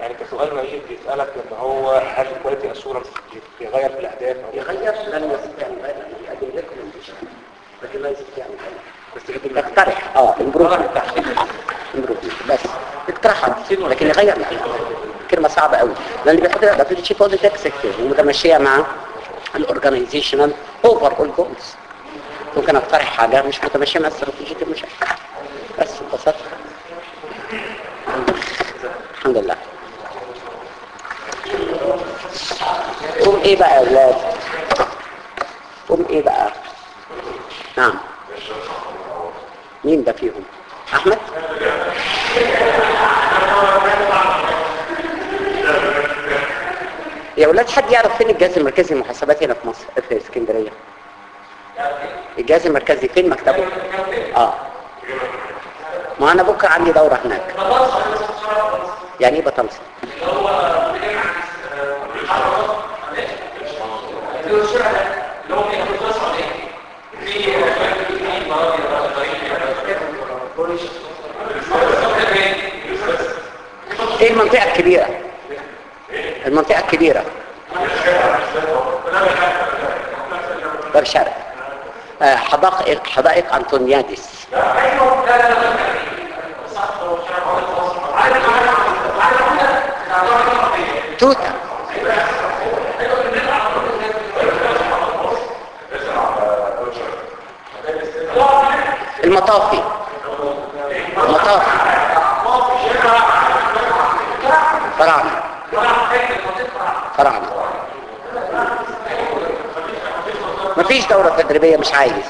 يعني كسؤال مريض بيسألك ان هو هل الكواليتي اشورنس بيغير في الاهداف او يغير لن يستطيع ان يغير يقدم لكم لكن لا يستطيع ان يغير بس يقدم لك تقترح اه امبروفمنت امبروفمنت بس اقتراحات لكن يغير لا كلمه صعبه قوي لان اللي بيحط ده في الشيف اوديت اكسكتيف ومتمشيه مع الاورجنايزيشنال اوفر اول جولز ممكن اقترح حاجه مش متمشيه مع استراتيجيه المشاركه بس ببساطه الحمد لله قوم ايه بقى يا اولاد قوم ايه بقى نعم مين ده فيهم احمد يا اولاد حد يعرف فين الجهاز المركزي للمحاسبات هنا في مصر في اسكندريه الجهاز المركزي فين مكتبه اه ما انا بكره عندي دوره هناك يعني ايه بطمس ايه المنطقه الكبيره المنطقه الكبيره باب شرق آه، حدائق حدائق انطونيادس توتا المطافي المطافي فراعنة فراعنة مفيش دورة تدريبية مش عايز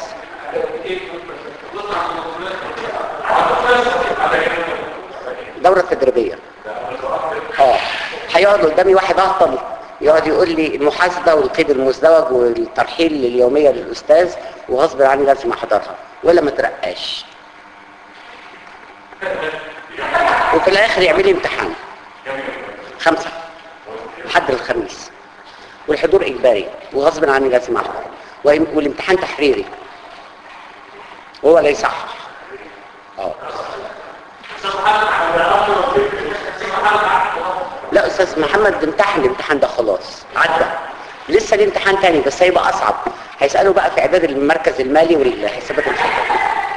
دورة تدريبية اه هيقعد قدامي واحد اهطل يقعد يقول لي المحاسبة والقيد المزدوج والترحيل اليومية للأستاذ وغصب عني لازم أحضرها ولا ما ترقاش وفي الآخر يعمل لي امتحان خمسة حد الخميس والحضور إجباري وغصب عني لازم أحضر وال- والامتحان تحريري وهو لا يصحح اه لا استاذ محمد امتحن الامتحان ده خلاص عدى لسه ليه امتحان تاني بس هيبقى اصعب هيسالوا بقى في اعداد المركز المالي والحسابات الخطيه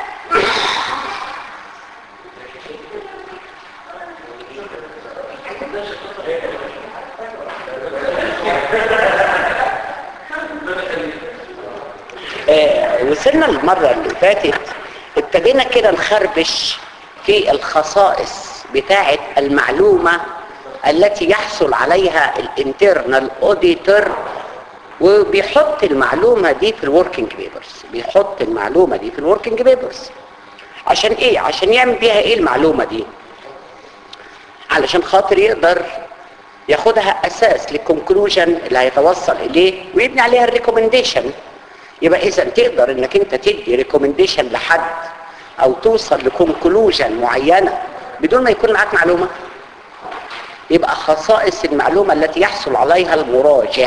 آه، وصلنا المرة اللي فاتت ابتدينا كده نخربش في الخصائص بتاعة المعلومة التي يحصل عليها الانترنال اوديتور وبيحط المعلومة دي في الوركينج بيبرز بيحط المعلومة دي في الوركينج بيبرز عشان ايه عشان يعمل بيها ايه المعلومة دي علشان خاطر يقدر ياخدها اساس للكونكلوجن اللي هيتوصل اليه ويبني عليها الريكومنديشن يبقى اذا تقدر انك انت تدي ريكومنديشن لحد او توصل لكونكلوجن معينه بدون ما يكون معاك معلومه يبقى خصائص المعلومه التي يحصل عليها المراجع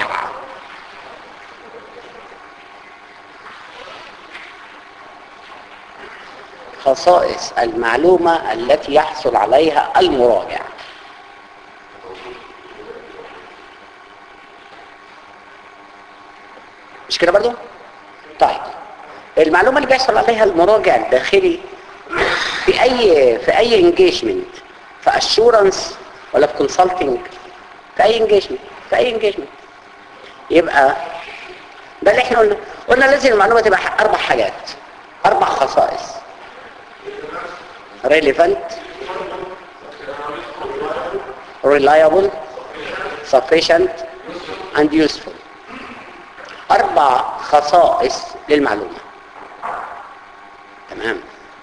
خصائص المعلومه التي يحصل عليها المراجع مش كده برضو طيب المعلومه اللي بيحصل عليها المراجع الداخلي في اي في اي انجيجمنت في اشورنس ولا في كونسلتنج في اي انجيجمنت في اي انجيجمنت يبقى ده اللي احنا قلنا قلنا لازم المعلومه تبقى ح- اربع حاجات اربع خصائص relevant reliable sufficient and useful أربع خصائص للمعلومة تمام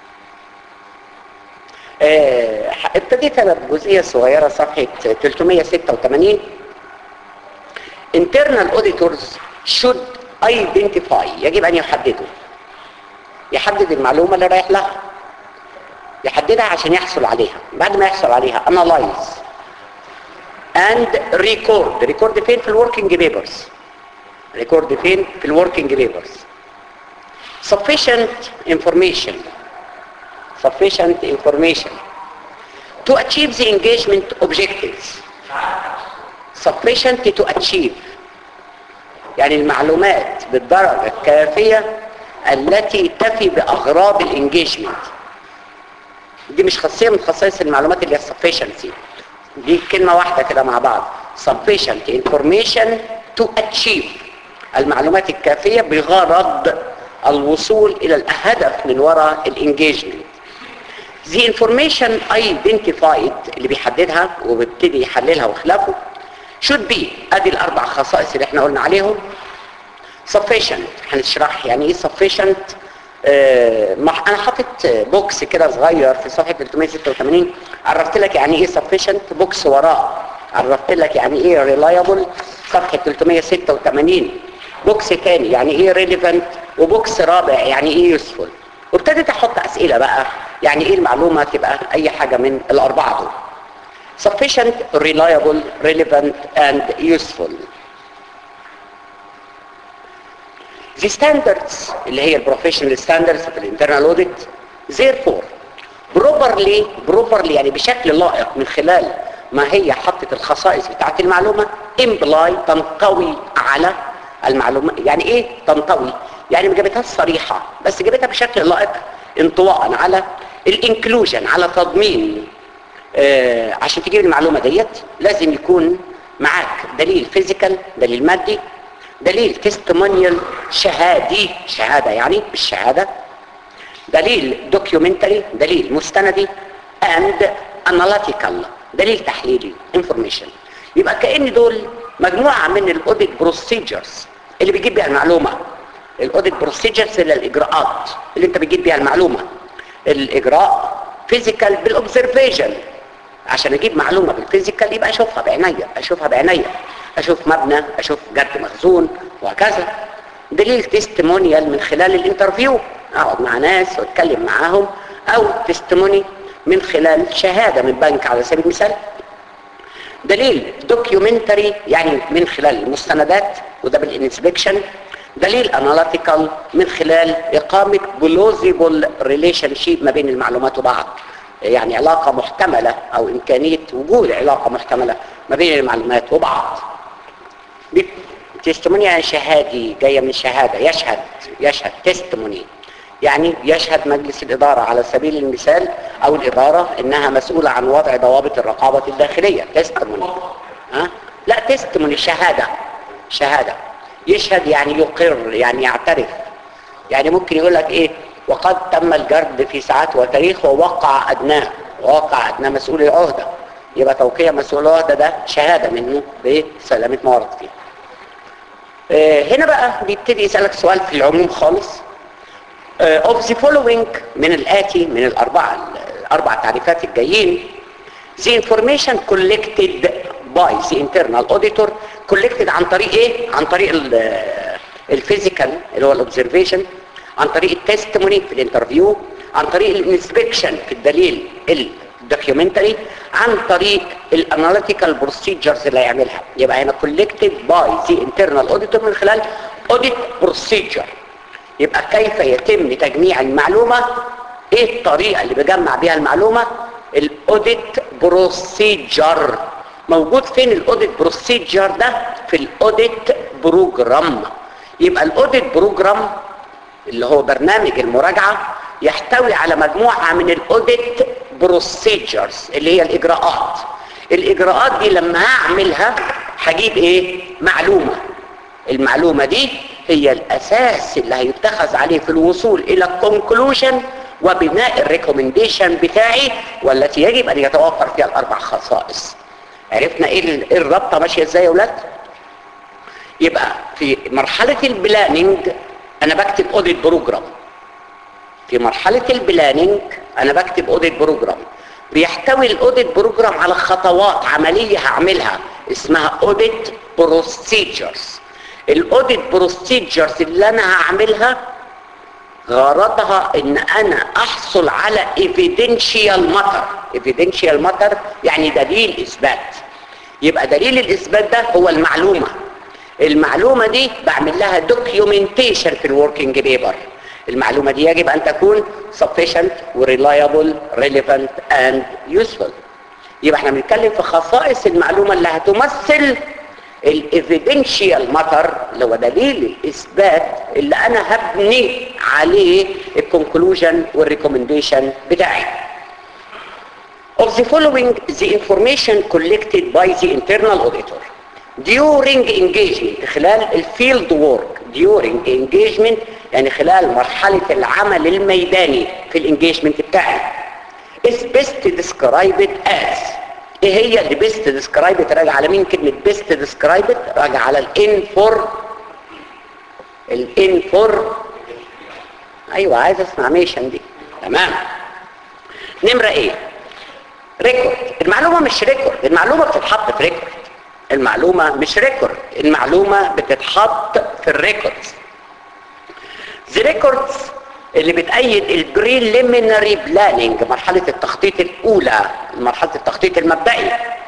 آه، ابتديت أنا بجزئية صغيرة صفحة 386 internal auditors should identify يجب أن يحددوا يحدد المعلومة اللي رايح لها يحددها عشان يحصل عليها بعد ما يحصل عليها analyze and record record فين في الوركينج بيبرز ريكورد فين في الوركينج بيبرز sufficient information sufficient information to achieve the engagement objectives sufficient to achieve يعني المعلومات بالدرجة الكافية التي تفي بأغراض الانجيجمنت دي مش خاصية من خصائص المعلومات اللي هي sufficiency دي كلمة واحدة كده مع بعض sufficient information to achieve المعلومات الكافية بغرض الوصول إلى الهدف من وراء الانجيجمنت The information identified اللي بيحددها وبيبتدي يحللها وخلافه should be ادي الاربع خصائص اللي احنا قلنا عليهم sufficient هنشرح يعني ايه sufficient آه انا حاطط بوكس كده صغير في صفحه 386 عرفت لك يعني ايه sufficient بوكس وراه عرفت لك يعني ايه reliable صفحه 386 بوكس تاني يعني ايه relevant وبوكس رابع يعني ايه useful وابتديت احط اسئله بقى يعني ايه المعلومه تبقى اي حاجه من الاربعه دول sufficient reliable relevant and useful The standards اللي هي البروفيشنال ستاندردز في الانترنال اوديت therefore properly properly يعني بشكل لائق من خلال ما هي حطت الخصائص بتاعت المعلومة imply تنطوي على المعلومة يعني ايه تنطوي يعني ما جابتهاش صريحة بس جابتها بشكل لائق انطواء على الانكلوجن على تضمين آه عشان تجيب المعلومة ديت لازم يكون معاك دليل فيزيكال دليل مادي دليل تستمونيال شهادي شهادة يعني بالشهادة دليل دوكيومنتري دليل مستندي and analytical دليل تحليلي information يبقى كأن دول مجموعة من الاوديت بروسيجرز اللي بيجيب بيها المعلومة الاوديت بروسيجرز اللي الاجراءات اللي انت بتجيب بيها المعلومة الاجراء فيزيكال بالاوبزرفيشن عشان اجيب معلومة بالفيزيكال يبقى اشوفها بعينيا اشوفها بعينيا اشوف مبنى اشوف جرد مخزون وهكذا دليل تستمونيال من خلال الانترفيو اقعد مع ناس واتكلم معاهم او تستموني من خلال شهادة من بنك على سبيل المثال دليل دوكيومنتري يعني من خلال المستندات وده بالانسبكشن دليل اناليتيكال من خلال اقامة بلوزيبل ريليشن شيب ما بين المعلومات وبعض يعني علاقة محتملة او امكانية وجود علاقة محتملة ما بين المعلومات وبعض تستموني يعني شهادي جاية من شهادة يشهد يشهد تستموني يعني يشهد مجلس الإدارة على سبيل المثال أو الإدارة إنها مسؤولة عن وضع ضوابط الرقابة الداخلية تستموني ها؟ لا تستموني شهادة شهادة يشهد يعني يقر يعني يعترف يعني ممكن يقول لك إيه وقد تم الجرد في ساعات وتاريخ ووقع أدناه ووقع أدناه مسؤول العهدة يبقى توقيع مسؤول العهدة ده شهادة منه بسلامة ما ورد فيه آه هنا بقى بيبتدي يسألك سؤال في العموم خالص آه of the following من الآتي من الأربعة الأربع تعريفات الجايين the information collected by the internal auditor collected عن طريق ايه؟ عن طريق الفيزيكال اللي هو الاوبزرفيشن عن طريق التستموني في الانترفيو عن طريق الانسبكشن في الدليل الدوكيومنتري عن طريق الاناليتيكال بروسيجرز اللي هيعملها يبقى هنا collected by the internal auditor من خلال audit procedure يبقى كيف يتم تجميع المعلومة ايه الطريقة اللي بجمع بيها المعلومة الاوديت بروسيجر موجود فين الاوديت بروسيجر ده في الاوديت بروجرام يبقى الاوديت بروجرام اللي هو برنامج المراجعة يحتوي على مجموعة من الاوديت بروسيجرز اللي هي الاجراءات الاجراءات دي لما هعملها هجيب ايه معلومة المعلومة دي هي الاساس اللي هيتخذ عليه في الوصول الى الكونكلوجن وبناء الريكومنديشن بتاعي والتي يجب ان يتوفر فيها الاربع خصائص عرفنا ايه الرابطه ماشيه ازاي يا اولاد يبقى في مرحله البلاننج انا بكتب اوديت بروجرام في مرحله البلاننج انا بكتب اوديت بروجرام بيحتوي الاوديت بروجرام على خطوات عمليه هعملها اسمها اوديت بروسيجرز الاوديت بروسيجرز اللي انا هعملها غرضها ان انا احصل على ايفيدنشيال ماتر ايفيدنشيال ماتر يعني دليل اثبات يبقى دليل الاثبات ده هو المعلومه المعلومه دي بعمل لها دوكيومنتيشن في الوركينج بيبر المعلومه دي يجب ان تكون sufficient وريلايبل relevant and useful يبقى احنا بنتكلم في خصائص المعلومة اللي هتمثل الايفيدنشيال ماتر اللي هو دليل الاثبات اللي انا هبني عليه الكونكلوجن والريكومنديشن بتاعي of the following the information collected by the internal auditor during engagement خلال الفيلد وورك during engagement يعني خلال مرحلة العمل الميداني في الانجيجمنت بتاعي is best described as ايه هي اللي best described راجع على مين كلمة best described راجع على الان فور الان فور ايوه عايز اسمع ميشن دي تمام نمرة ايه ريكورد المعلومة مش ريكورد المعلومة بتتحط في ريكورد المعلومة مش ريكورد المعلومة بتتحط في الريكوردز The records اللي بتأيد البريليمينري بلاننج مرحلة التخطيط الأولى مرحلة التخطيط المبدئي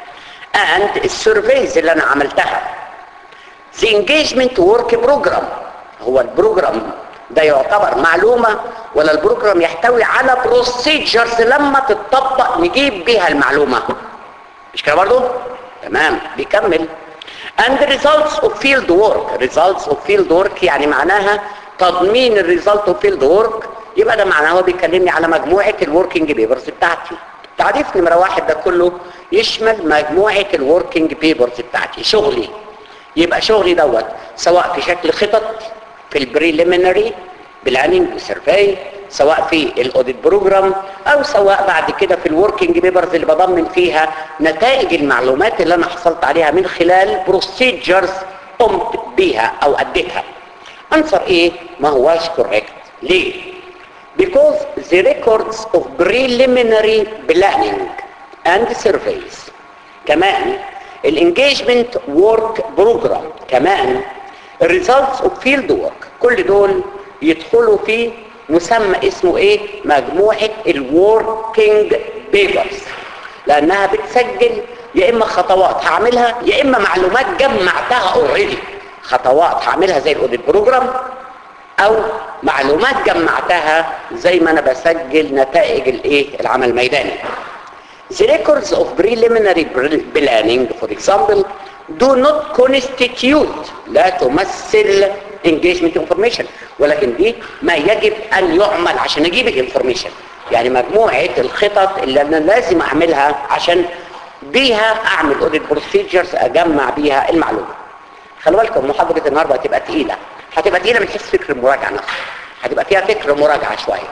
and السيرفيز اللي أنا عملتها The engagement work program هو البروجرام ده يعتبر معلومة ولا البروجرام يحتوي على بروسيجرز لما تتطبق نجيب بيها المعلومة مش كده برضو؟ تمام بيكمل and the results of field work results of field work يعني معناها تضمين الريزلت اوف فيلد وورك يبقى ده معناه هو بيكلمني على مجموعة الوركينج بيبرز بتاعتي تعريف نمرة واحد ده كله يشمل مجموعة الوركينج بيبرز بتاعتي شغلي يبقى شغلي دوت سواء في شكل خطط في البريليمينري بلاننج وسيرفي سواء في الاوديت بروجرام او سواء بعد كده في الوركينج بيبرز اللي بضمن فيها نتائج المعلومات اللي انا حصلت عليها من خلال بروسيجرز قمت بيها او اديتها انسر ايه ما هواش كوريكت ليه because the records of preliminary planning and surveys كمان الانجيجمنت ورك بروجرام كمان الريزلتس اوف فيلد ورك كل دول يدخلوا في مسمى اسمه ايه مجموعه الوركينج بيبرز لانها بتسجل يا اما خطوات هعملها يا اما معلومات جمعتها اوريدي خطوات هعملها زي الاوديت بروجرام او معلومات جمعتها زي ما انا بسجل نتائج الايه العمل الميداني The records of preliminary planning for example do not constitute لا تمثل engagement information ولكن دي ما يجب ان يعمل عشان اجيب الانفورميشن يعني مجموعة الخطط اللي انا لازم اعملها عشان بيها اعمل اوديت بروسيجرز اجمع بيها المعلومه خلي بالكم محاضرة النهاردة هتبقى تقيلة هتبقى تقيلة من حيث فكر المراجعة نفسه هتبقى فيها فكر مراجعة شوية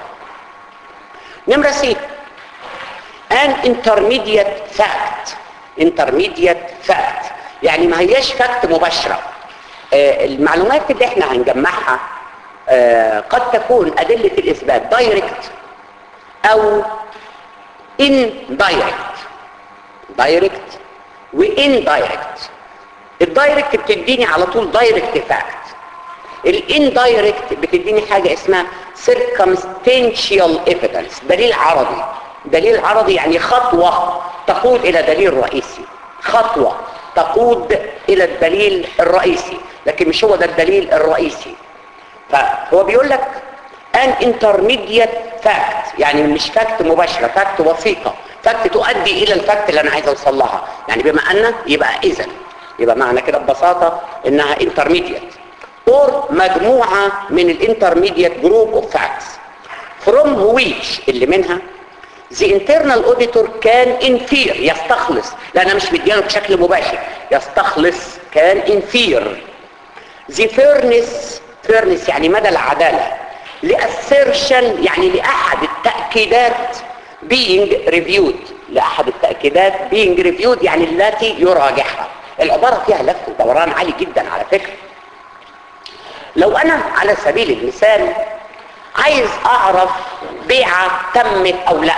نمرة سي an intermediate fact intermediate fact يعني ما هياش فاكت مباشرة آه المعلومات اللي احنا هنجمعها آه قد تكون أدلة الإثبات دايركت أو indirect دايركت وإندايركت الدايركت بتديني على طول دايركت فاكت الاندايركت بتديني حاجة اسمها circumstantial evidence دليل عرضي دليل عرضي يعني خطوة تقود الى دليل رئيسي خطوة تقود الى الدليل الرئيسي لكن مش هو ده الدليل الرئيسي فهو بيقول لك an intermediate fact يعني مش فاكت مباشرة فاكت وثيقة فاكت تؤدي الى الفاكت اللي انا عايز اوصل لها يعني بما ان يبقى اذا يبقى معنى كده ببساطة انها intermediate or مجموعة من الانترميديت جروب اوف فاكتس from which اللي منها the internal auditor can infer يستخلص لأنها مش مديانه بشكل مباشر يستخلص كان infer the fairness fairness يعني مدى العدالة لأسيرشن يعني لأحد التأكيدات being reviewed لأحد التأكيدات being reviewed يعني التي يراجعها العبارة فيها لف ودوران عالي جدا على فكرة لو انا على سبيل المثال عايز اعرف بيعة تمت او لا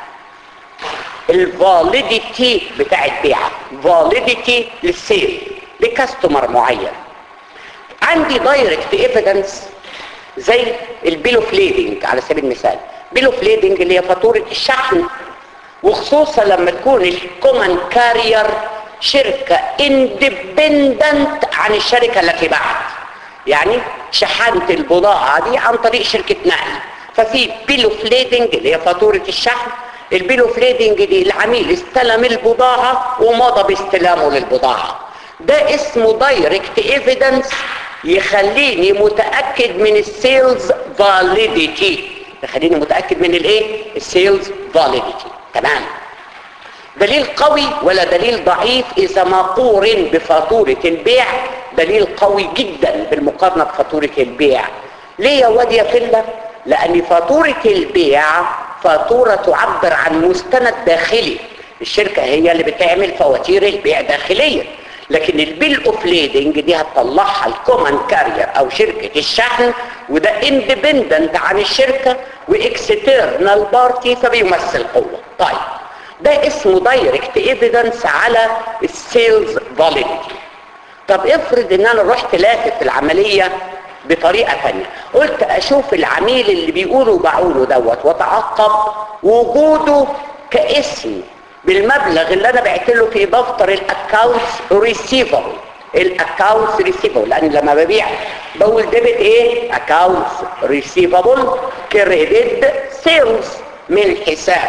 الفاليديتي بتاعت بيعة فاليديتي للسيل لكاستمر معين عندي دايركت ايفيدنس زي البيلو فليدنج على سبيل المثال بيلو فليدنج اللي هي فاتورة الشحن وخصوصا لما تكون الكومن كارير شركة اندبندنت عن الشركة التي باعت يعني شحنت البضاعة دي عن طريق شركة نقل ففي بيلو فليدنج اللي هي فاتورة الشحن البيل اوف ليدنج دي العميل استلم البضاعة ومضى باستلامه للبضاعة ده اسمه دايركت ايفيدنس يخليني متأكد من السيلز فاليديتي يخليني متأكد من الايه السيلز فاليديتي تمام دليل قوي ولا دليل ضعيف اذا ما قورن بفاتورة البيع دليل قوي جدا بالمقارنة بفاتورة البيع ليه يا واد يا فلة لان فاتورة البيع فاتورة تعبر عن مستند داخلي الشركة هي اللي بتعمل فواتير البيع داخليا لكن البيل اوف ليدنج دي هتطلعها الكومن كارير او شركة الشحن وده اندبندنت عن الشركة واكسترنال بارتي فبيمثل قوة طيب ده اسمه دايركت ايفيدنس على السيلز فاليديتي طب افرض ان انا رحت لافت العملية بطريقة تانية قلت اشوف العميل اللي بيقولوا باعوله دوت واتعقب وجوده كاسم بالمبلغ اللي انا بعت له في دفتر الاكونتس ريسيفبل الاكونتس ريسيفبل لان لما ببيع بقول ديبت ايه اكونتس ريسيفبل كريدت سيلز من حساب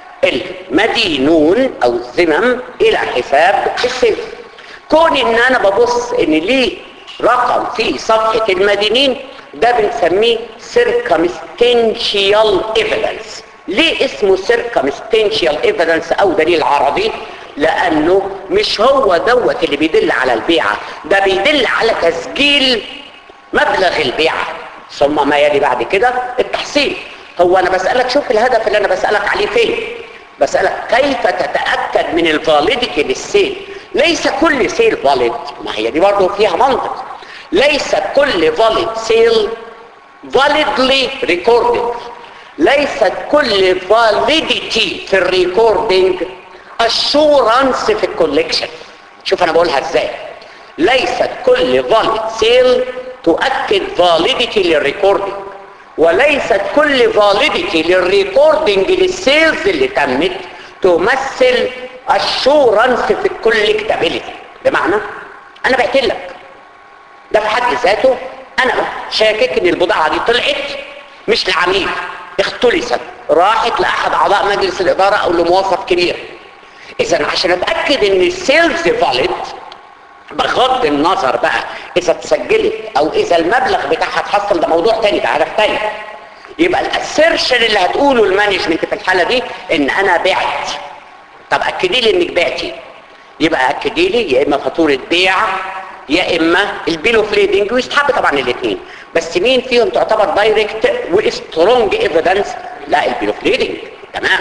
المدينون او الذمم الى حساب السيلز كون ان انا ببص ان ليه رقم في صفحة المدينين ده بنسميه circumstantial evidence ليه اسمه circumstantial evidence او دليل عربي لانه مش هو دوت اللي بيدل على البيعة ده بيدل على تسجيل مبلغ البيعة ثم ما يلي بعد كده التحصيل هو انا بسألك شوف الهدف اللي انا بسألك عليه فين بسألك كيف تتأكد من الفاليديتي للسيل ليس كل سيل فاليد ما هي دي برضه فيها منطق ليس كل فاليد سيل validly recorded ليست كل validity في الريكوردينج assurance في الكوليكشن شوف انا بقولها ازاي ليست كل valid sale تؤكد validity للريكوردينج وليست كل validity للريكوردينج للسيلز اللي تمت تمثل assurance في الكوليكتابيلتي بمعنى انا بعت لك ده في حد ذاته انا شاكك ان البضاعه دي طلعت مش لعميل اختلست راحت لاحد اعضاء مجلس الاداره او لموظف كبير اذا عشان اتاكد ان السيلز فاليد بغض النظر بقى اذا اتسجلت او اذا المبلغ بتاعها اتحصل ده موضوع تاني ده هدف تاني يبقى الاسيرشن اللي هتقوله المانجمنت في الحاله دي ان انا بعت طب اكدي لي انك بعتي يبقى اكدي لي يا اما فاتوره بيع يا اما البيل اوف ليدنج ويستحب طبعا الاثنين بس مين فيهم تعتبر دايركت وسترونج ايفيدنس لا البيل اوف ليدنج تمام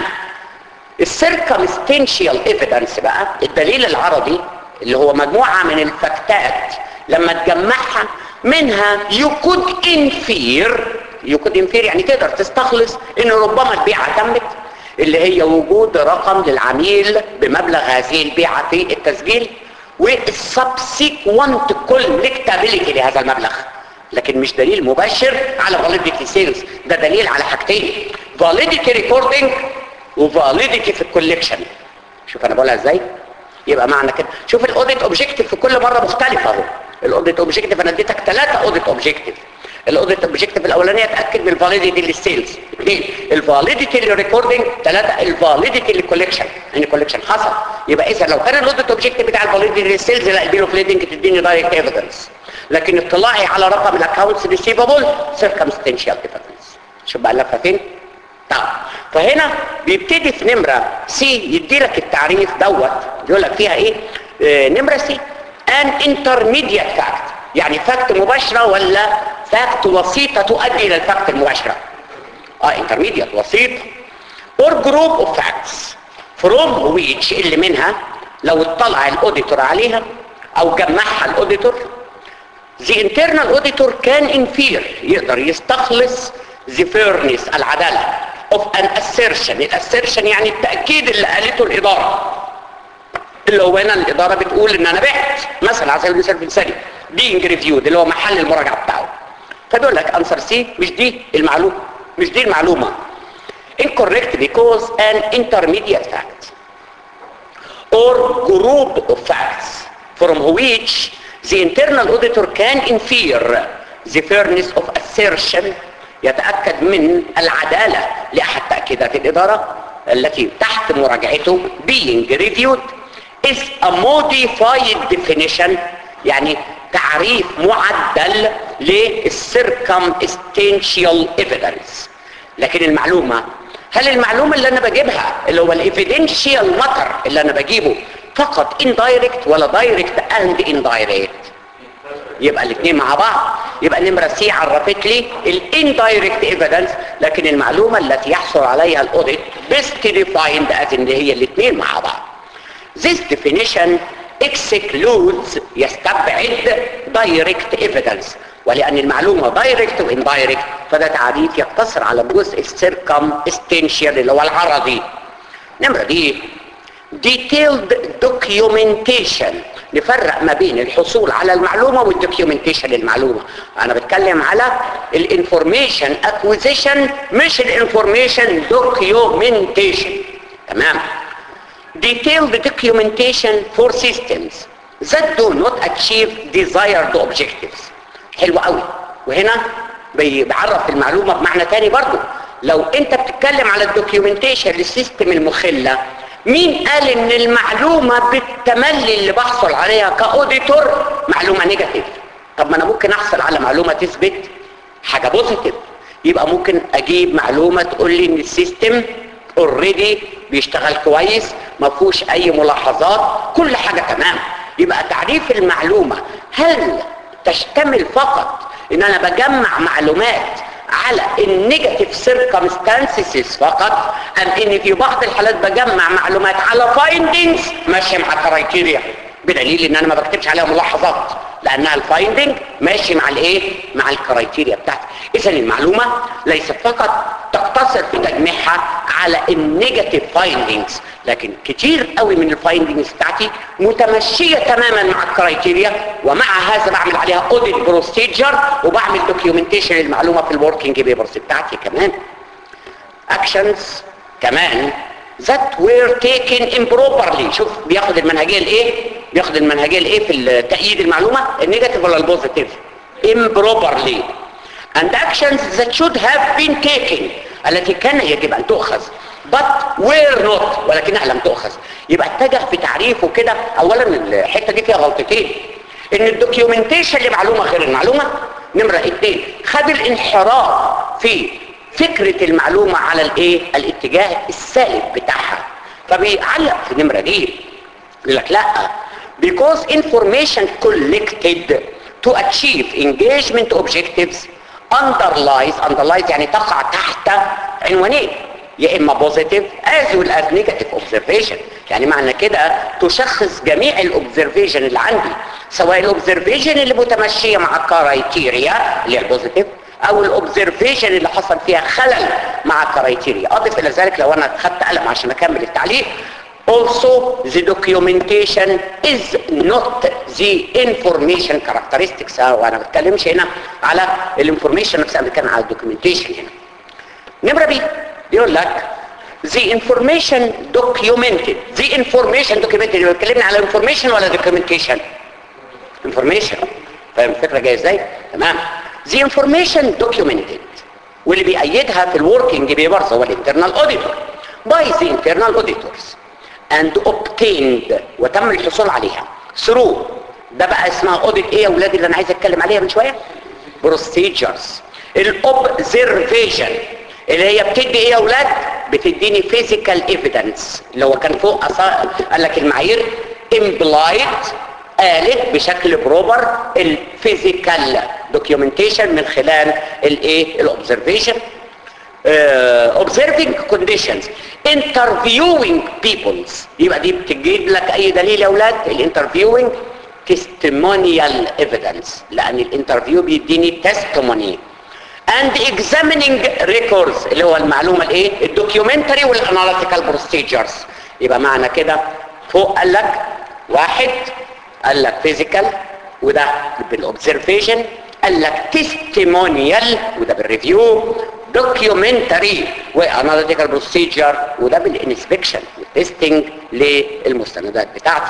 السيركمستنشال ايفيدنس بقى الدليل العربي اللي هو مجموعه من الفاكتات لما تجمعها منها يو كود انفير يو كود انفير يعني تقدر تستخلص ان ربما البيعه تمت اللي هي وجود رقم للعميل بمبلغ هذه البيعه في التسجيل والسبسيكوانت كولكتابيلتي لهذا المبلغ لكن مش دليل مباشر على فاليديتي سيلز ده دليل على حاجتين فاليديتي ريكوردنج وفاليديتي في الكوليكشن شوف انا بقولها ازاي يبقى معنى كده شوف الاوديت اوبجيكتيف في كل مره مختلفه اهو الاوديت اوبجيكتيف انا اديتك ثلاثه اوديت اوبجيكتيف الاوديت اوبجيكتيف الاولانيه اتاكد من الفاليديتي للسيلز اثنين الفاليديتي للريكوردنج ثلاثه الفاليديتي للكوليكشن ان الكوليكشن حصل يبقى اذا لو كان الاوديت اوبجيكتيف بتاع الفاليديتي للسيلز لا البيل اوف ليدنج تديني دايركت ايفيدنس لكن اطلاعي على رقم الاكونتس ريسيفبل سيركمستنشال ايفيدنس شوف بقى اللفه فين طب فهنا بيبتدي في نمره سي يدي لك التعريف دوت يقول لك فيها ايه آه نمره سي ان انترميديت فاكت يعني فاكت مباشره ولا فاكت وسيطه تؤدي الى الفاكت المباشره اه انترميديت وسيط or group of facts from which اللي منها لو اطلع الاوديتور عليها او جمعها الاوديتور the internal auditor can infer يقدر يستخلص the fairness العدالة of an assertion الاسيرشن يعني التأكيد اللي قالته الإدارة اللي هو هنا الإدارة بتقول إن أنا بعت مثلا على سبيل المثال في الثاني being reviewed اللي هو محل المراجعة بتاعه فبيقول لك answer C مش دي المعلومة مش دي المعلومة incorrect because an intermediate fact or group of facts from which the internal auditor can infer the fairness of assertion يتأكد من العدالة لأحد تأكيدات الإدارة التي تحت مراجعته being reviewed is a modified definition يعني تعريف معدل للcircumstantial evidence لكن المعلومة هل المعلومة اللي انا بجيبها اللي هو الايفيدنشيال ماتر اللي انا بجيبه فقط indirect ولا direct and indirect يبقى الاثنين مع بعض يبقى نمرة سي عرفت لي الاندايركت ايفيدنس لكن المعلومة التي يحصل عليها الاوديت best defined as ان هي الاثنين مع بعض This definition excludes يستبعد direct evidence ولأن المعلومة direct و indirect فده تعريف يقتصر على الجزء circumstantial اللي هو العرضي نمرة دي detailed documentation نفرق ما بين الحصول على المعلومة والدوكيومنتيشن للمعلومة انا بتكلم على الانفورميشن اكوزيشن مش الانفورميشن دوكيومنتيشن تمام detailed documentation for systems that do not achieve desired objectives حلو قوي وهنا بيعرف المعلومة بمعنى تاني برضو لو انت بتتكلم على الدوكيومنتيشن للسيستم المخلة مين قال ان المعلومة بالتملي اللي بحصل عليها كاوديتور معلومة نيجاتيف طب ما انا ممكن احصل على معلومة تثبت حاجة بوزيتيف يبقى ممكن اجيب معلومة تقول لي ان السيستم اوريدي بيشتغل كويس ما فيهوش اي ملاحظات كل حاجة تمام يبقى تعريف المعلومة هل تشتمل فقط ان انا بجمع معلومات على النيجاتيف سيركمستانسز فقط ام ان في بعض الحالات بجمع معلومات على فايندنجز ماشيه مع كرايتيريا بدليل ان انا ما بكتبش عليها ملاحظات لانها الفايندنج ماشي مع الايه مع الكرايتيريا بتاعتي اذا المعلومه ليست فقط تقتصر في تجميعها على النيجاتيف فايندنجز لكن كتير قوي من الفايندنجز بتاعتي متمشيه تماما مع الكرايتيريا ومع هذا بعمل عليها اوديت بروسيجر وبعمل دوكيومنتيشن للمعلومه في الوركينج بيبرز بتاعتي كمان اكشنز كمان that were taken improperly شوف بياخد المنهجيه الايه بياخد المنهجيه الايه في تأييد المعلومة النيجاتيف ولا البوزيتيف improperly and actions that should have been taken التي كان يجب ان تؤخذ but were not ولكنها لم تؤخذ يبقى اتجه في تعريفه كده اولا الحته دي فيها غلطتين ان الدوكيومنتيشن لمعلومه غير المعلومه نمره اثنين خد الانحراف في فكرة المعلومة على الايه الاتجاه السالب بتاعها فبيعلق في النمرة دي يقول لك لا because information collected to achieve engagement objectives underlies underlies يعني تقع تحت عنوانين يا اما بوزيتيف as well as negative observation يعني معنى كده تشخص جميع الاوبزرفيشن اللي عندي سواء الاوبزرفيشن اللي متمشيه مع الكرايتيريا اللي هي البوزيتيف او الاوبزرفيشن اللي حصل فيها خلل مع الكرايتيريا اضف الى ذلك لو انا خدت قلم عشان اكمل التعليق also the documentation is not the information characteristics وانا ما بتكلمش هنا على الانفورميشن نفسها بتكلم على الدوكيومنتيشن هنا نمره بي بيقول لك the information documented the information documented يبقى اتكلمنا على information ولا documentation information فاهم الفكره جايه ازاي تمام the information documented واللي بيأيدها في الوركينج بيبرز هو الانترنال اوديتور by the internal auditors and obtained وتم الحصول عليها through ده بقى اسمها اوديت ايه يا اولادي اللي انا عايز اتكلم عليها من شويه procedures الاوبزرفيشن اللي هي بتدي ايه يا اولاد بتديني physical evidence اللي هو كان فوق أصا... قال لك المعايير implied قالت بشكل بروبر الفيزيكال دوكيومنتيشن من خلال الايه الاوبزرفيشن observing conditions interviewing peoples يبقى دي بتجيب لك اي دليل يا اولاد الانترفيوينج testimonial evidence لان الانترفيو بيديني testimony and examining records اللي هو المعلومه الايه الدوكيومنتري والاناليتيكال بروسيجرز يبقى معنى كده فوق قال لك واحد قال لك فيزيكال وده بالاوبزرفيشن قال لك تستيمونيال وده بالريفيو دوكيومنتري واناليتيكال بروسيجر وده بالانسبكشن والتستنج للمستندات بتاعتي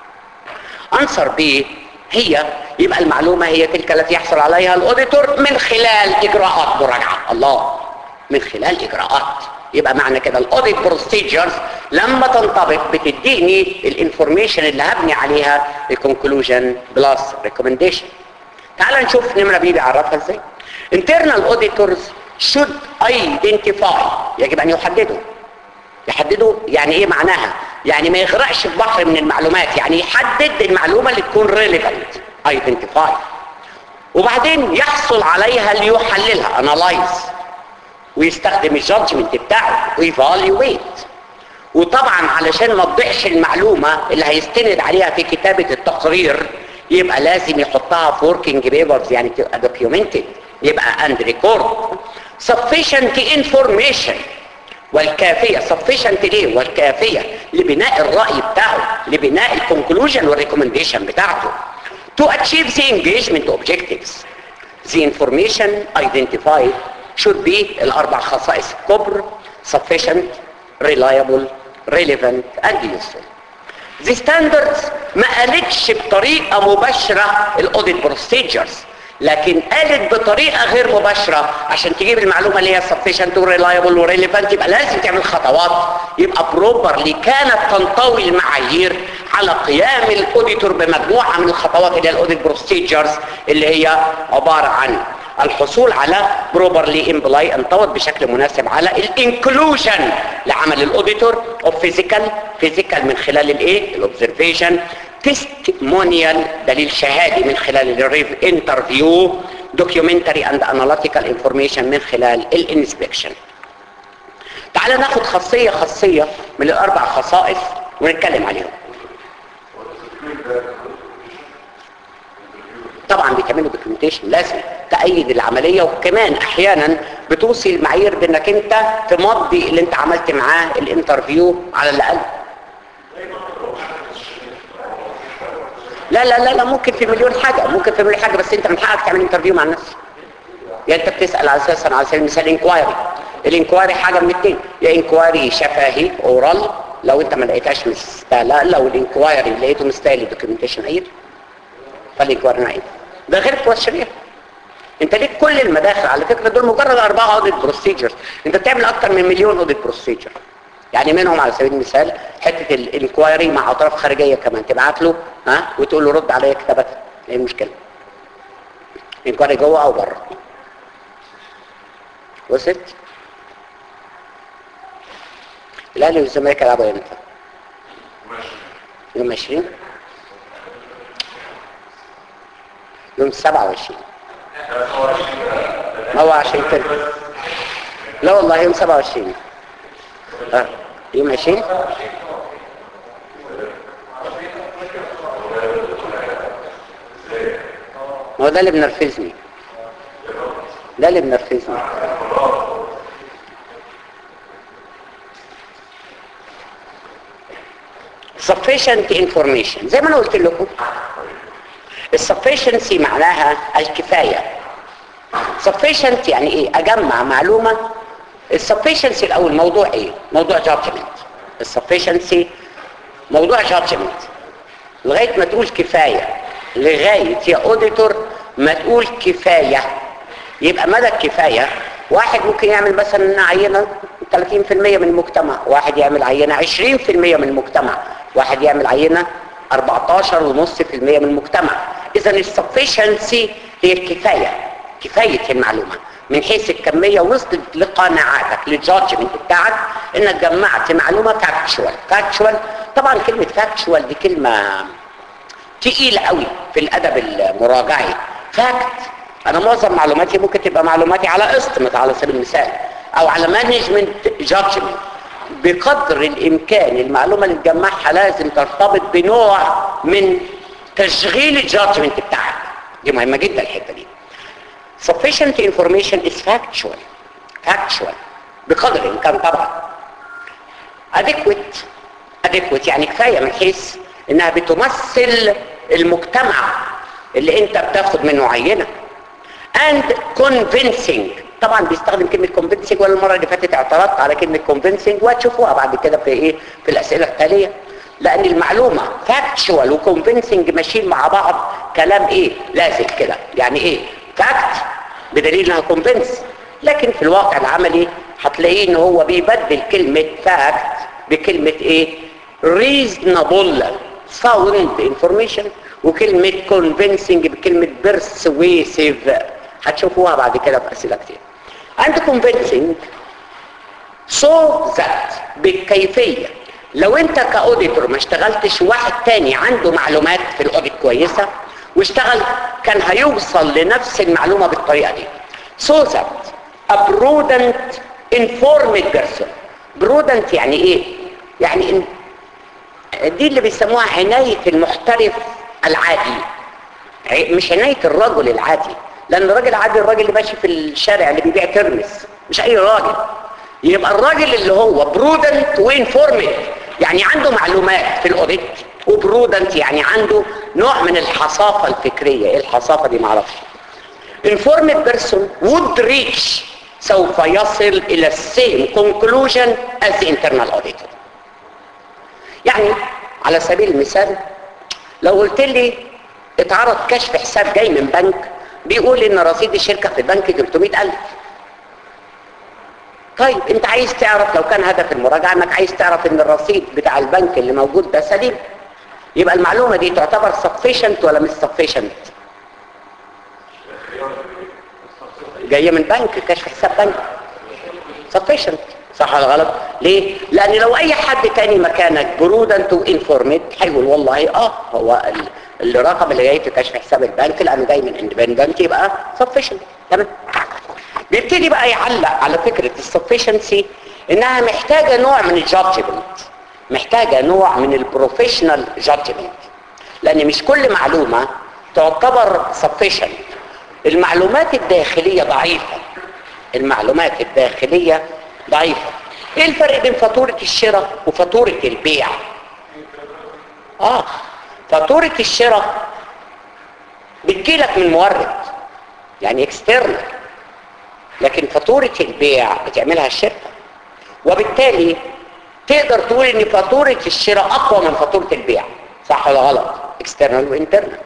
انسر بي هي يبقى المعلومة هي تلك التي يحصل عليها الاوديتور من خلال اجراءات مراجعة الله من خلال اجراءات يبقى معنى كده الاوديت بروسيجرز لما تنطبق بتديني الانفورميشن اللي هبني عليها الكونكلوجن بلس ريكومنديشن تعال نشوف نمرة بي بيعرفها ازاي internal auditors should identify يجب ان يحددوا يحددوا يعني ايه معناها يعني ما يغرقش في بحر من المعلومات يعني يحدد المعلومة اللي تكون relevant identify وبعدين يحصل عليها ليحللها analyze ويستخدم الجادجمنت بتاعه ويفاليويت وطبعا علشان ما تضيعش المعلومة اللي هيستند عليها في كتابة التقرير يبقى لازم يحطها في working papers يعني تبقى documented يبقى and record sufficient information والكافية sufficient ليه والكافية لبناء الرأي بتاعه لبناء الكونكلوجن والريكومنديشن بتاعته to achieve the engagement objectives the information identified should be الأربع خصائص الكبر sufficient reliable relevant and useful the standards ما قالتش بطريقة مباشرة الاوديت بروسيجرز لكن قالت بطريقة غير مباشرة عشان تجيب المعلومة اللي هي sufficient و reliable و relevant يبقى لازم تعمل خطوات يبقى properly كانت تنطوي المعايير على قيام الاوديتور بمجموعة من الخطوات اللي هي الاوديت بروسيجرز اللي هي عبارة عن الحصول على بروبرلي امبلاي انطوت بشكل مناسب على الانكلوجن لعمل الاوديتور اوف فيزيكال فيزيكال من خلال الايه الاوبزرفيشن تستمونيال دليل شهادي من خلال الريف انترفيو دوكيومنتري اند اناليتيكال انفورميشن من خلال الانسبكشن تعال ناخد خاصيه خاصيه من الاربع خصائص ونتكلم عليهم طبعا بيتعملوا دوكيومنتيشن لازم تأيد العملية وكمان احيانا بتوصي المعايير بانك انت تمضي اللي انت عملت معاه الانترفيو على الاقل لا لا لا لا ممكن في مليون حاجة ممكن في مليون حاجة بس انت من حقك تعمل انترفيو مع الناس يعني انت بتسأل على اساسا على سبيل المثال انكوايري الانكوايري حاجة من اتنين يا انكوايري شفهي اورال لو انت ما لقيتهاش مستاهله لو الانكوايري لقيته مستاهل الدوكيومنتيشن ايد فالانكوايري نعيد ده غير الكويشنير انت ليك كل المداخل على فكره دول مجرد اربعه اوديت بروسيجرز انت بتعمل اكتر من مليون اوديت بروسيجر يعني منهم على سبيل المثال حته الانكوايري مع اطراف خارجيه كمان تبعت له ها وتقول له رد عليا كتابه ايه المشكله انكوايري جوه او بره وصلت الاهلي والزمالك يلعبوا امتى يوم 20 يوم 27 ما هو عشان كده لا والله يوم 27 اه يوم 20 ما هو ده اللي بنرفزني ده اللي بنرفزني sufficient information زي ما انا قلت لكم السفشنسي معناها الكفاية sufficient يعني ايه اجمع معلومة السفشنسي الاول موضوع ايه موضوع judgment السفشنسي موضوع judgment لغاية ما تقول كفاية لغاية يا اوديتور ما تقول كفاية يبقى مدى الكفاية واحد ممكن يعمل مثلا عينة 30% من المجتمع واحد يعمل عينة 20% من المجتمع واحد يعمل عينة 14.5% من المجتمع اذا السفشنسي هي الكفاية كفاية المعلومة من حيث الكمية وصلت لقناعاتك للجادجمنت بتاعك انك جمعت معلومة فاكتشوال فاكتشوال طبعا كلمة فاكتشوال دي كلمة تقيلة قوي في الادب المراجعي فاكت انا معظم معلوماتي ممكن تبقى معلوماتي على استمت على سبيل المثال او على مانجمنت جادجمنت بقدر الامكان المعلومة اللي تجمعها لازم ترتبط بنوع من تشغيل الجادجمنت بتاعك دي مهمة جدا الحتة دي sufficient information is factual factual بقدر الامكان طبعا adequate adequate يعني كفاية من حيث انها بتمثل المجتمع اللي انت بتاخد منه عينة and convincing طبعا بيستخدم كلمة convincing ولا المرة اللي فاتت اعترضت على كلمة convincing وهتشوفوها بعد كده في ايه في الاسئلة التالية لان المعلومة factual و convincing ماشيين مع بعض كلام ايه لازم كده يعني ايه fact بدليل انها convince لكن في الواقع العملي هتلاقيه ان هو بيبدل كلمة fact بكلمة ايه reasonable sound information وكلمة convincing بكلمة persuasive هتشوفوها بعد كده في اسئلة كتير عند convincing so that بالكيفية لو انت كاوديتور ما اشتغلتش واحد تاني عنده معلومات في الاوديت كويسة واشتغل كان هيوصل لنفس المعلومة بالطريقة دي so that a prudent informed person prudent يعني ايه يعني إن دي اللي بيسموها عناية المحترف العادي ع- مش عناية الرجل العادي لان الراجل العادي الراجل اللي ماشي في الشارع اللي بيبيع ترمس مش اي راجل يبقى الراجل اللي هو برودنت وانفورمد يعني عنده معلومات في الاوديت وبرودنت يعني عنده نوع من الحصافة الفكرية ايه الحصافة دي معرفش informed person would reach سوف يصل الى same conclusion as the internal auditor يعني على سبيل المثال لو قلت لي اتعرض كشف حساب جاي من بنك بيقول ان رصيد الشركة في البنك 300000 طيب انت عايز تعرف لو كان هدف المراجعة انك عايز تعرف ان الرصيد بتاع البنك اللي موجود ده سليم يبقى المعلومة دي تعتبر sufficient ولا مش sufficient جاية من بنك كشف حساب بنك sufficient صح ولا غلط ليه لان لو اي حد تاني مكانك برودنت وانفورمد هيقول والله اه هو ال- الرقم اللي جاي في كشف حساب البنك لانه جاي من اندبندنت يبقى sufficient تمام بيبتدي بقى يعلق على فكرة السفشنسي انها محتاجة نوع من الجادجمنت محتاجة نوع من البروفيشنال جادجمنت لان مش كل معلومة تعتبر sufficient المعلومات الداخلية ضعيفة المعلومات الداخلية ضعيفة ايه الفرق بين فاتورة الشراء وفاتورة البيع اه فاتورة الشراء بتجيلك من مورد يعني اكسترنال لكن فاتورة البيع بتعملها الشركة وبالتالي تقدر تقول ان فاتورة الشراء اقوى من فاتورة البيع صح ولا غلط اكسترنال وانترنال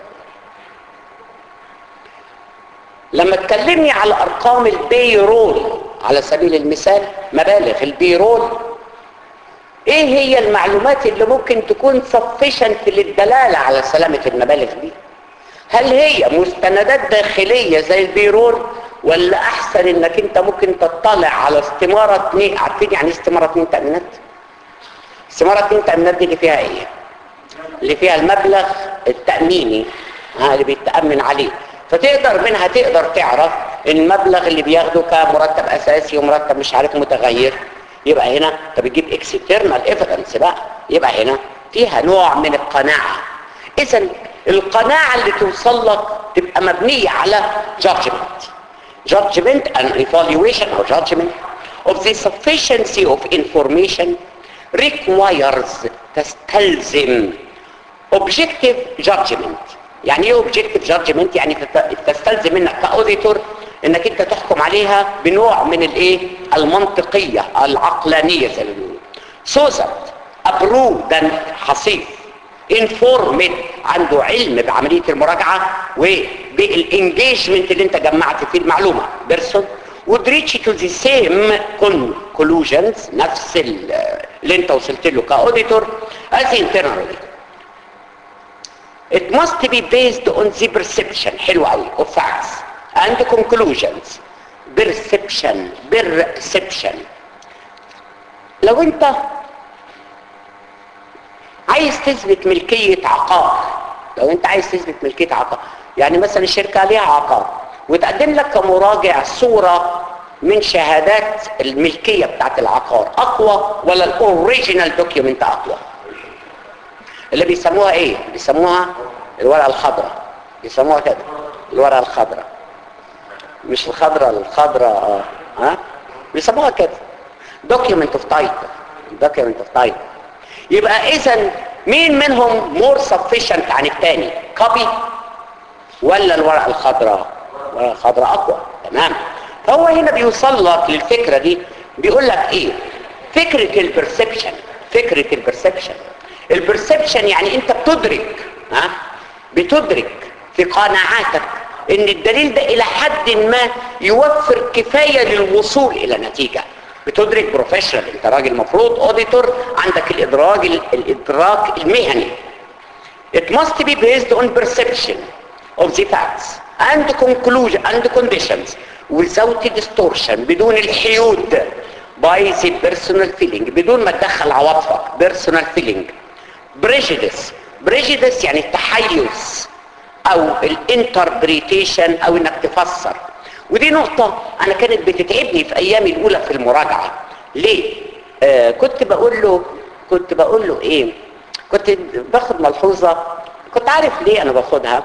لما تكلمني على ارقام البيرول على سبيل المثال مبالغ البيرول ايه هي المعلومات اللي ممكن تكون sufficient للدلالة على سلامة المبالغ دي هل هي مستندات داخلية زي البيرول ولا احسن انك انت ممكن تطلع على استمارة اتنين عارفين يعني إيه استمارة اتنين تأمينات استمارة اتنين تأمينات دي اللي فيها ايه اللي فيها المبلغ التأميني ها اللي بيتأمن عليه فتقدر منها تقدر تعرف المبلغ اللي بياخده كمرتب اساسي ومرتب مش عارف متغير يبقى هنا انت بتجيب اكسترنال ايفيدنس بقى يبقى هنا فيها نوع من القناعة اذا القناعة اللي توصل لك تبقى مبنية على judgment judgment and evaluation or judgment of the sufficiency of information requires تستلزم objective judgment يعني ايه objective judgment يعني تت- تستلزم منك كاوديتور انك انت تحكم عليها بنوع من الايه المنطقية العقلانية زي ما بيقولوا so that a prudent حصيف informed عنده علم بعملية المراجعة وبالانجيجمنت اللي انت جمعت فيه المعلومة بيرسون would reach to the same conclusions نفس ال- اللي انت وصلت له كاوديتور as the internal auditor It must be based on the perception حلو قوي of facts and conclusions perception perception لو انت عايز تثبت ملكية عقار لو انت عايز تثبت ملكية عقار يعني مثلا الشركة ليها عقار وتقدم لك كمراجع صورة من شهادات الملكية بتاعت العقار اقوى ولا الاوريجينال دوكيومنت اقوى اللي بيسموها ايه بيسموها الورقة الخضراء بيسموها كده الورقة الخضراء مش الخضراء الخضراء اه ها بيسموها كده document of title document of title يبقى اذا مين منهم more sufficient عن الثاني copy ولا الورقة الخضراء الورقة الخضراء اقوى تمام فهو هنا بيوصل لك للفكرة دي بيقول لك ايه فكرة البرسبشن فكرة البرسبشن البرسبشن يعني انت بتدرك ها بتدرك في قناعاتك ان الدليل ده الى حد ما يوفر كفاية للوصول الى نتيجة بتدرك بروفيشنال انت راجل مفروض اوديتور عندك الادراك الادراك المهني It must be based on perception of the facts and conclusion and conditions without distortion بدون الحيود by the personal feeling بدون ما تدخل عواطفك personal feeling prejudice prejudice يعني التحيز او الانتربريتيشن او انك تفسر ودي نقطة انا كانت بتتعبني في ايامي الاولى في المراجعة ليه آه كنت بقول له كنت بقول له ايه كنت باخد ملحوظة كنت عارف ليه انا باخدها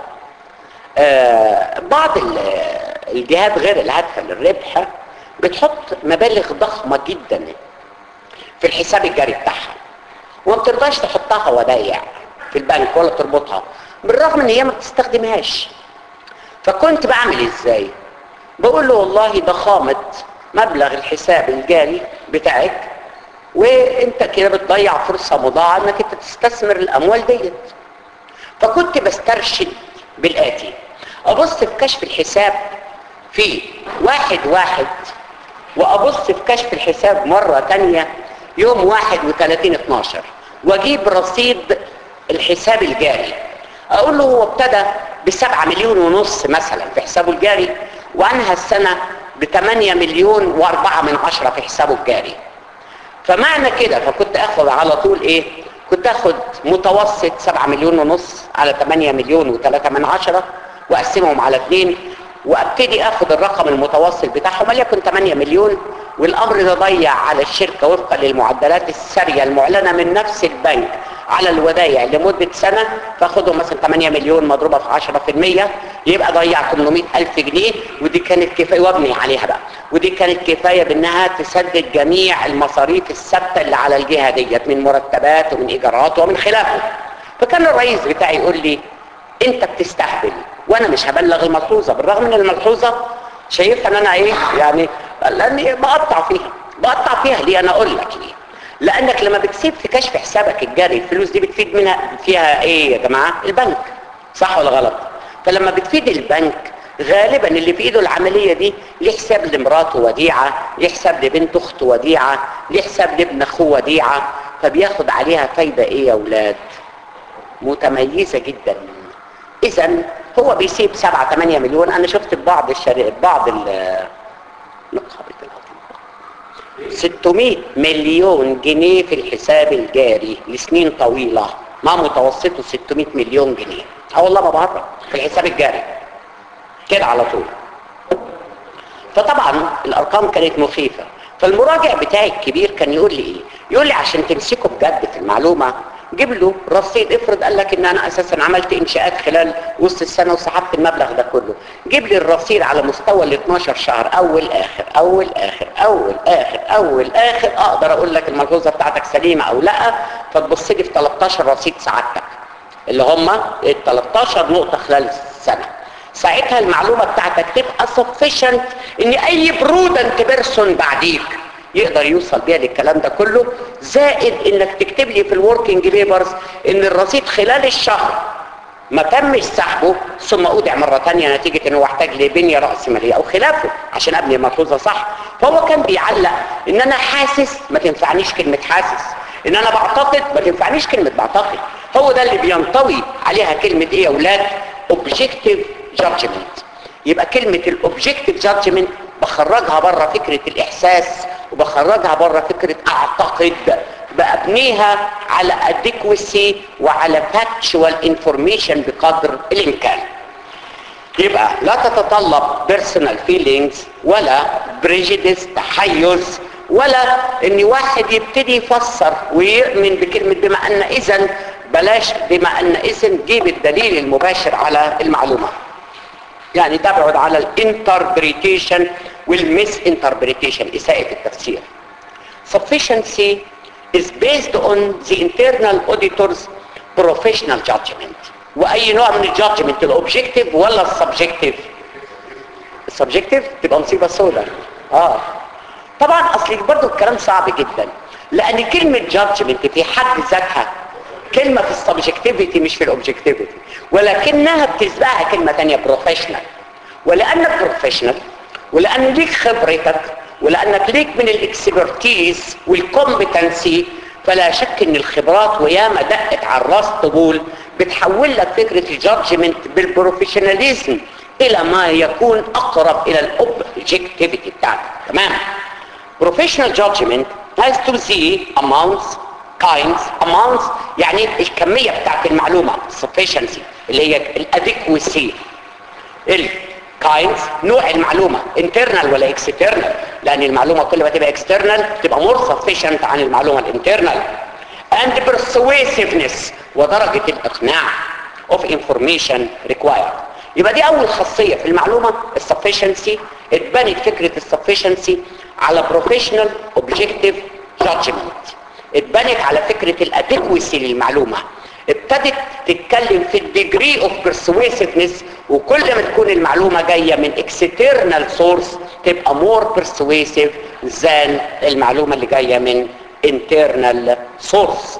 آه بعض الجهات غير الهادفة للربح بتحط مبالغ ضخمة جدا في الحساب الجاري بتاعها وما بترضاش تحطها ودايع في البنك ولا تربطها بالرغم ان هي ما بتستخدمهاش فكنت بعمل ازاي بقول له والله ضخامة مبلغ الحساب الجاري بتاعك وانت كده بتضيع فرصة مضاعة انك انت تستثمر الاموال ديت فكنت بسترشد بالآتي ابص في كشف الحساب في واحد واحد وابص في كشف الحساب مرة تانية يوم واحد وثلاثين اتناشر واجيب رصيد الحساب الجاري اقول له هو ابتدى بسبعة مليون ونص مثلا في حسابه الجاري وانهى السنة بثمانية مليون واربعة من عشرة في حسابه الجاري فمعنى كده فكنت اخد على طول ايه كنت اخد متوسط سبعة مليون ونص على 8 مليون وثلاثة من عشرة واقسمهم على اثنين وابتدي اخد الرقم المتوسط بتاعهم وليكن 8 مليون والامر ده ضيع على الشركة وفقا للمعدلات السارية المعلنة من نفس البنك على الودايع لمدة سنة فاخدهم مثلا 8 مليون مضروبة في 10% يبقى ضيع 800 ألف جنيه ودي كانت كفاية وابني عليها بقى ودي كانت كفاية بانها تسدد جميع المصاريف الثابتة اللي على الجهة ديت من مرتبات ومن ايجارات ومن خلافه فكان الرئيس بتاعي يقول لي انت بتستهبل وانا مش هبلغ الملحوظة بالرغم ان الملحوظة شايفها ان انا ايه يعني لاني بقطع فيها بقطع فيها ليه انا اقول لك ليه لانك لما بتسيب في كشف حسابك الجاري الفلوس دي بتفيد منها فيها ايه يا جماعة البنك صح ولا غلط فلما بتفيد البنك غالبا اللي في ايده العملية دي ليه حساب لمراته وديعة ليه حساب لبنت اخته وديعة ليه حساب لابن اخوه وديعة فبياخد عليها فايدة ايه يا اولاد متميزة جدا اذا هو بيسيب 7 8 مليون انا شفت بعض الشركات بعض ال 600 مليون جنيه في الحساب الجاري لسنين طويلة ما متوسطه 600 مليون جنيه اه والله ما بهرب في الحساب الجاري كده على طول فطبعا الارقام كانت مخيفة فالمراجع بتاعي الكبير كان يقول لي ايه يقول لي عشان تمسكه بجد في المعلومة جيب له رصيد افرض قال لك ان انا اساسا عملت انشاءات خلال وسط السنه وسحبت المبلغ ده كله جيب لي الرصيد على مستوى ال 12 شهر اول اخر اول اخر اول اخر اول اخر اقدر اقول لك الملحوظه بتاعتك سليمه او لا فتبص لي في 13 رصيد سعادتك اللي هم ال 13 نقطه خلال السنه ساعتها المعلومه بتاعتك تبقى sufficient ان اي برودنت بيرسون بعديك يقدر يوصل بيها للكلام ده كله زائد انك تكتب لي في الوركينج بيبرز ان الرصيد خلال الشهر ما تمش سحبه ثم اودع مرة تانية نتيجة انه احتاج لبنية رأس مالية او خلافه عشان ابني الملحوظة صح فهو كان بيعلق ان انا حاسس ما تنفعنيش كلمة حاسس ان انا بعتقد ما تنفعنيش كلمة بعتقد هو ده اللي بينطوي عليها كلمة ايه يا اولاد objective judgment يبقى كلمة الاوبجكتيف جادجمنت بخرجها بره فكرة الاحساس وبخرجها بره فكرة اعتقد بابنيها على adequacy وعلى factual information بقدر الامكان يبقى لا تتطلب personal feelings ولا prejudice تحيز ولا ان واحد يبتدي يفسر ويؤمن بكلمة بما ان اذا بلاش بما ان اذا جيب الدليل المباشر على المعلومة يعني تبعد على الانتربريتيشن والميس انتربريتيشن اساءة التفسير sufficiency is based on the internal auditor's professional judgment واي نوع من الجادجمنت الاوبجكتيف ولا السبجكتيف السبجكتيف تبقى مصيبه سوداء اه طبعا اصل برضو الكلام صعب جدا لان كلمه جادجمنت في حد ذاتها كلمه في السبجكتيفيتي مش في الاوبجكتيفيتي ولكنها بتسبقها كلمه ثانيه بروفيشنال ولانك بروفيشنال ولان ليك خبرتك ولانك ليك من الاكسبرتيز والكومبتنسي فلا شك ان الخبرات وياما دقت على الراس طبول بتحول لك فكره الجادجمنت بالبروفيشناليزم الى ما يكون اقرب الى الاوبجكتيفيتي بتاعتك تمام professional judgment has to see amounts kinds amounts يعني الكميه بتاعت المعلومه sufficiency اللي هي الادكوسي الكاينز نوع المعلومه internal ولا external لان المعلومه كل ما تبقى external تبقى more sufficient عن المعلومه الانترنال and persuasiveness ودرجه الاقناع of information required يبقى دي اول خاصيه في المعلومه السفشنسي اتبنت فكره السفشنسي على بروفيشنال اوبجكتيف جادجمنت اتبنت على فكره الادكوسي للمعلومه ابتدت تتكلم في الديجري اوف persuasiveness وكل ما تكون المعلومه جايه من اكسترنال سورس تبقى مور persuasive than المعلومه اللي جايه من internal source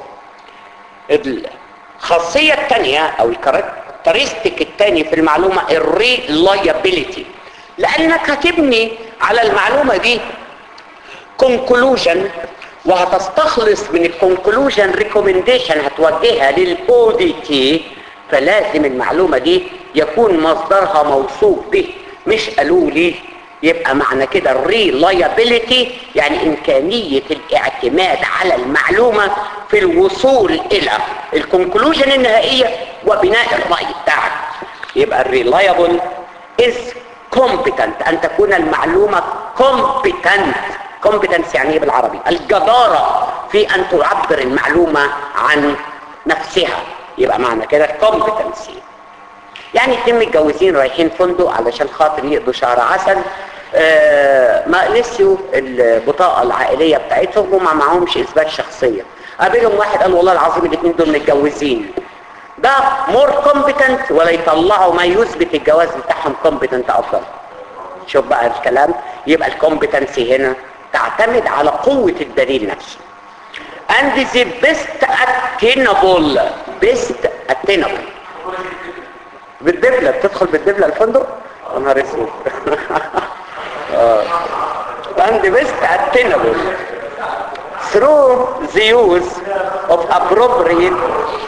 الخاصيه الثانيه او الكاركترستيك الثاني في المعلومه الريلايابيليتي لانك هتبني على المعلومه دي conclusion وهتستخلص من الكونكلوجن ريكومنديشن هتوجهها للاو دي تي فلازم المعلومه دي يكون مصدرها موثوق به مش قالوا لي يبقى معنى كده الريلايابيليتي يعني امكانيه الاعتماد على المعلومه في الوصول الى الكونكلوجن النهائيه وبناء الراي بتاعك يبقى الريلايبل از competent ان تكون المعلومه competent competence يعني ايه بالعربي الجدارة في ان تعبر المعلومة عن نفسها يبقى معنى كده competency يعني اتنين متجوزين رايحين فندق علشان خاطر يقضوا شهر عسل آه ما نسيوا البطاقة العائلية بتاعتهم وما معهمش اثبات شخصية قابلهم واحد قال والله العظيم الاثنين دول متجوزين ده مور كومبتنت ولا يطلعوا ما يثبت الجواز بتاعهم كومبتنت افضل شوف بقى الكلام يبقى الكومبتنسي هنا تعتمد على قوة الدليل نفسه and the best attainable best attainable بالدبلة بتدخل بالدبلة الفندق يا نهار اسود and the best attainable through the use of appropriate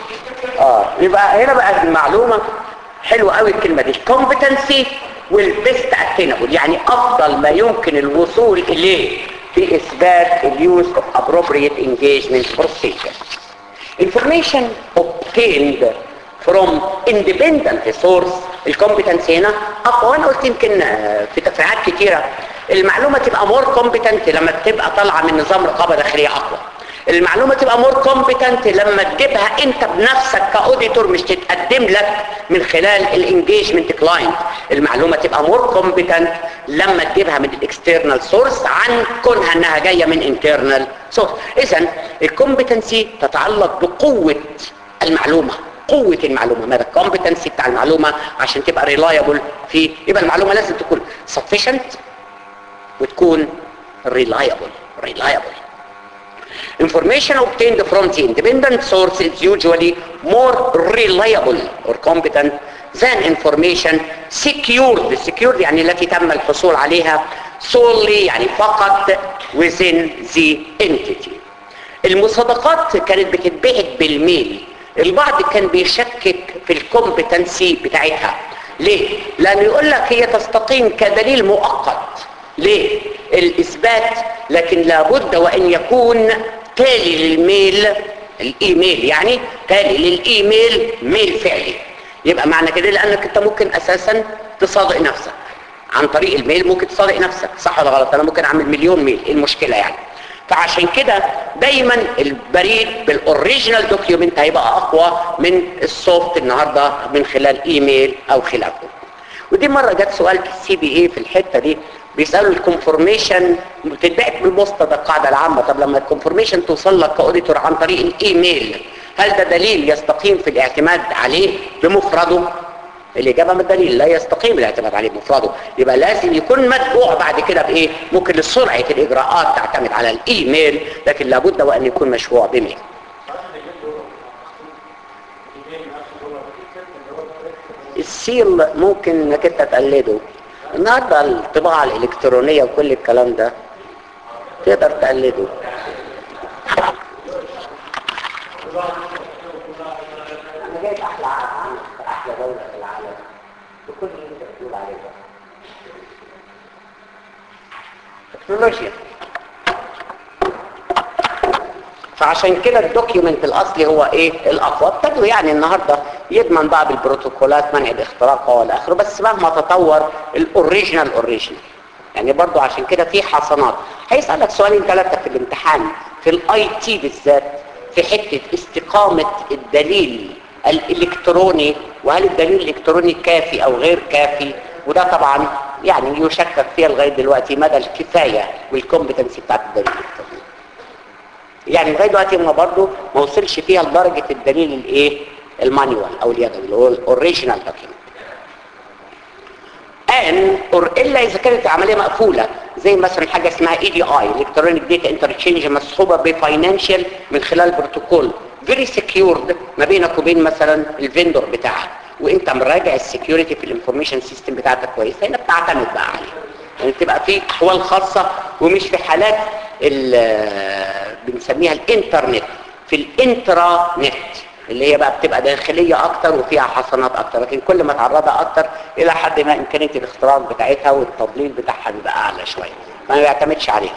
اه يبقى هنا بقى المعلومة حلوة قوي الكلمة دي competency والبيست اتينبل يعني افضل ما يمكن الوصول اليه في اثبات اليوز اوف appropriate engagement procedure information obtained from independent source الكومبتنس هنا اقوى وانا قلت يمكن في تفريعات كتيره المعلومه تبقى مور كومبتنت لما تبقى طالعه من نظام رقابه داخليه اقوى المعلومه تبقى مور كومبتنت لما تجيبها انت بنفسك كاوديتور مش تتقدم لك من خلال الانجيجمنت كلاينت المعلومه تبقى مور كومبتنت لما تجيبها من الاكسترنال سورس عن كونها انها جايه من انترنال سورس اذا الكومبتنسي تتعلق بقوه المعلومه قوة المعلومة ماذا الكومبتنسي بتاع المعلومة عشان تبقى ريلايبل في يبقى المعلومة لازم تكون sufficient وتكون reliable reliable information obtained from the independent source is usually more reliable or competent than information secured secured يعني التي تم الحصول عليها solely يعني فقط within the entity المصادقات كانت بتتبعت بالميل البعض كان بيشكك في الكومبتنسي بتاعتها ليه؟ لأنه يقول لك هي تستقيم كدليل مؤقت ليه؟ الإثبات لكن لابد وأن يكون تالي للميل الإيميل يعني تالي للإيميل ميل فعلي يبقى معنى كده لأنك أنت ممكن أساسا تصادق نفسك عن طريق الميل ممكن تصادق نفسك صح ولا غلط أنا ممكن أعمل مليون ميل إيه المشكلة يعني فعشان كده دايما البريد بالاوريجينال دوكيومنت هيبقى اقوى من السوفت النهارده من خلال ايميل او خلافه ودي مره جت سؤال في السي بي اي في الحته دي بيسالوا الكونفورميشن بتتبعت بالمستند القاعده العامه طب لما الكونفورميشن توصل لك كاوديتور عن طريق الايميل هل ده دليل يستقيم في الاعتماد عليه بمفرده الإجابة من الدليل لا يستقيم الاعتماد عليه بمفرده يبقى لازم يكون متبوع بعد كده بإيه ممكن لسرعة الإجراءات تعتمد على الإيميل لكن لابد وأن يكون مشروع بميل السيل ممكن انك انت تقلده النهارده الطباعة الإلكترونية وكل الكلام ده تقدر تقلده انا جايب احلى عالم احلى دولة في العالم بكل اللي انت بتقول عليه ده تكنولوجيا فعشان كده الدوكيومنت الاصلي هو ايه الاقوى ابتدوا يعني النهارده يضمن بقى بالبروتوكولات منع الاختراق والى اخره بس مهما تطور الاوريجينال اوريجينال يعني برضو عشان كده في حصانات هيسالك سؤالين ثلاثه في الامتحان في الاي تي بالذات في حته استقامه الدليل الالكتروني وهل الدليل الالكتروني كافي او غير كافي وده طبعا يعني يشكك فيها لغايه دلوقتي مدى الكفايه والكومبتنسي بتاعت الدليل الالكتروني يعني لغايه دلوقتي ما برضه ما وصلش فيها لدرجه الدليل الايه المانيوال او اليدوي اللي هو الاوريجينال دوكيمنت ان اور الا اذا كانت العمليه مقفوله زي مثلا حاجه اسمها اي دي اي الكترونيك داتا انترتشينج مصحوبه بفاينانشال من خلال بروتوكول فيري سكيورد ما بينك وبين مثلا الفيندور بتاعك وانت مراجع السكيورتي في الانفورميشن سيستم بتاعتك كويس هنا بتعتمد بقى عليه يعني تبقى في احوال خاصه ومش في حالات بنسميها الانترنت في الانترا نت اللي هي بقى بتبقى داخليه اكتر وفيها حصانات اكتر لكن كل ما تعرضها اكتر الى حد ما امكانيه الاختراق بتاعتها والتضليل بتاعها بيبقى اعلى شويه ما بيعتمدش عليها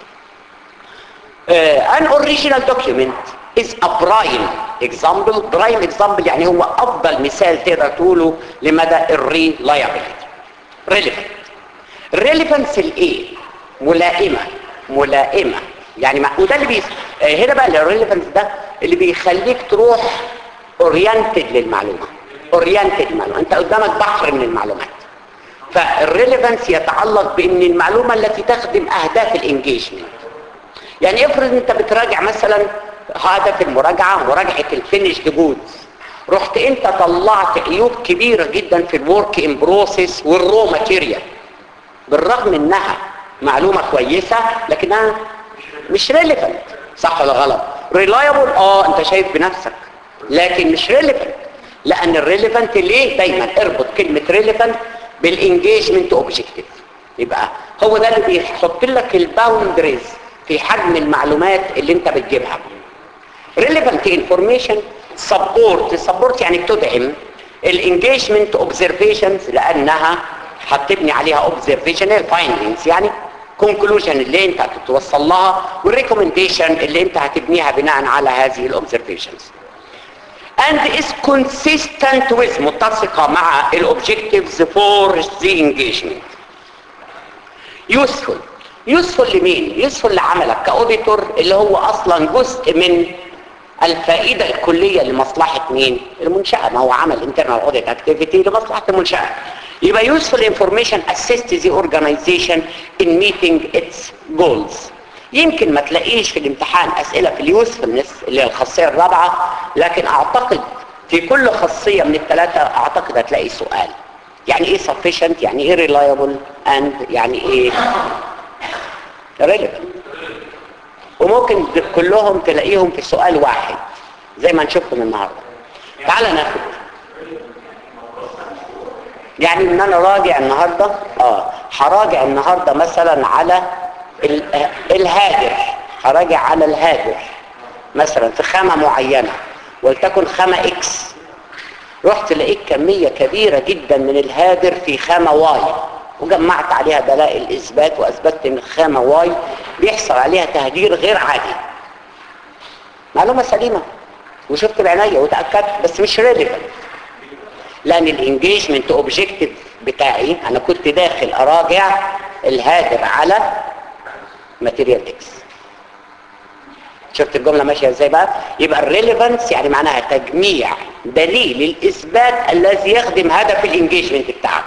uh, an original document is a prime example prime example يعني هو افضل مثال تقدر تقوله لمدى الريلايابيلتي relevant relevance الايه ملائمه ملائمه يعني ما وده اللي بيس... هنا بقى الريليفنس ده اللي بيخليك تروح اورينتد للمعلومه اورينتد للمعلومه انت قدامك بحر من المعلومات فالريليفنس يتعلق بان المعلومه التي تخدم اهداف الانجيجمنت يعني افرض انت بتراجع مثلا هدف المراجعه مراجعه الفينيشد جودز رحت انت طلعت عيوب كبيره جدا في الورك ان بروسيس والرو ماتيريال بالرغم انها معلومه كويسه لكنها مش ريليفنت صح ولا غلط ريلايبل اه انت شايف بنفسك لكن مش ريليفنت لان الريليفنت ليه دايما اربط كلمه ريليفنت بالانجيجمنت اوبجكتيف يبقى هو ده اللي بيحط لك الباوندريز في حجم المعلومات اللي انت بتجيبها relevant information support support يعني بتدعم الانجيجمنت اوبزرفيشنز لانها هتبني عليها اوبزرفيشن الفايندنجز يعني conclusion اللي انت هتتوصل لها والريكومنديشن اللي انت هتبنيها بناء على هذه الاوبزرفيشنز and is consistent with متسقة مع الاوبجكتيفز for the engagement useful useful لمين؟ useful لعملك كاوديتور اللي هو اصلا جزء من الفائدة الكلية لمصلحة مين؟ المنشأة ما هو عمل internal audit activity لمصلحة المنشأة يبقى useful information assist the organization in meeting its goals يمكن ما تلاقيش في الامتحان اسئلة في اليوسفلنس اللي هي الخاصية الرابعة لكن اعتقد في كل خاصية من الثلاثة اعتقد هتلاقي سؤال يعني ايه sufficient يعني ايه reliable and يعني ايه relevant وممكن كلهم تلاقيهم في سؤال واحد زي ما نشوفهم النهارده تعال ناخد يعني ان انا راجع النهارده اه هراجع النهارده مثلا على الهادر هراجع على الهادر مثلا في خامه معينه ولتكن خامه اكس رحت لقيت كميه كبيره جدا من الهادر في خامه واي وجمعت عليها دلائل اثبات واثبتت ان الخامه واي بيحصل عليها تهدير غير عادي معلومه سليمه وشفت بعينيا وتاكدت بس مش ريليفنت لان الانجيجمنت اوبجكتيف بتاعي انا كنت داخل اراجع الهادر على ماتيريال اكس شفت الجمله ماشيه ازاي بقى يبقى الريليفانس يعني معناها تجميع دليل الاثبات الذي يخدم هدف الانجيجمنت بتاعك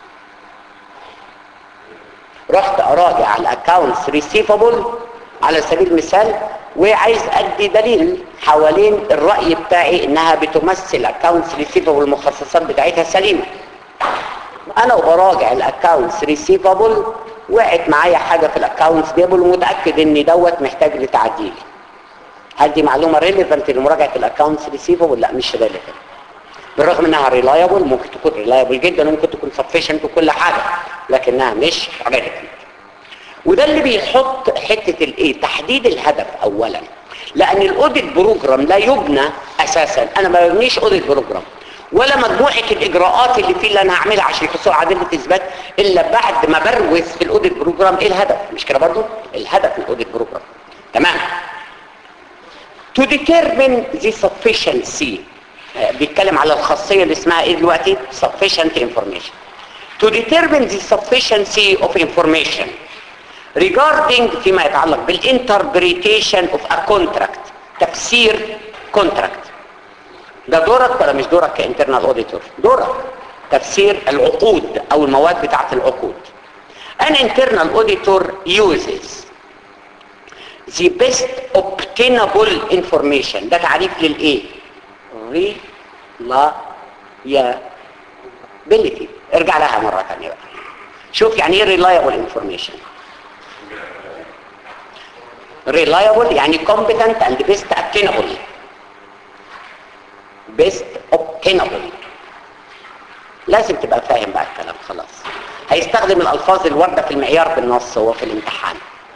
رحت اراجع على الاكونتس ريسيفبل على سبيل المثال وعايز ادي دليل حوالين الرأي بتاعي انها بتمثل اكونتس ريسيفبل المخصصات بتاعتها سليمة انا وبراجع الاكونتس ريسيفبل وقعت معايا حاجة في الاكونتس ديبل ومتأكد ان دوت محتاج لتعديل هل دي معلومة ريليفنت لمراجعة الاكونتس ريسيفبل لا مش ريليفنت بالرغم انها ريلايبل ممكن تكون ريلايبل جدا وممكن تكون سفيشنت وكل حاجة لكنها مش ريليفنت وده اللي بيحط حته الايه تحديد الهدف اولا لان الاوديت بروجرام لا يبنى اساسا انا ما ببنيش اوديت بروجرام ولا مجموعه الاجراءات اللي فيه اللي انا هعملها عشان يحصل على ادله اثبات الا بعد ما بروز في الاوديت بروجرام ايه الهدف مش كده برضو الهدف من الاوديت بروجرام تمام to determine the sufficiency آه، بيتكلم على الخاصيه اللي اسمها ايه دلوقتي sufficient information to determine the sufficiency of information regarding فيما يتعلق بالinterpretation of a contract تفسير contract ده دورك ولا مش دورك كانترنال اوديتور دورك تفسير العقود او المواد بتاعت العقود an internal auditor uses the best obtainable information ده تعريف للايه reliability ارجع لها مرة ثانية بقى شوف يعني ايه reliable information reliable يعني competent and best obtainable best obtainable لازم تبقى فاهم بقى الكلام خلاص هيستخدم الالفاظ الواردة في المعيار بالنص هو في الامتحان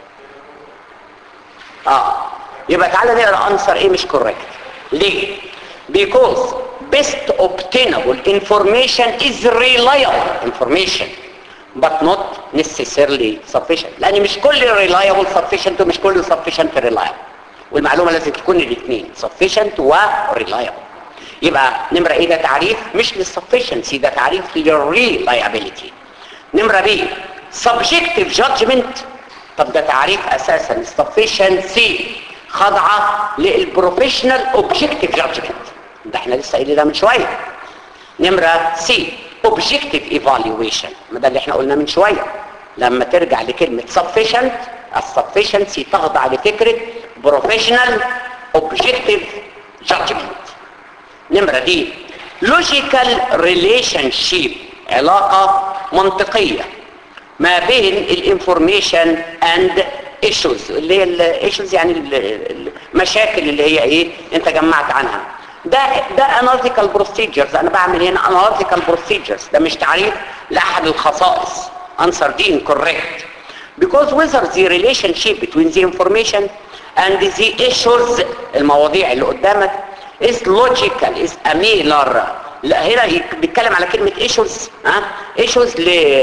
اه يبقى تعالى نقرا انسر ايه مش كوريكت ليه because best obtainable information is reliable information but not necessarily sufficient لان مش كل reliable sufficient ومش كل sufficient reliable والمعلومه لازم تكون الاثنين sufficient و reliable يبقى نمرة ايه ده تعريف مش للsufficiency ده تعريف للreliability نمرة بي subjective judgment طب ده تعريف اساسا sufficiency خاضعة للبروفيشنال objective judgment ده احنا لسه قايلين ده من شوية نمرة سي objective evaluation ما ده اللي احنا قلنا من شوية لما ترجع لكلمة sufficient السufficiency تخضع لفكرة professional objective judgment نمرة دي logical relationship علاقة منطقية ما بين الانفورميشن اند ايشوز اللي هي الايشوز يعني ال- المشاكل اللي هي ايه انت جمعت عنها ده ده اناليتيكال بروسيجرز انا بعمل هنا اناليتيكال بروسيجرز ده مش تعريف لاحد الخصائص answer دي incorrect because whether the relationship between the information and the issues المواضيع اللي قدامك is logical is a mailer لا هنا يك- بيتكلم على كلمة issues ها issues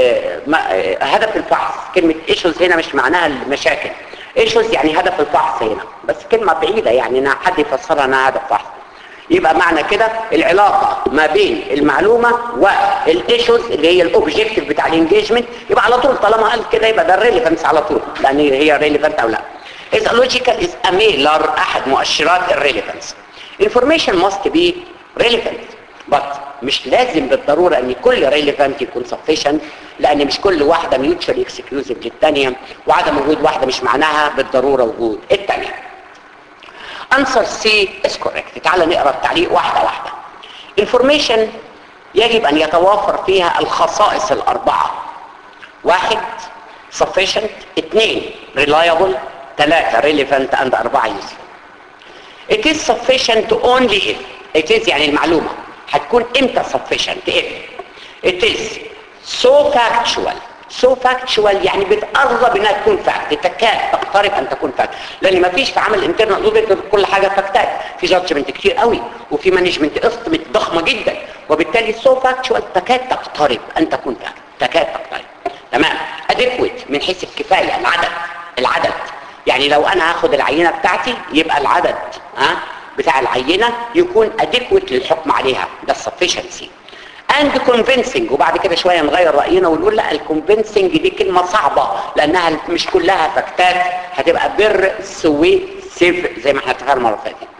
لهدف الفحص كلمة issues هنا مش معناها المشاكل issues يعني هدف الفحص هنا بس كلمة بعيدة يعني انها حد يفسرها انها هدف فحص يبقى معنى كده العلاقة ما بين المعلومة والايشوز اللي هي الاوبجيكتيف بتاع الانجيجمنت يبقى على طول طالما قال كده يبقى ده الريليفنس على طول لان هي ريليفنت او لا is logical is a mailer احد مؤشرات الريليفنس information must be relevant but مش لازم بالضرورة ان كل relevant يكون sufficient لان مش كل واحدة mutually exclusive للتانية وعدم وجود واحدة مش معناها بالضرورة وجود التانية answer C is correct تعال نقرأ التعليق واحدة واحدة information يجب ان يتوافر فيها الخصائص الاربعة واحد sufficient اثنين reliable ثلاثة relevant and أربعة useful it is sufficient only if it is يعني المعلومة هتكون امتى sufficient if it is so factual so factual يعني بتقرب انها تكون فاكت تكاد تقترب ان تكون فاكت لان ما فيش في عمل انترنال اوديت كل حاجه فاكتات في جادجمنت كتير قوي وفي مانجمنت استمت ضخمه جدا وبالتالي سو فاكتشوال تكاد تقترب ان تكون فاكت تكاد تقترب تمام اديكويت من حيث الكفايه العدد العدد يعني لو انا هاخد العينه بتاعتي يبقى العدد ها بتاع العينه يكون اديكويت للحكم عليها ده السفشنسي اند كونفينسنج وبعد كده شويه نغير راينا ونقول لا الكونفينسنج دي كلمه صعبه لانها مش كلها فاكتات هتبقى بيرسويسيف زي ما احنا اتفقنا المره اللي فاتت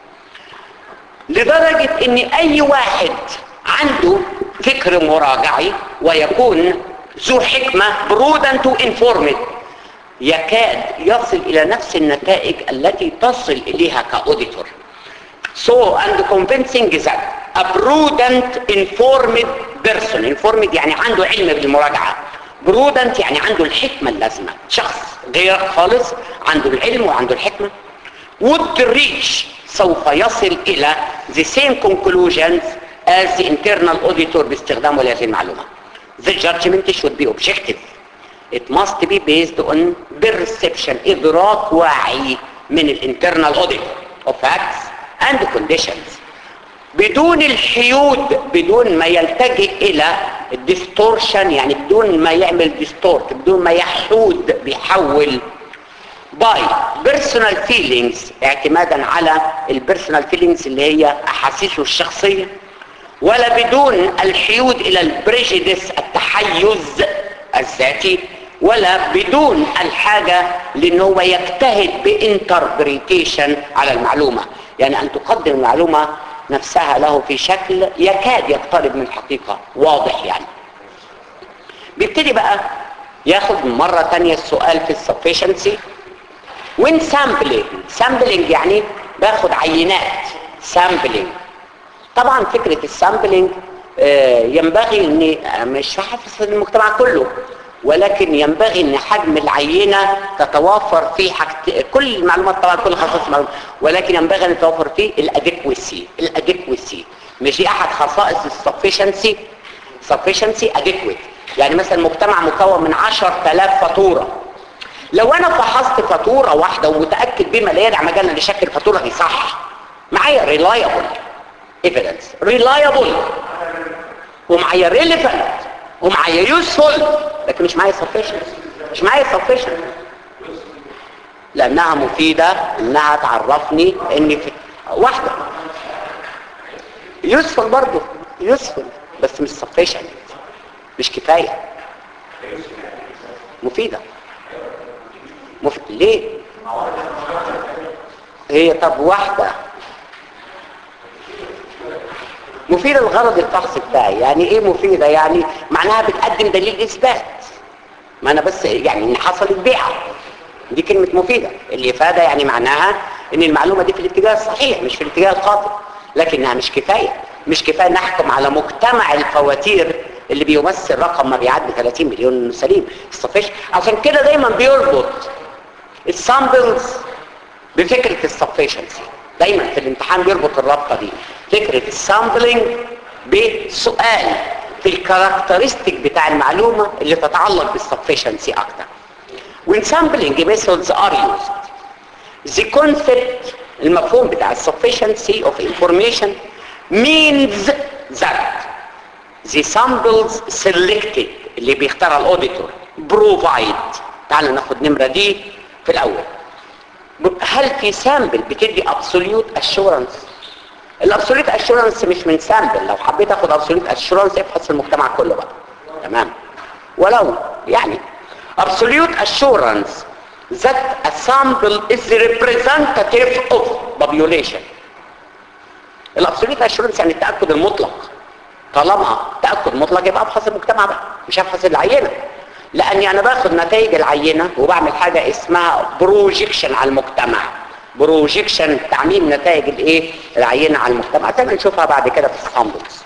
لدرجه ان اي واحد عنده فكر مراجعي ويكون ذو حكمه برودنت وانفورمد يكاد يصل الى نفس النتائج التي تصل اليها كاوديتور so and convincing that a prudent informed person informed يعني عنده علم بالمراجعة prudent يعني عنده الحكمة اللازمة شخص غير خالص عنده العلم وعنده الحكمة would reach سوف يصل إلى the same conclusions as the internal auditor باستخدام هذه المعلومة the judgment should be objective it must be based on perception ادراك واعي من الانترنال اوديت of facts and conditions بدون الحيود بدون ما يلتجئ الى الديستورشن يعني بدون ما يعمل ديستورت بدون ما يحود بيحول باي بيرسونال فيلينجز اعتمادا على البيرسونال فيلينجز اللي هي احاسيسه الشخصيه ولا بدون الحيود الى البريجيدس التحيز الذاتي ولا بدون الحاجة لان هو يجتهد بانتربريتيشن على المعلومة يعني ان تقدم المعلومة نفسها له في شكل يكاد يقترب من الحقيقة واضح يعني بيبتدي بقى ياخد مرة تانية السؤال في السفشنسي وين سامبلينج سامبلينج يعني باخد عينات سامبلينج طبعا فكرة السامبلينج آه، ينبغي ان مش هحفظ المجتمع كله ولكن ينبغي ان حجم العينة تتوافر فيه حاجت... كل المعلومات طبعا كل خصائص المعلومات ولكن ينبغي ان يتوافر فيه الادكوسي الادكوسي مش دي احد خصائص السفشنسي سفشنسي ادكويت يعني مثلا مجتمع مكون من 10000 فاتوره لو انا فحصت فاتوره واحده ومتاكد بما لا يدع مجالا لشك الفاتوره دي صح معايا ريلايبل ايفيدنس ريلايبل ومعايا ريليفنت ومعايا يوسفول لكن مش معايا sufficient مش معايا sufficient لانها مفيدة انها تعرفني ان في واحدة يوسفول برضو يوسفول بس مش sufficient مش كفاية مفيدة مف... ليه هي طب واحدة مفيدة الغرض الفحص بتاعي يعني ايه مفيدة يعني معناها بتقدم دليل اثبات ما انا بس يعني ان حصلت بيعة دي كلمة مفيدة الافادة يعني معناها ان المعلومة دي في الاتجاه الصحيح مش في الاتجاه الخاطئ لكنها مش كفاية مش كفاية نحكم على مجتمع الفواتير اللي بيمثل رقم ما بيعدي 30 مليون سليم الصفيش عشان كده دايما بيربط السامبلز بفكرة السفيشنسي دايما في الامتحان بيربط الرابطة دي فكرة السامبلينج بسؤال في الكاركترستيك بتاع المعلومة اللي تتعلق بالسفيشنسي اكتر when sampling methods are used the concept المفهوم بتاع السفيشنسي of information means that the samples selected اللي بيختارها الاوديتور provide تعالوا ناخد نمرة دي في الاول هل في سامبل بتدي absolute assurance الابسوليت اشورنس مش من سامبل لو حبيت اخد ابسوليت اشورنس افحص المجتمع كله بقى تمام ولو يعني absolute assurance that a sample is representative of population الابسوليت اشورنس يعني التاكد المطلق طالما تاكد مطلق يبقى ابحث المجتمع بقى مش هبحث العينه لاني انا باخد نتائج العينه وبعمل حاجه اسمها بروجيكشن على المجتمع بروجيكشن تعميم نتائج الايه العينه على المجتمع زي ما نشوفها بعد كده في السامبلز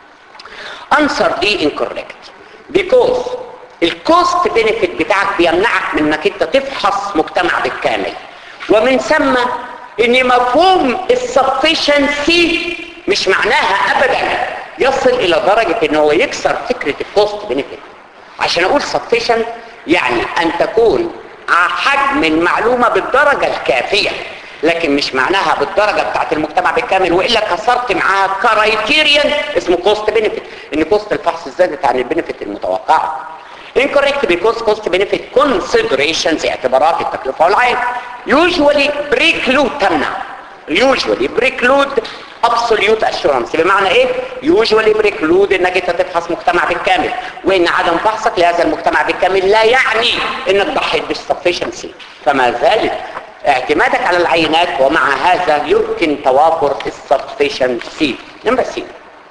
answer دي incorrect because الكوست بينيفيت بتاعك بيمنعك من انك انت تفحص مجتمع بالكامل ومن ثم ان مفهوم السفشنسي مش معناها ابدا يصل الى درجة ان هو يكسر فكرة الكوست بينيفيت عشان اقول sufficient يعني ان تكون حجم المعلومة بالدرجة الكافية لكن مش معناها بالدرجة بتاعت المجتمع بالكامل وإلا كسرت معاها كرايتيريان اسمه كوست بينيفيت ان كوست الفحص زادت عن البينيفيت المتوقعة incorrect because cost benefit considerations اعتبارات التكلفة والعين usually preclude تمنع usually preclude absolute assurance بمعنى ايه usually preclude انك انت تفحص مجتمع بالكامل وان عدم فحصك لهذا المجتمع بالكامل لا يعني انك ضحيت بالسفشنسي فما زالت اعتمادك على العينات ومع هذا يمكن توافر السفشنسي نمبر سي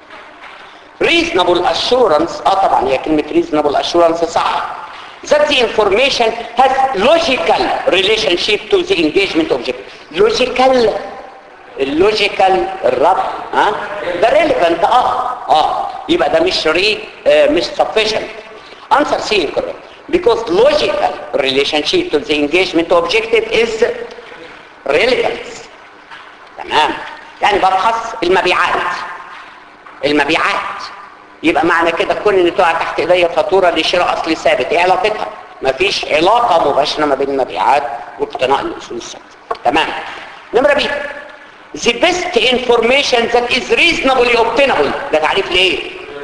reasonable assurance اه طبعا هي كلمة reasonable assurance صح that the information has logical relationship to the engagement object logical اللوجيكال الربط ها ده ريليفنت اه اه يبقى ده مش ري آه مش sufficient answer C incorrect because logical relationship to the engagement objective is relevance تمام يعني ببحث المبيعات المبيعات يبقى معنى كده كون ان تقع تحت ايديا فاتوره لشراء اصلي ثابت ايه علاقتها مفيش علاقة مباشرة ما بين المبيعات واقتناء الأصول الثابتة تمام نمرة بي the best information that is reasonably obtainable ده تعريف ليه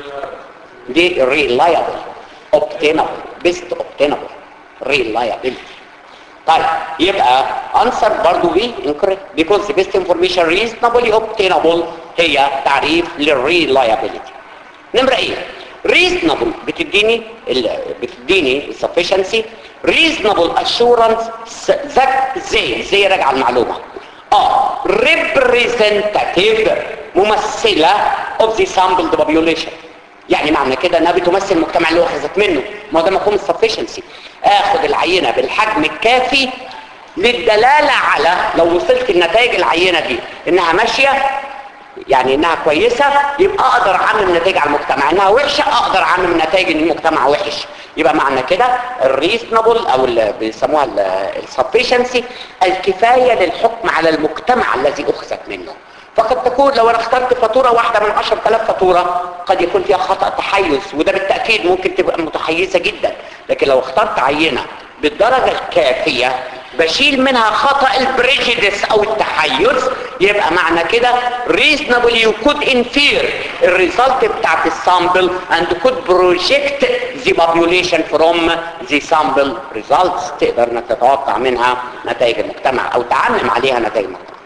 دي reliable obtainable best obtainable reliability طيب يبقى answer برضو بي incorrect because the best information reasonably obtainable هي تعريف للreliability نمرة ايه reasonable بتديني ال بتديني sufficiency reasonable assurance that زي زي راجع المعلومة اه representative ممثلة of the sampled population يعني معنى كده انها بتمثل المجتمع اللي اخذت منه ما ده مفهوم السفشنسي اخد العينه بالحجم الكافي للدلاله على لو وصلت النتائج العينه دي انها ماشيه يعني انها كويسه يبقى اقدر اعمم نتائج على المجتمع انها وحشه اقدر اعمم نتائج ان المجتمع وحش يبقى معنى كده الريزنبل او اللي بيسموها السفشنسي الكفايه للحكم على المجتمع الذي اخذت منه فقد تكون لو انا اخترت فاتوره واحده من 10000 فاتوره قد يكون فيها خطا تحيز وده بالتاكيد ممكن تبقى متحيزه جدا لكن لو اخترت عينه بالدرجه الكافيه بشيل منها خطا البريجيدس او التحيز يبقى معنى كده reasonably you could infer الريزلت بتاعت السامبل and could project the population from the sample results تقدر انك تتوقع منها نتائج المجتمع او تعمم عليها نتائج المجتمع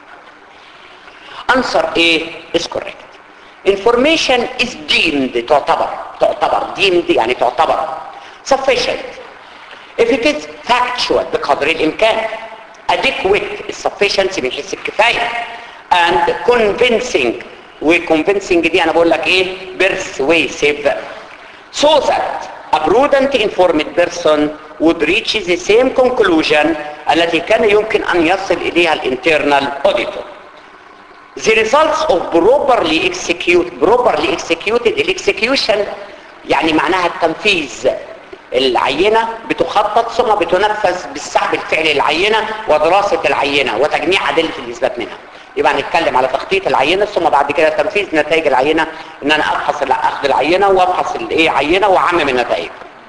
answer A is correct information is deemed تعتبر تعتبر deemed يعني تعتبر sufficient if it is factual بقدر الامكان adequate sufficiency من حيث الكفاية and convincing وconvincing دي انا بقول لك ايه persuasive so that a prudent informed person would reach the same conclusion التي كان يمكن ان يصل اليها الانترنال auditor the results of properly execute properly executed الاكسكيوشن يعني معناها التنفيذ العينة بتخطط ثم بتنفذ بالسحب الفعلي للعينة ودراسة العينة وتجميع أدلة الإثبات منها يبقى نتكلم على تخطيط العينة ثم بعد كده تنفيذ نتائج العينة ان انا ابحث اخذ العينة وابحث الايه عينة واعمم النتائج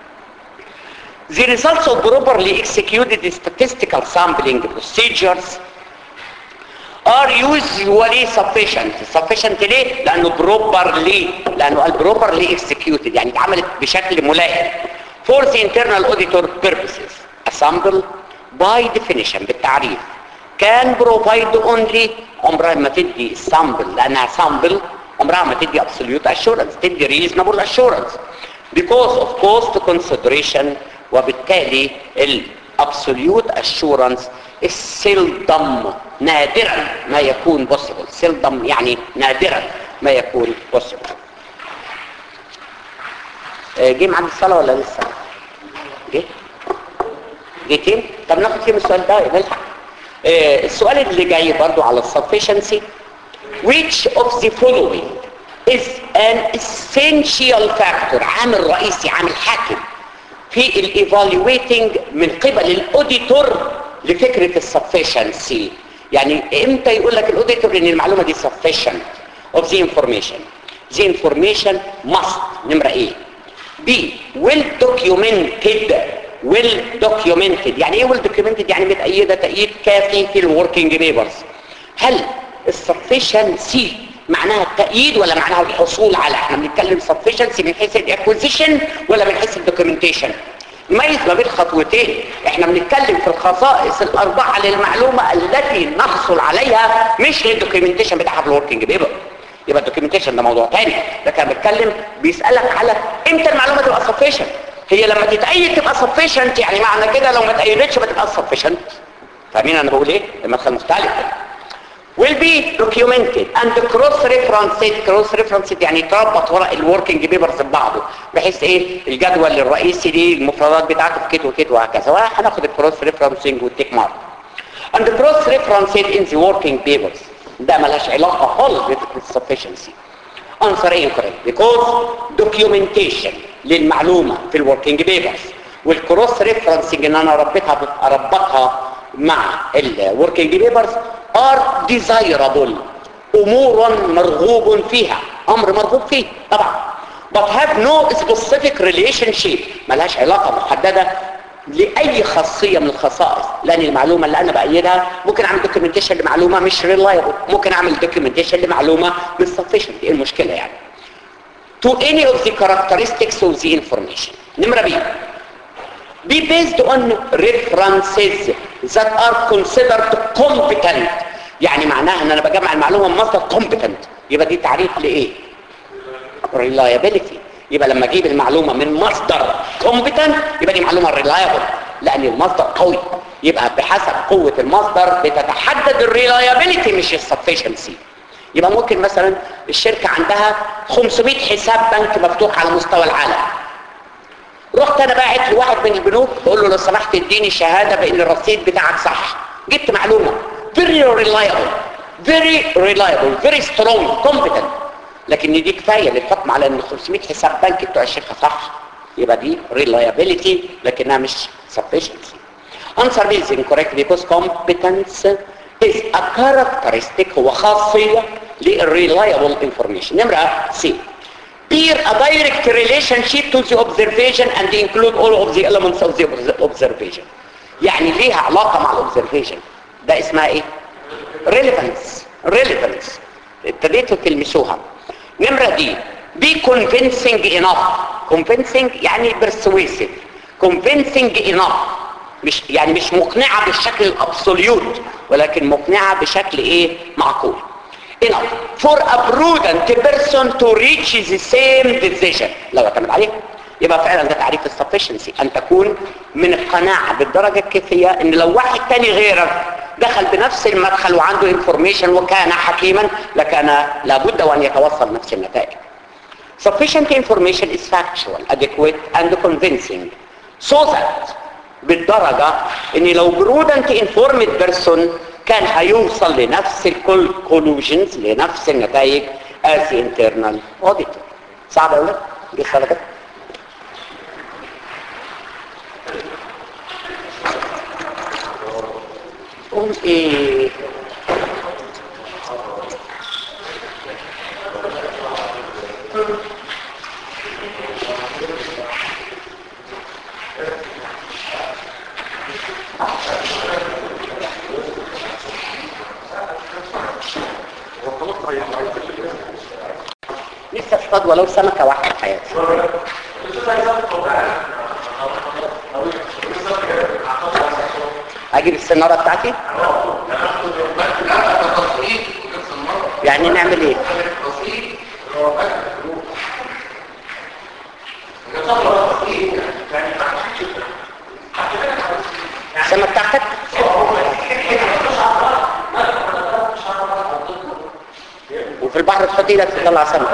The results of properly executed statistical sampling procedures are usually sufficient sufficient ليه؟ لأنه properly لأنه قال properly executed يعني اتعملت بشكل ملائم for the internal auditor purposes a sample by definition بالتعريف can provide only عمرها ما تدي السامبل لأنها sample عمرها ما تدي absolute assurance تدي reasonable assurance because of cost consideration وبالتالي ال absolute assurance السلدم نادرا ما يكون possible سلدم يعني نادرا ما يكون possible جه معانا الصلاة ولا لسه جه جيتين طب ناخد فيهم السؤال ده نلحق آه السؤال اللي جاي برضو على السفشنسي which of the following is an essential factor عامل رئيسي عامل حاكم في الايفالويتنج من قبل الاوديتور لفكرة السفشنسي يعني امتى يقول لك الاوديتور ان المعلومة دي sufficient of the information the information must نمرة ايه B well documented well documented يعني ايه well documented يعني متأيدة تأييد كافي في الوركينج بيبرز هل السفشنسي معناها التأييد ولا معناها الحصول على احنا بنتكلم sufficiency من حيث الاكوزيشن ولا من حيث الدوكيومنتيشن نميز ما بين خطوتين احنا بنتكلم في الخصائص الاربعه للمعلومه التي نحصل عليها مش للدوكيومنتيشن بتاعها في الوركينج بيبر يبقى الدوكيومنتيشن ده موضوع تاني ده كان بيتكلم بيسالك على امتى المعلومه تبقى سفيشنت هي لما تتأيد تبقى سفيشنت يعني معنى كده لو ما تأيدتش ما تبقى سفيشنت فاهمين انا بقول ايه المدخل مختلف will be documented and cross referenced cross referenced يعني تربط ورق الوركينج بيبرز ببعضه بحيث ايه الجدول الرئيسي دي المفردات بتاعته في كده وكده وهكذا وهناخد الكروس ريفرنسنج والتيك مارك and cross referenced in the working papers ده ملهاش علاقة خالص بفكرة sufficiency answer incorrect because documentation للمعلومة في الوركينج بيبرز والكروس ريفرنسنج ان انا اربطها اربطها مع الوركينج بيبرز are desirable امور مرغوب فيها امر مرغوب فيه طبعا but have no specific relationship ملهاش علاقة محددة لاي خاصيه من الخصائص لان المعلومه اللي انا بايدها ممكن اعمل دوكيومنتيشن لمعلومه مش ريلايبل ممكن اعمل دوكيومنتيشن لمعلومه مش sufficient ايه المشكله يعني to any of the characteristics of the information نمره بي be based on references that are considered competent يعني معناها ان انا بجمع المعلومه من مصدر competent يبقى دي تعريف لايه reliability يبقى لما اجيب المعلومه من مصدر competent يبقى دي معلومه reliable لان المصدر قوي يبقى بحسب قوه المصدر بتتحدد الريلايابيليتي مش السفشنسي يبقى ممكن مثلا الشركه عندها 500 حساب بنك مفتوح على مستوى العالم رحت انا باعت لواحد من البنوك بقول له لو سمحت اديني شهاده بان الرصيد بتاعك صح جبت معلومه very reliable very reliable very strong competent لكن دي كفايه للحكم على ان 500 حساب بنك بتوع الشركه صح يبقى دي reliability لكنها مش sufficiency answer is incorrect because competence is a characteristic هو خاصيه للreliable information نمره سي bear a direct relationship to the observation and include all of the elements of the observation يعني ليها علاقة مع الobservation ده اسمها ايه relevance relevance ابتديتوا تلمسوها نمرة دي be convincing enough convincing يعني persuasive convincing enough مش يعني مش مقنعة بالشكل الابسوليوت ولكن مقنعة بشكل ايه معقول enough for a prudent person to reach the same decision لو اعتمد عليه يبقى فعلا ده تعريف السفشنسي ان تكون من القناعة بالدرجة الكافية ان لو واحد تاني غيرك دخل بنفس المدخل وعنده انفورميشن وكان حكيما لكان لابد وان يتوصل نفس النتائج sufficient information is factual adequate and convincing so that بالدرجة ان لو prudent informed person كان هيوصل لنفس الكونكلوجنز لنفس النتائج as the internal auditor صعب اقول لك دي خلقت قوم ايه لسه اصطاد ولو سمكة واحدة في حياتي اجيب السنارة بتاعتي يعني نعمل ايه السنة بتاعتك وفي البحر تحط ايدك تطلع سمك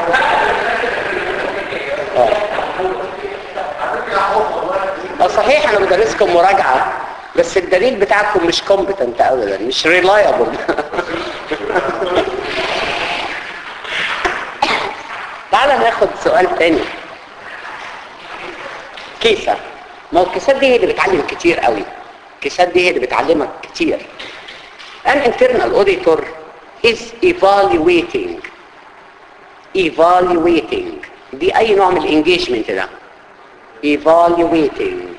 اه صحيح انا بدرسكم مراجعة بس الدليل بتاعكم مش كومبتنت ابدا مش ريلايبل تعال ناخد سؤال تاني كيسة ما هو الكيسات دي هي اللي بتعلم كتير قوي الكيسات دي هي اللي بتعلمك كتير an internal auditor is evaluating evaluating دي اي نوع من الانجيجمنت ده evaluating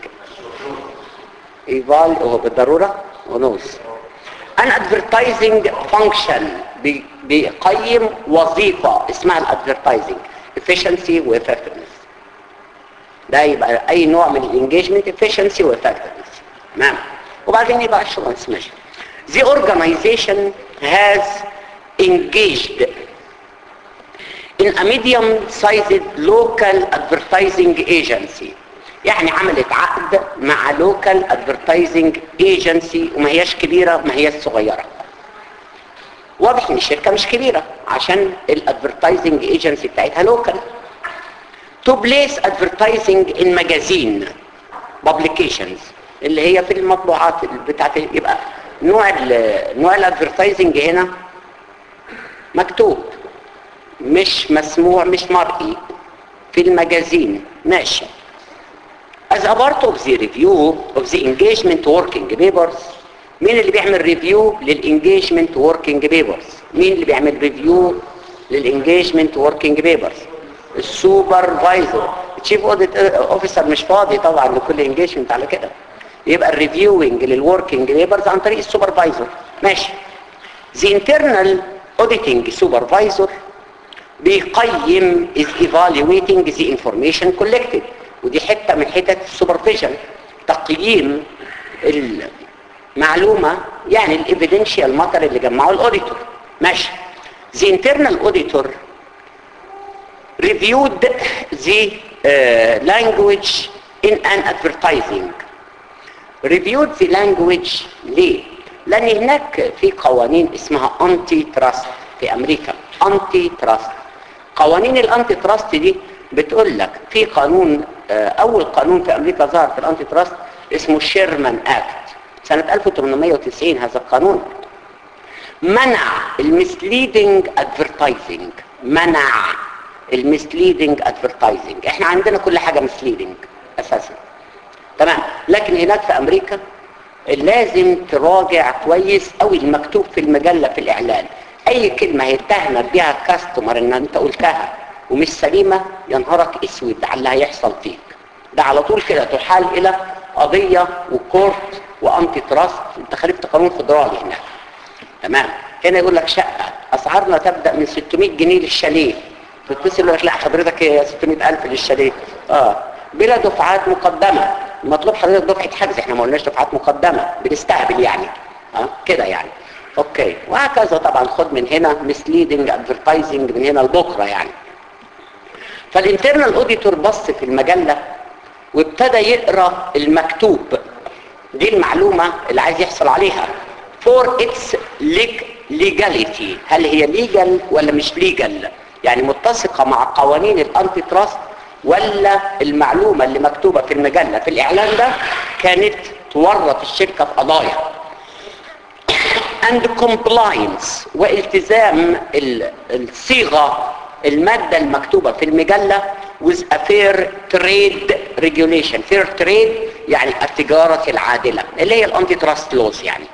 eval هو بالضرورة ونوز an advertising function بي- بيقيم وظيفة اسمها الادفرتايزنج efficiency و effectiveness ده يبقى اي نوع من الانجيجمنت efficiency و effectiveness تمام وبعدين يبقى assurance ماشي the organization has engaged in a medium-sized local advertising agency يعني عملت عقد مع local advertising agency وما هياش كبيرة ما هياش صغيرة واضح ان الشركة مش كبيرة عشان الادفرتايزنج ايجنسي بتاعتها لوكال to place advertising in magazine publications اللي هي في المطبوعات بتاعت يبقى نوع ال نوع الادفرتايزنج هنا مكتوب مش مسموع مش مرئي في المجازين ماشي as a part of the review of the engagement working papers مين اللي بيعمل ريفيو للانجيجمنت working papers مين اللي بيعمل ريفيو للانجيجمنت working papers السوبرفايزر والتشيف اوديت اوفيسر مش فاضي طبعا لكل انجيجمنت على كده يبقى الريفيوينج للوركينج ليبرز عن طريق السوبرفايزر ماشي The internal auditing supervisor بيقيم is evaluating the information collected ودي حتة من حتة السوبرفيجن تقييم المعلومة يعني الايفيدنشال ماتر اللي جمعه الاوديتور ماشي The internal auditor reviewed the uh, language in an advertising reviewed the language ليه؟ لأن هناك في قوانين اسمها انتي تراست في أمريكا انتي تراست قوانين الانتي تراست دي بتقول لك في قانون آه، أول قانون في أمريكا ظهر في الانتي تراست اسمه شيرمان اكت سنة 1890 هذا القانون منع المسليدنج ادفرتايزنج منع المسليدنج ادفرتايزنج احنا عندنا كل حاجة مسليدنج اساسا تمام لكن هناك في امريكا لازم تراجع كويس قوي المكتوب في المجلة في الاعلان اي كلمة هيتهمك بيها الكاستمر ان انت قلتها ومش سليمة ينهارك اسود على اللي هيحصل فيك ده على طول كده تحال الى قضية وكورت وانتي تراست انت خالفت قانون فدرالي هناك تمام هنا يقول لك شقة اسعارنا تبدأ من 600 جنيه للشاليه تتصل يقول لك لا حضرتك هي 600 ألف للشاليه اه بلا دفعات مقدمة مطلوب حضرتك دفعة حجز احنا ما قلناش دفعات مقدمة بنستهبل يعني اه كده يعني اوكي وهكذا طبعا خد من هنا misleading advertising من هنا لبكره يعني فالانترنال اوديتور بص في المجلة وابتدى يقرا المكتوب دي المعلومة اللي عايز يحصل عليها for its leg- legality هل هي legal ولا مش legal يعني متسقة مع قوانين الانتي تراست ولا المعلومة اللي مكتوبة في المجلة في الاعلان ده كانت تورط الشركة في قضايا and compliance والتزام ال- الصيغة المادة المكتوبة في المجلة with a fair trade regulation fair trade يعني التجارة العادلة اللي هي الانتي تراست لوز يعني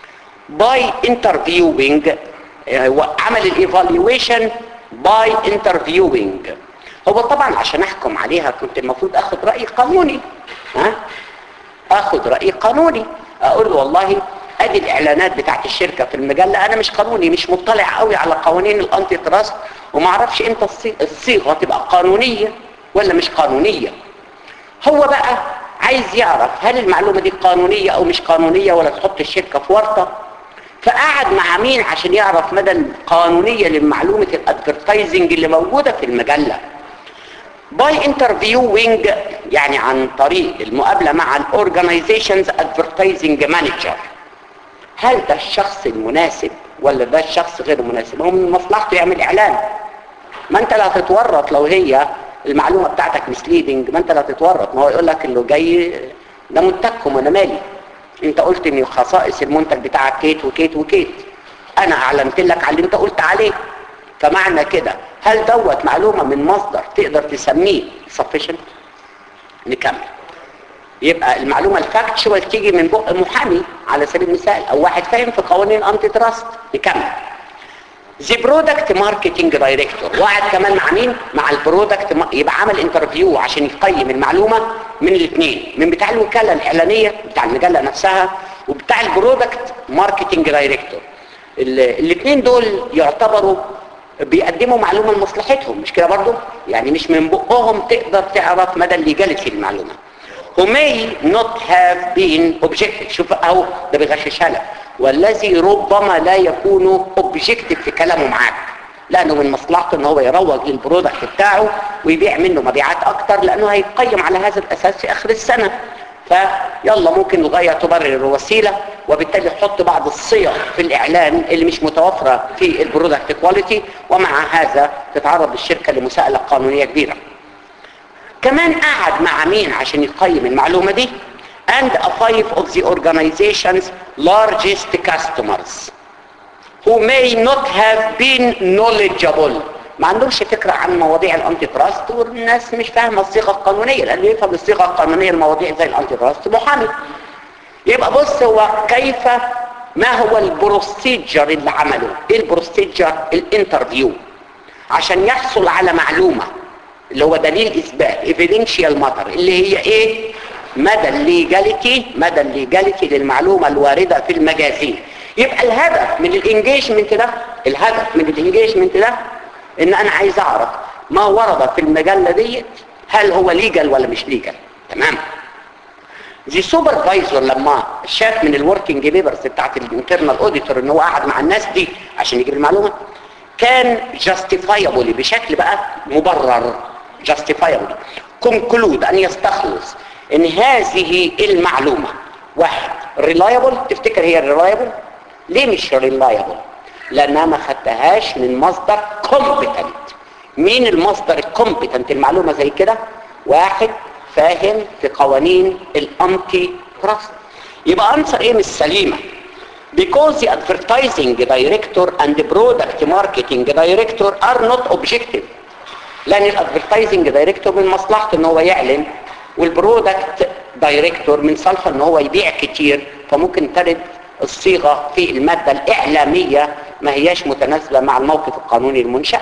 by interviewing آه، عمل الايفالويشن by interviewing هو طبعا عشان احكم عليها كنت المفروض اخد رأي قانوني ها اخد رأي قانوني اقول له والله ادي الاعلانات بتاعت الشركة في المجلة انا مش قانوني مش مطلع قوي على قوانين الانتي تراست وما اعرفش امتى الصي- الصيغة تبقى قانونية ولا مش قانونية هو بقى عايز يعرف هل المعلومة دي قانونية او مش قانونية ولا تحط الشركة في ورطة فقعد مع مين عشان يعرف مدى القانونية لمعلومة الادفرتايزنج اللي موجودة في المجلة باي انترفيوينج يعني عن طريق المقابلة مع الاورجنايزيشنز ادفرتايزنج مانجر هل ده الشخص المناسب ولا ده الشخص غير مناسب هو من مصلحته يعمل اعلان ما انت لا تتورط لو هي المعلومة بتاعتك مسليدنج ما انت لا تتورط ما هو يقول لك اللي جاي ده منتجكم وانا مالي انت قلت ان خصائص المنتج بتاعك كيت وكيت وكيت انا اعلنت لك على اللي انت قلت عليه فمعنى كده هل دوت معلومة من مصدر تقدر تسميه sufficient نكمل يبقى المعلومة الفاكتشوال تيجي من بق محامي على سبيل المثال او واحد فاهم في قوانين انتي تراست نكمل زي برودكت ماركتنج دايركتور وقعد كمان مع مين مع البرودكت ما- يبقى عمل انترفيو عشان يقيم المعلومه من الاثنين من بتاع الوكاله الاعلانيه بتاع المجله نفسها وبتاع البرودكت ماركتنج دايركتور الاثنين دول يعتبروا بيقدموا معلومه لمصلحتهم مش كده برضو يعني مش من بقهم تقدر تعرف مدى الليجاليتي المعلومه who may not have been objective شوف اهو ده بيغششها لك والذي ربما لا يكون objective في كلامه معاك لانه من مصلحته ان هو يروج للبرودكت بتاعه ويبيع منه مبيعات اكتر لانه هيقيم على هذا الاساس في اخر السنه فيلا ممكن الغايه تبرر الوسيله وبالتالي يحط بعض الصيغ في الاعلان اللي مش متوفره في البرودكت كواليتي ومع هذا تتعرض الشركه لمساءله قانونيه كبيره كمان قعد مع مين عشان يقيم المعلومة دي and a five of the organization's largest customers who may not have been knowledgeable ما عندهمش فكرة عن مواضيع الانتي تراست والناس مش فاهمة الصيغة القانونية لأنه يفهم الصيغة القانونية المواضيع زي الانتي تراست محامي يبقى بص هو كيف ما هو البروسيجر اللي عمله ايه البروسيجر الانترفيو عشان يحصل على معلومة اللي هو دليل اثبات evidential matter اللي هي ايه مدى الليجاليتي مدى الليجاليتي للمعلومه الوارده في المجازين يبقى الهدف من الانجيجمنت ده الهدف من الانجيجمنت ده ان انا عايز اعرف ما ورد في المجله ديت هل هو ليجال ولا مش ليجال تمام دي سوبرفايزر لما شاف من الوركينج بيبرز بتاعت الانترنال اوديتور ان هو قعد مع الناس دي عشان يجيب المعلومه كان جاستيفايبل بشكل بقى مبرر جاستيفايبل كونكلود ان يستخلص ان هذه المعلومه واحد ريلايبل تفتكر هي ريلايبل ليه مش ريلايبل لانها ما خدتهاش من مصدر كومبتنت مين المصدر الكومبتنت المعلومه زي كده واحد فاهم في قوانين الانتي تراست يبقى انسر ايه مش سليمه because the advertising director and the product marketing director are not objective لان الادفرتايزنج دايركتور من مصلحته ان هو يعلن والبرودكت دايركتور من صالحه ان هو يبيع كتير فممكن ترد الصيغه في الماده الاعلاميه ما هياش متناسبه مع الموقف القانوني المنشأ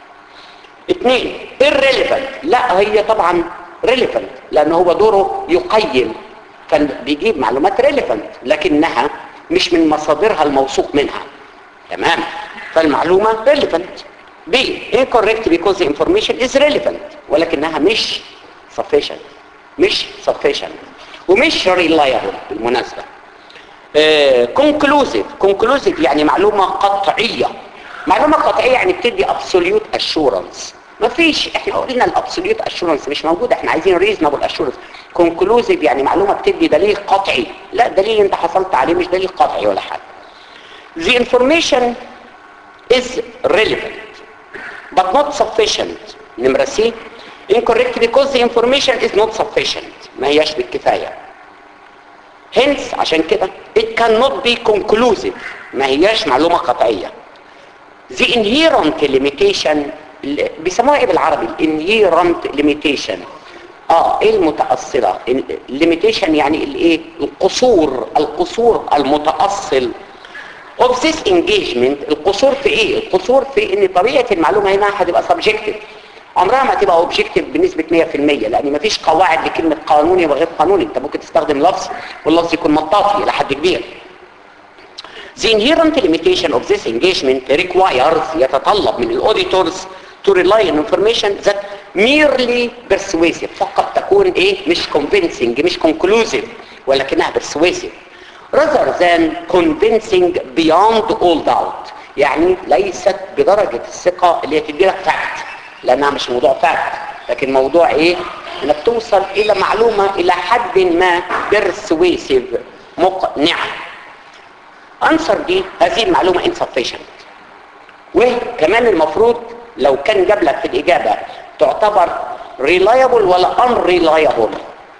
اثنين irrelevant لا هي طبعا relevant لان هو دوره يقيم كان بيجيب معلومات relevant لكنها مش من مصادرها الموثوق منها تمام فالمعلومة relevant B incorrect because the information is relevant ولكنها مش sufficient مش sufficient ومش reliable بالمناسبة آه conclusive conclusive يعني معلومة قطعية معلومة قطعية يعني بتدي absolute assurance مفيش احنا قلنا الابسوليوت اشورنس مش موجود احنا عايزين ريزونبل اشورنس كونكلوزيف يعني معلومه بتدي دليل قطعي لا دليل انت حصلت عليه مش دليل قطعي ولا حاجه the information is relevant but not sufficient نمرة سي incorrect because the information is not sufficient ما هياش بالكفاية hence عشان كده it cannot be conclusive ما هياش معلومة قطعية the inherent limitation بيسموها ايه بالعربي inherent limitation اه ايه المتأصلة limitation يعني الايه القصور القصور المتأصل of this engagement القصور في ايه القصور في ان طبيعة المعلومة هنا هتبقى subjective عمرها ما تبقى اوبجكتيف بنسبة 100% لان مفيش قواعد لكلمة قانوني وغير قانوني انت ممكن تستخدم لفظ واللفظ يكون مطاطي الى حد كبير The inherent limitation of this engagement requires يتطلب من الاوديتورز to rely on information that merely persuasive فقط تكون ايه مش convincing مش conclusive ولكنها persuasive rather than convincing beyond all doubt يعني ليست بدرجة الثقة اللي تدي لك فاكت لانها مش موضوع فاكت لكن موضوع ايه انك توصل الى معلومة الى حد ما persuasive مقنعة انصر دي هذه المعلومة insufficient وكمان المفروض لو كان جاب لك في الإجابة تعتبر reliable ولا unreliable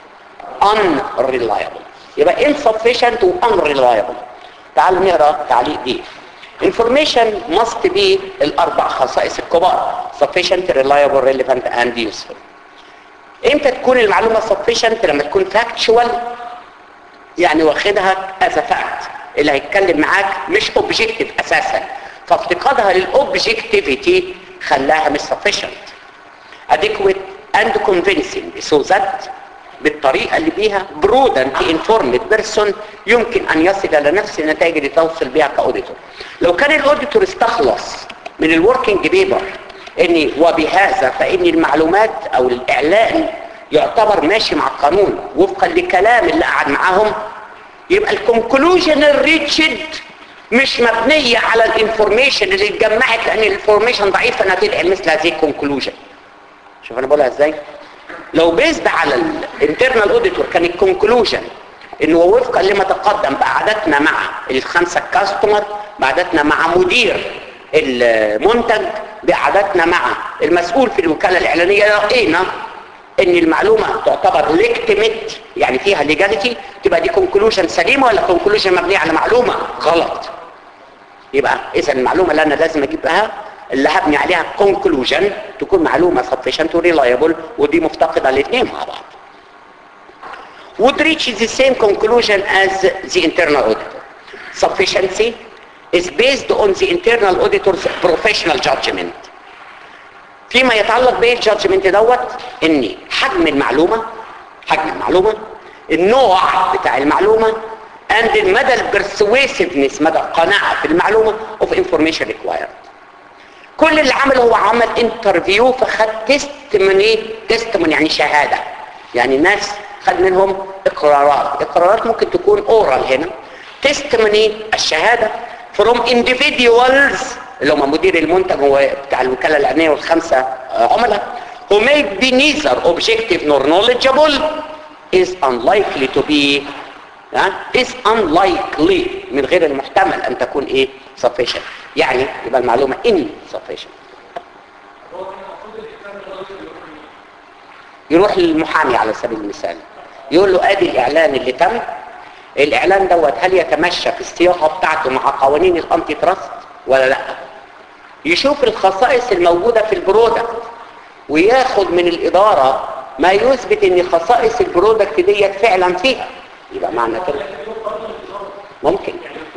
unreliable يبقى insufficient و unreliable تعالوا نقرأ تعليق دي information must be الأربع خصائص الكبار sufficient reliable relevant and useful امتى تكون المعلومة sufficient لما تكون factual يعني واخدها as a fact اللي هيتكلم معاك مش objective أساسا فافتقادها للobjectivity خلاها مش sufficient adequate and convincing so that بالطريقة اللي بيها prudent informed person يمكن أن يصل إلى نفس النتائج اللي توصل بها كأوديتور لو كان الأوديتور استخلص من الوركينج بيبر إن وبهذا فإن المعلومات أو الإعلان يعتبر ماشي مع القانون وفقا لكلام اللي قعد معاهم يبقى الكونكلوجن الريتشد مش مبنية على الانفورميشن اللي اتجمعت لان الانفورميشن ضعيفة انها تدعي مثل هذه الكونكلوجن شوف انا بقولها ازاي لو بيزد على الانترنال اوديتور كان الكونكلوجن انه وفقا لما تقدم بقعدتنا مع الخمسة كاستمر بعدتنا مع مدير المنتج بقعدتنا مع المسؤول في الوكالة الاعلانية لقينا ان المعلومة تعتبر ليكتمت يعني فيها ليجاليتي تبقى دي كونكلوجن سليمة ولا كونكلوجن مبنية على معلومة غلط يبقى اذا المعلومة اللي انا لازم اجيبها اللي هبني عليها conclusion تكون معلومة sufficient و reliable ودي مفتقدة الاثنين مع بعض would reach the same conclusion as the internal auditor sufficiency is based on the internal auditor's professional judgment فيما يتعلق بايه الجادجمنت دوت ان حجم المعلومه حجم المعلومه النوع بتاع المعلومه and مدى البرسويسفنس مدى القناعه في المعلومه of information required كل اللي عمله هو عمل انترفيو فخد تستمني تستمن يعني شهاده يعني ناس خد منهم اقرارات اقرارات ممكن تكون اورال هنا تستمني الشهاده from individuals اللي هم مدير المنتج وبتاع الوكاله الامنيه والخمسه عملاء who may be neither objective nor knowledgeable is unlikely to be ها is unlikely من غير المحتمل ان تكون ايه sufficient يعني يبقى المعلومه insufficient يروح للمحامي على سبيل المثال يقول له ادي الاعلان اللي تم الاعلان دوت هل يتمشى في الصياغه بتاعته مع قوانين الانتي تراست ولا لا يشوف الخصائص الموجوده في البرودكت وياخد من الاداره ما يثبت ان خصائص البرودكت ديت فعلا فيها يبقى معنى كده ممكن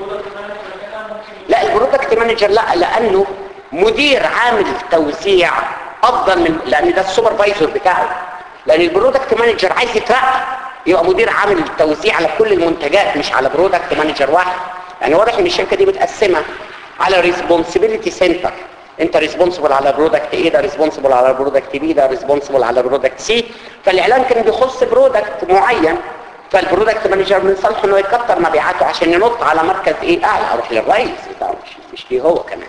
لا البرودكت مانجر لا لانه مدير عامل توزيع افضل من لان ده السوبرفايزر بتاعه لان البرودكت مانجر عايز يترقى يبقى مدير عامل التوزيع على كل المنتجات مش على برودكت مانجر واحد يعني واضح ان الشركه دي متقسمه على ريسبونسبيلتي سنتر انت ريسبونسبل على برودكت ايه ده ريسبونسبل على برودكت بي ده ريسبونسبل على برودكت سي فالاعلان كان بيخص برودكت معين فالبرودكت مانجر من صالحه انه يكتر مبيعاته عشان ينط على مركز ايه اعلى اروح للرئيس بتاعه مش, مش ليه هو كمان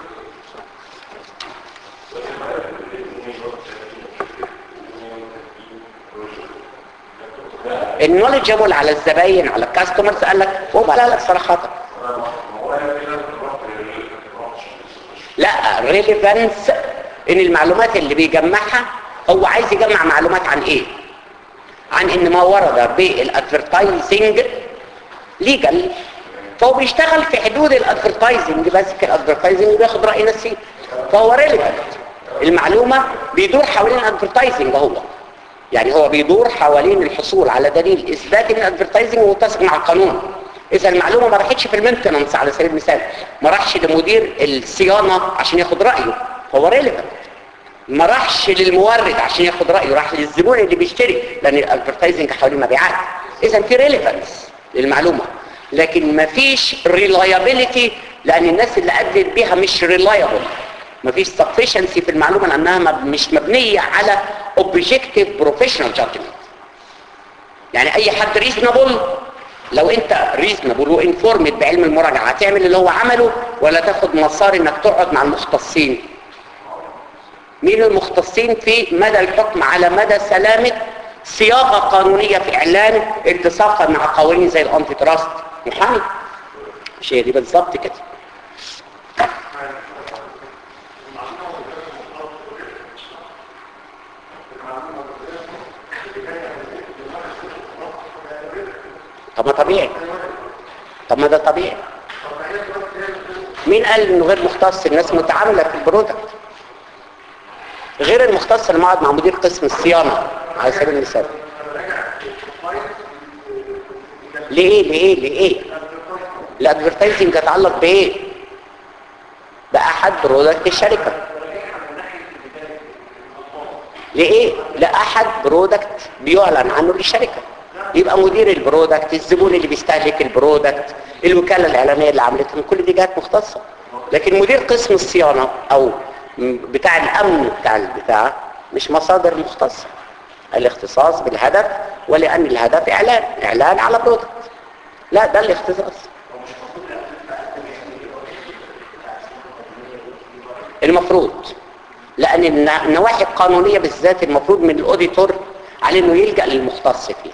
النولجبل على الزباين على الكاستمرز قال لك هو قال لك صراحه لا ريليفانس ان المعلومات اللي بيجمعها هو عايز يجمع معلومات عن ايه عن ان ما ورد بالادفرتايزنج ليجل فهو بيشتغل في حدود الادفرتايزنج بس الادفرتايزنج بياخد راي ناس فيه فهو ريليفانت المعلومه بيدور حوالين الادفرتايزنج هو يعني هو بيدور حوالين الحصول على دليل اثبات ان الادفرتايزنج متسق مع القانون اذا المعلومه ما راحتش في المينتننس على سبيل المثال ما راحش لمدير الصيانه عشان ياخد رايه هو ريليفانت ما راحش للمورد عشان ياخد رايه راح للزبون اللي بيشتري لان الادفرتايزنج حوالين مبيعات اذا في ريليفانس للمعلومه لكن ما فيش ريلايابيليتي لان الناس اللي ادت بيها مش ريلايبل ما فيش sufficiency في المعلومه لانها مش مبنيه على objective professional judgment يعني اي حد ريزنبل لو انت ريزنبل وانفورمد بعلم المراجعه هتعمل اللي هو عمله ولا تاخد مسار انك تقعد مع المختصين مين المختصين في مدى الحكم على مدى سلامة صياغة قانونية في إعلان اتساقا مع قوانين زي الأنتي تراست محامي مش هي دي بالظبط كده طب ما طبيعي طب ما ده طبيعي مين قال انه غير مختص الناس متعامله في البرودكت غير المختص اللي قاعد مع مدير قسم الصيانه على سبيل المثال ليه ليه ليه الادفرتايزنج يتعلق بايه باحد برودكت الشركه لايه لاحد برودكت بيعلن عنه للشركه يبقى مدير البرودكت الزبون اللي بيستهلك البرودكت الوكاله الاعلانيه اللي عملتهم كل دي جهات مختصه لكن مدير قسم الصيانه او بتاع الامن بتاع البتاع مش مصادر مختصه الاختصاص بالهدف ولان الهدف اعلان اعلان على برودكت لا ده الاختصاص المفروض لان النواحي القانونيه بالذات المفروض من الاوديتور عليه انه يلجا للمختص فيها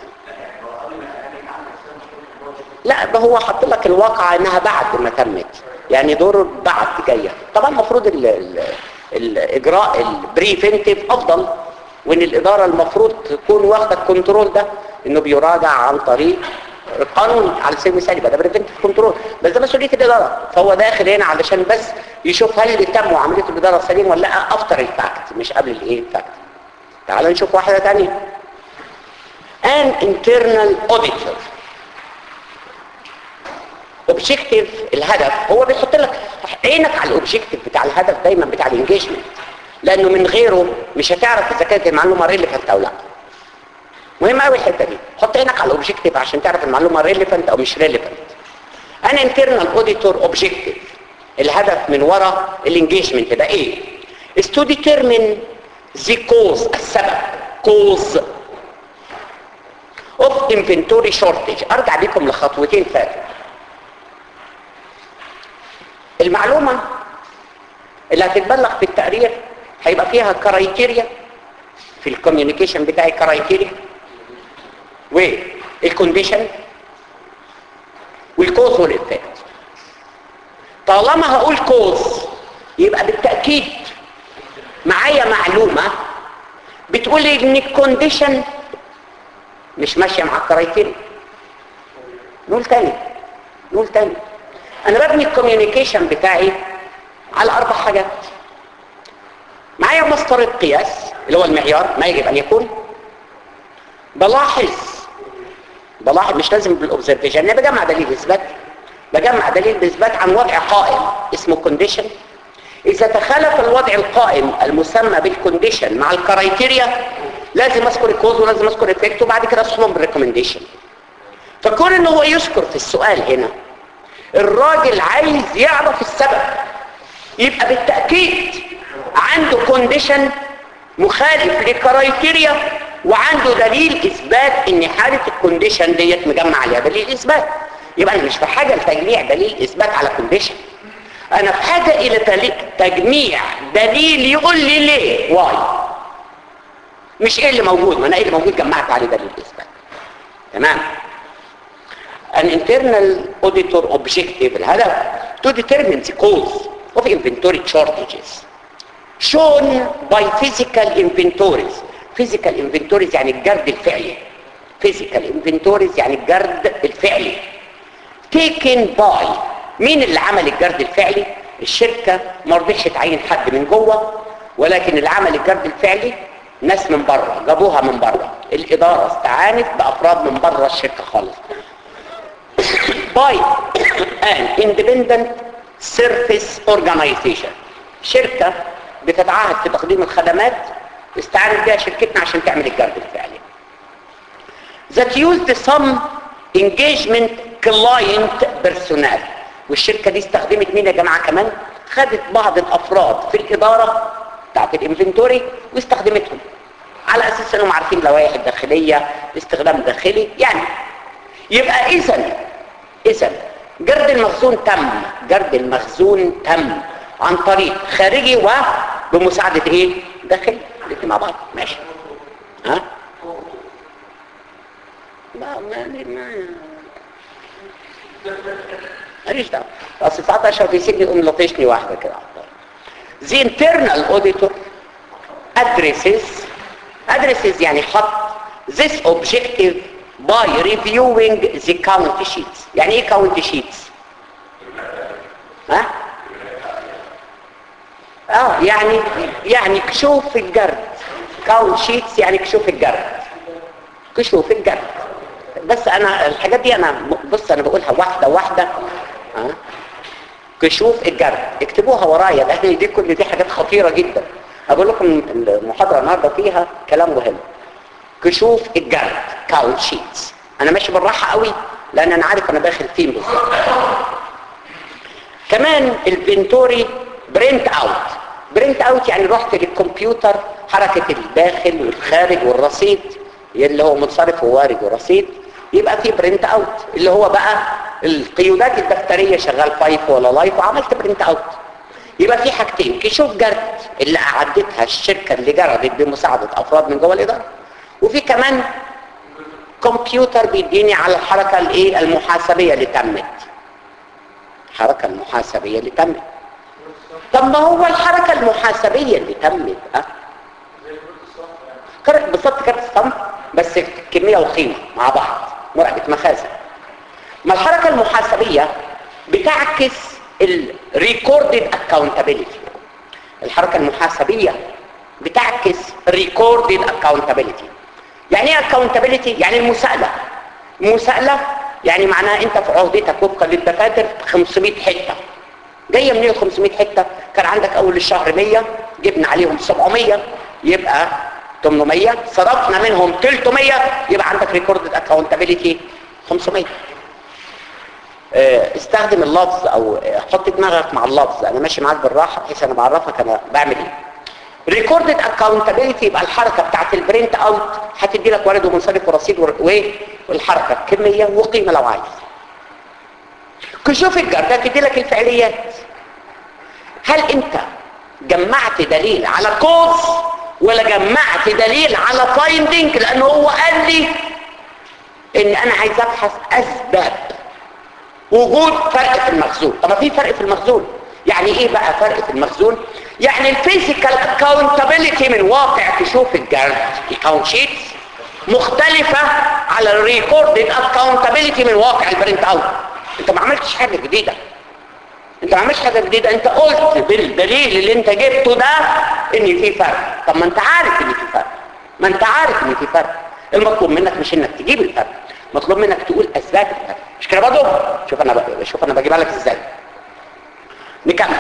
لا ده هو حط لك الواقع انها بعد ما تمت يعني دور بعد جايه طبعا المفروض ال ال الاجراء البريفنتيف افضل وان الاداره المفروض تكون واخده الكنترول ده انه بيراجع عن طريق القانون على سبيل المثال يبقى ده بريفنتيف كنترول بس ده مسؤوليه الاداره فهو داخل هنا علشان بس يشوف هل اللي تم عمليه الاداره سليم ولا لا افتر الفاكت مش قبل الايه الفاكت تعال نشوف واحده ثانيه an internal auditor اوبجيكتيف الهدف هو بيحط لك عينك على الاوبجيكتيف بتاع الهدف دايما بتاع الانجيجمنت لانه من غيره مش هتعرف اذا كانت المعلومه ريليفنت او لا مهم قوي الحته دي حط عينك على الاوبجيكتيف عشان تعرف المعلومه ريليفنت او مش ريليفنت انا انترنال اوديتور اوبجيكتيف الهدف من وراء الانجيجمنت ده ايه is to determine the cause السبب cause of inventory shortage ارجع بيكم لخطوتين فاتوا المعلومة اللي هتتبلغ في التقرير هيبقى فيها كرايتيريا في الكوميونيكيشن بتاعي كرايتيريا والكونديشن والكوز والإفكت طالما هقول كوز يبقى بالتأكيد معايا معلومة بتقول ان الكونديشن مش ماشية مع الكرايتيريا نقول تاني نقول تاني انا ببني الكوميونيكيشن بتاعي على اربع حاجات معايا مسطر القياس اللي هو المعيار ما يجب ان يكون بلاحظ بلاحظ مش لازم بالاوبزرفيشن انا بجمع دليل اثبات بجمع دليل اثبات عن وضع قائم اسمه كونديشن اذا تخالف الوضع القائم المسمى بالكونديشن مع الكرايتيريا لازم اذكر الكوز ولازم اذكر افكت وبعد كده اصحبهم بالريكومنديشن فكون ان هو يذكر في السؤال هنا الراجل عايز يعرف السبب يبقى بالتأكيد عنده كونديشن مخالف للكرايتيريا وعنده دليل اثبات ان حالة الكونديشن ديت مجمع عليها دليل اثبات يبقى انا مش في حاجة لتجميع دليل اثبات على كونديشن انا في حاجة الى تجميع دليل يقول لي ليه واي مش ايه اللي موجود ما انا ايه اللي موجود جمعت عليه دليل اثبات تمام an internal auditor objective الهدف to determine the cause of inventory shortages shown by physical inventories physical inventories يعني الجرد الفعلي physical inventories يعني الجرد الفعلي taken by مين اللي عمل الجرد الفعلي الشركة ما رضيتش تعين حد من جوه ولكن اللي عمل الجرد الفعلي ناس من بره جابوها من بره الإدارة استعانت بأفراد من بره الشركة خالص by an independent service organization شركة بتتعهد في تقديم الخدمات استعانت بها شركتنا عشان تعمل الجرد الفعلي that used some engagement client personnel والشركة دي استخدمت مين يا جماعة كمان خدت بعض الأفراد في الإدارة بتاعت الانفنتوري واستخدمتهم على أساس أنهم عارفين لوائح الداخلية استخدام داخلي يعني يبقى إذا إذا جرد المخزون تم جرد المخزون تم عن طريق خارجي وبمساعدة ايه داخلي الاثنين مع بعض ماشي ها ما ما ما ماليش دعوه اصل ساعات اشرف في سجن يقوم لطشني واحده كده على الطريق The internal auditor addresses addresses يعني حط this objective by reviewing the count sheets يعني ايه count sheets ها اه يعني يعني كشوف الجرد count sheets يعني كشوف الجرد كشوف الجرد بس انا الحاجات دي انا بص انا بقولها واحده واحده ها كشوف الجرد اكتبوها ورايا لان دي كل دي حاجات خطيره جدا اقول لكم المحاضره النهارده فيها كلام مهم كشوف الجرد كاونت شيتس انا ماشي بالراحه قوي لان انا عارف انا داخل فين بالظبط كمان الفنتوري برنت اوت برنت اوت يعني رحت للكمبيوتر حركه الداخل والخارج والرصيد اللي هو منصرف ووارد ورصيد يبقى في برنت اوت اللي هو بقى القيودات الدفتريه شغال فايف ولا لايف وعملت برنت اوت يبقى في حاجتين كشوف جرد اللي اعدتها الشركه اللي جردت بمساعده افراد من جوه الاداره وفي كمان كمبيوتر بيديني على الحركه الايه المحاسبيه اللي تمت الحركه المحاسبيه اللي تمت طب ما هو الحركه المحاسبيه اللي تمت اه كانت بالظبط كانت الصنف بس كميه وقيمه مع بعض مراقبه مخازن ما الحركه المحاسبيه بتعكس الريكوردد اكاونتابيلتي الحركه المحاسبيه بتعكس ريكوردد اكاونتابيلتي يعني ايه اكاونتابيلتي يعني المساءله المساءله يعني معناها انت في عهدتك وفقا للدفاتر 500 حته جايه منين ال 500 حته كان عندك اول الشهر 100 جبنا عليهم 700 يبقى 800 صرفنا منهم 300 يبقى عندك ريكوردد اكاونتابيلتي 500 آه، استخدم اللفظ او آه، حط دماغك مع اللفظ انا ماشي معاك بالراحه بحيث انا بعرفك انا بعمل ايه ريكوردد اكاونتابيلتي يبقى الحركه بتاعت البرنت اوت هتدي لك وارد ومنصرف ورصيد ور- وايه والحركه كميه وقيمه لو عايز كشوف الجرد هتدي لك الفعليات هل انت جمعت دليل على كوز ولا جمعت دليل على فايندنج لان هو قال لي ان انا عايز ابحث اسباب وجود فرق في المخزون طب ما في فرق في المخزون يعني ايه بقى فرق في المخزون يعني الفيزيكال اكاونتابيلتي من واقع تشوف الجرد الاكاونت شيتس مختلفة على الريكوردد اكاونتابيلتي من واقع البرنت اوت انت ما عملتش حاجة جديدة انت ما عملتش حاجة جديدة انت قلت بالدليل اللي انت جبته ده ان في فرق طب ما انت عارف ان في فرق ما انت عارف ان في فرق المطلوب منك مش انك تجيب الفرق مطلوب منك تقول اسباب الفرق مش كده برضه شوف انا ب... شوف انا بجيبها لك ازاي نكمل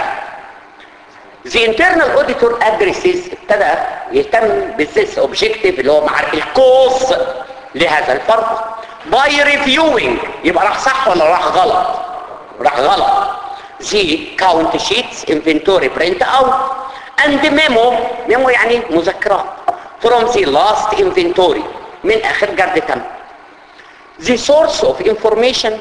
The internal auditor addresses ابتدى يهتم بالذس objective اللي هو مع الكوز لهذا الفرق by reviewing يبقى راح صح ولا راح غلط راح غلط the count sheets inventory print out and memo memo يعني مذكرات from the last inventory من اخر جرد تم the source of information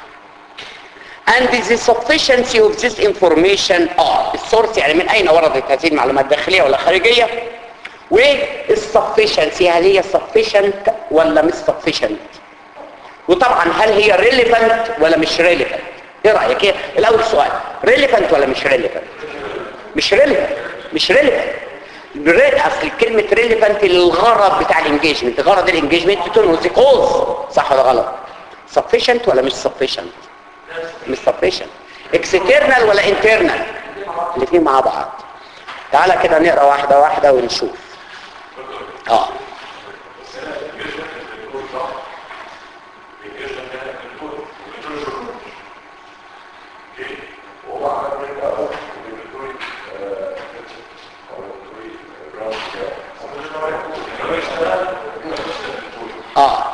and the sufficiency of this information are السورس يعني من اين وردت هذه المعلومات داخليه ولا خارجيه والsufficiency هل هي sufficient ولا مش sufficient وطبعا هل هي relevant ولا مش relevant ايه رايك ايه الاول سؤال relevant ولا مش relevant مش relevant مش relevant بريت اصل كلمه relevant للغرض بتاع الانجيجمنت غرض الانجيجمنت تنوز كوز صح ولا غلط sufficient ولا مش sufficient مش sufficient external ولا internal الاثنين مع بعض تعالى كده نقرا واحده واحده ونشوف اه اه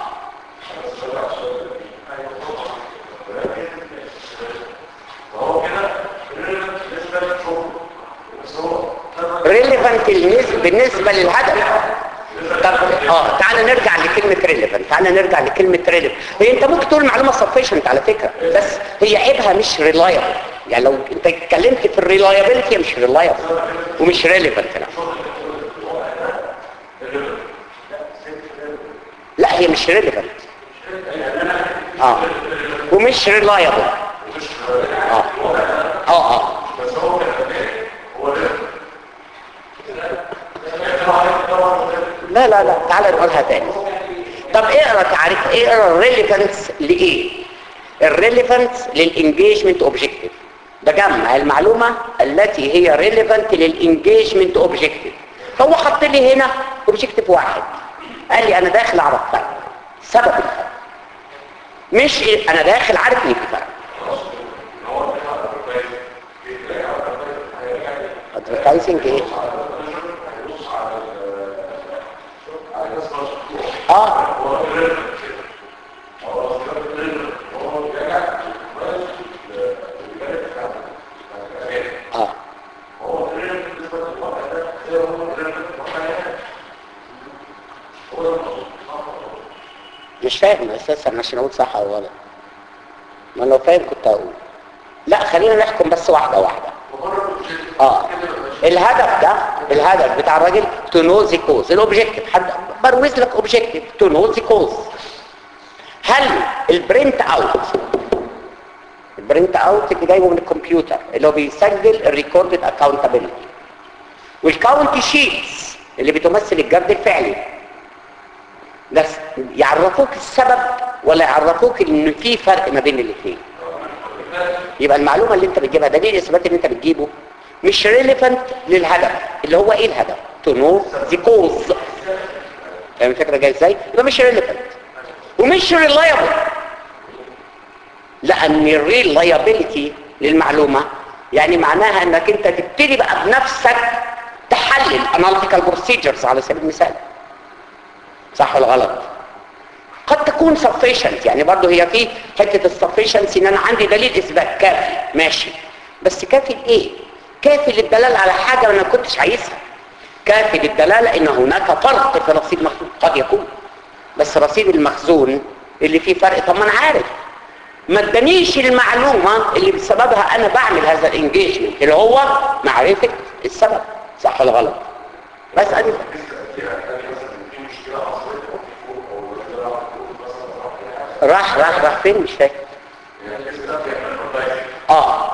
ريليفنت بالنسبه للهدف طب اه تعالى نرجع لكلمه ريليفنت تعالى نرجع لكلمه ريليفنت هي انت ممكن تقول معلومه سفيشنت على فكره بس هي عيبها مش ريلايبل يعني لو انت اتكلمت في الريلايبيلتي مش ريلايبل ومش ريليفنت لا لا هي مش ريليفنت اه ومش ريلايبل اه اه اه لا لا لا تعالى نقولها تاني طب اقرا تعريف اقرا الريليفنس لايه الريليفنس للانجيجمنت اوبجكتيف بجمع المعلومه التي هي ريليفنت للانجيجمنت اوبجكتيف هو حط لي هنا اوبجكتيف واحد قال لي انا داخل اعرف فرق سبب الفرق مش إيه؟ انا داخل عارف ان في فرق ادفرتايزنج ايه اه اه مش فاهم اساسا عشان اقول صح او غلط ما لو فاهم كنت اقول لا خلينا نحكم بس واحده واحده اه الهدف ده الهدف بتاع الراجل تو نو ذا كوز الاوبجيكتيف حد بروز لك اوبجيكتيف تو نو ذا كوز هل البرنت اوت البرنت اوت اللي جايبه من الكمبيوتر اللي هو بيسجل الريكوردد اكاونتابيلتي والكاونت شيتس اللي بتمثل الجرد الفعلي بس يعرفوك السبب ولا يعرفوك ان في فرق ما بين الاثنين يبقى المعلومه اللي انت بتجيبها دليل الاثبات اللي انت بتجيبه مش ريليفنت للهدف اللي هو ايه الهدف تو نو ذا كوز فاهم الفكره جايه ازاي يبقى مش ريليفنت ومش ريلايبل لان الريلايبيليتي للمعلومه يعني معناها انك انت تبتدي بقى بنفسك تحلل analytical procedures على سبيل المثال صح ولا غلط قد تكون sufficient يعني برضه هي في حته السفشنسي ان انا عندي دليل اثبات كافي ماشي بس كافي لايه كافي للدلاله على حاجه انا ما كنتش عايزها كافي للدلاله ان هناك فرق في رصيد مخزون قد يكون بس رصيد المخزون اللي فيه فرق طب ما انا عارف ما ادانيش المعلومه اللي بسببها انا بعمل هذا الانجيجمنت اللي هو معرفه السبب صح ولا غلط بس ادي راح راح راح فين مش فاكر اه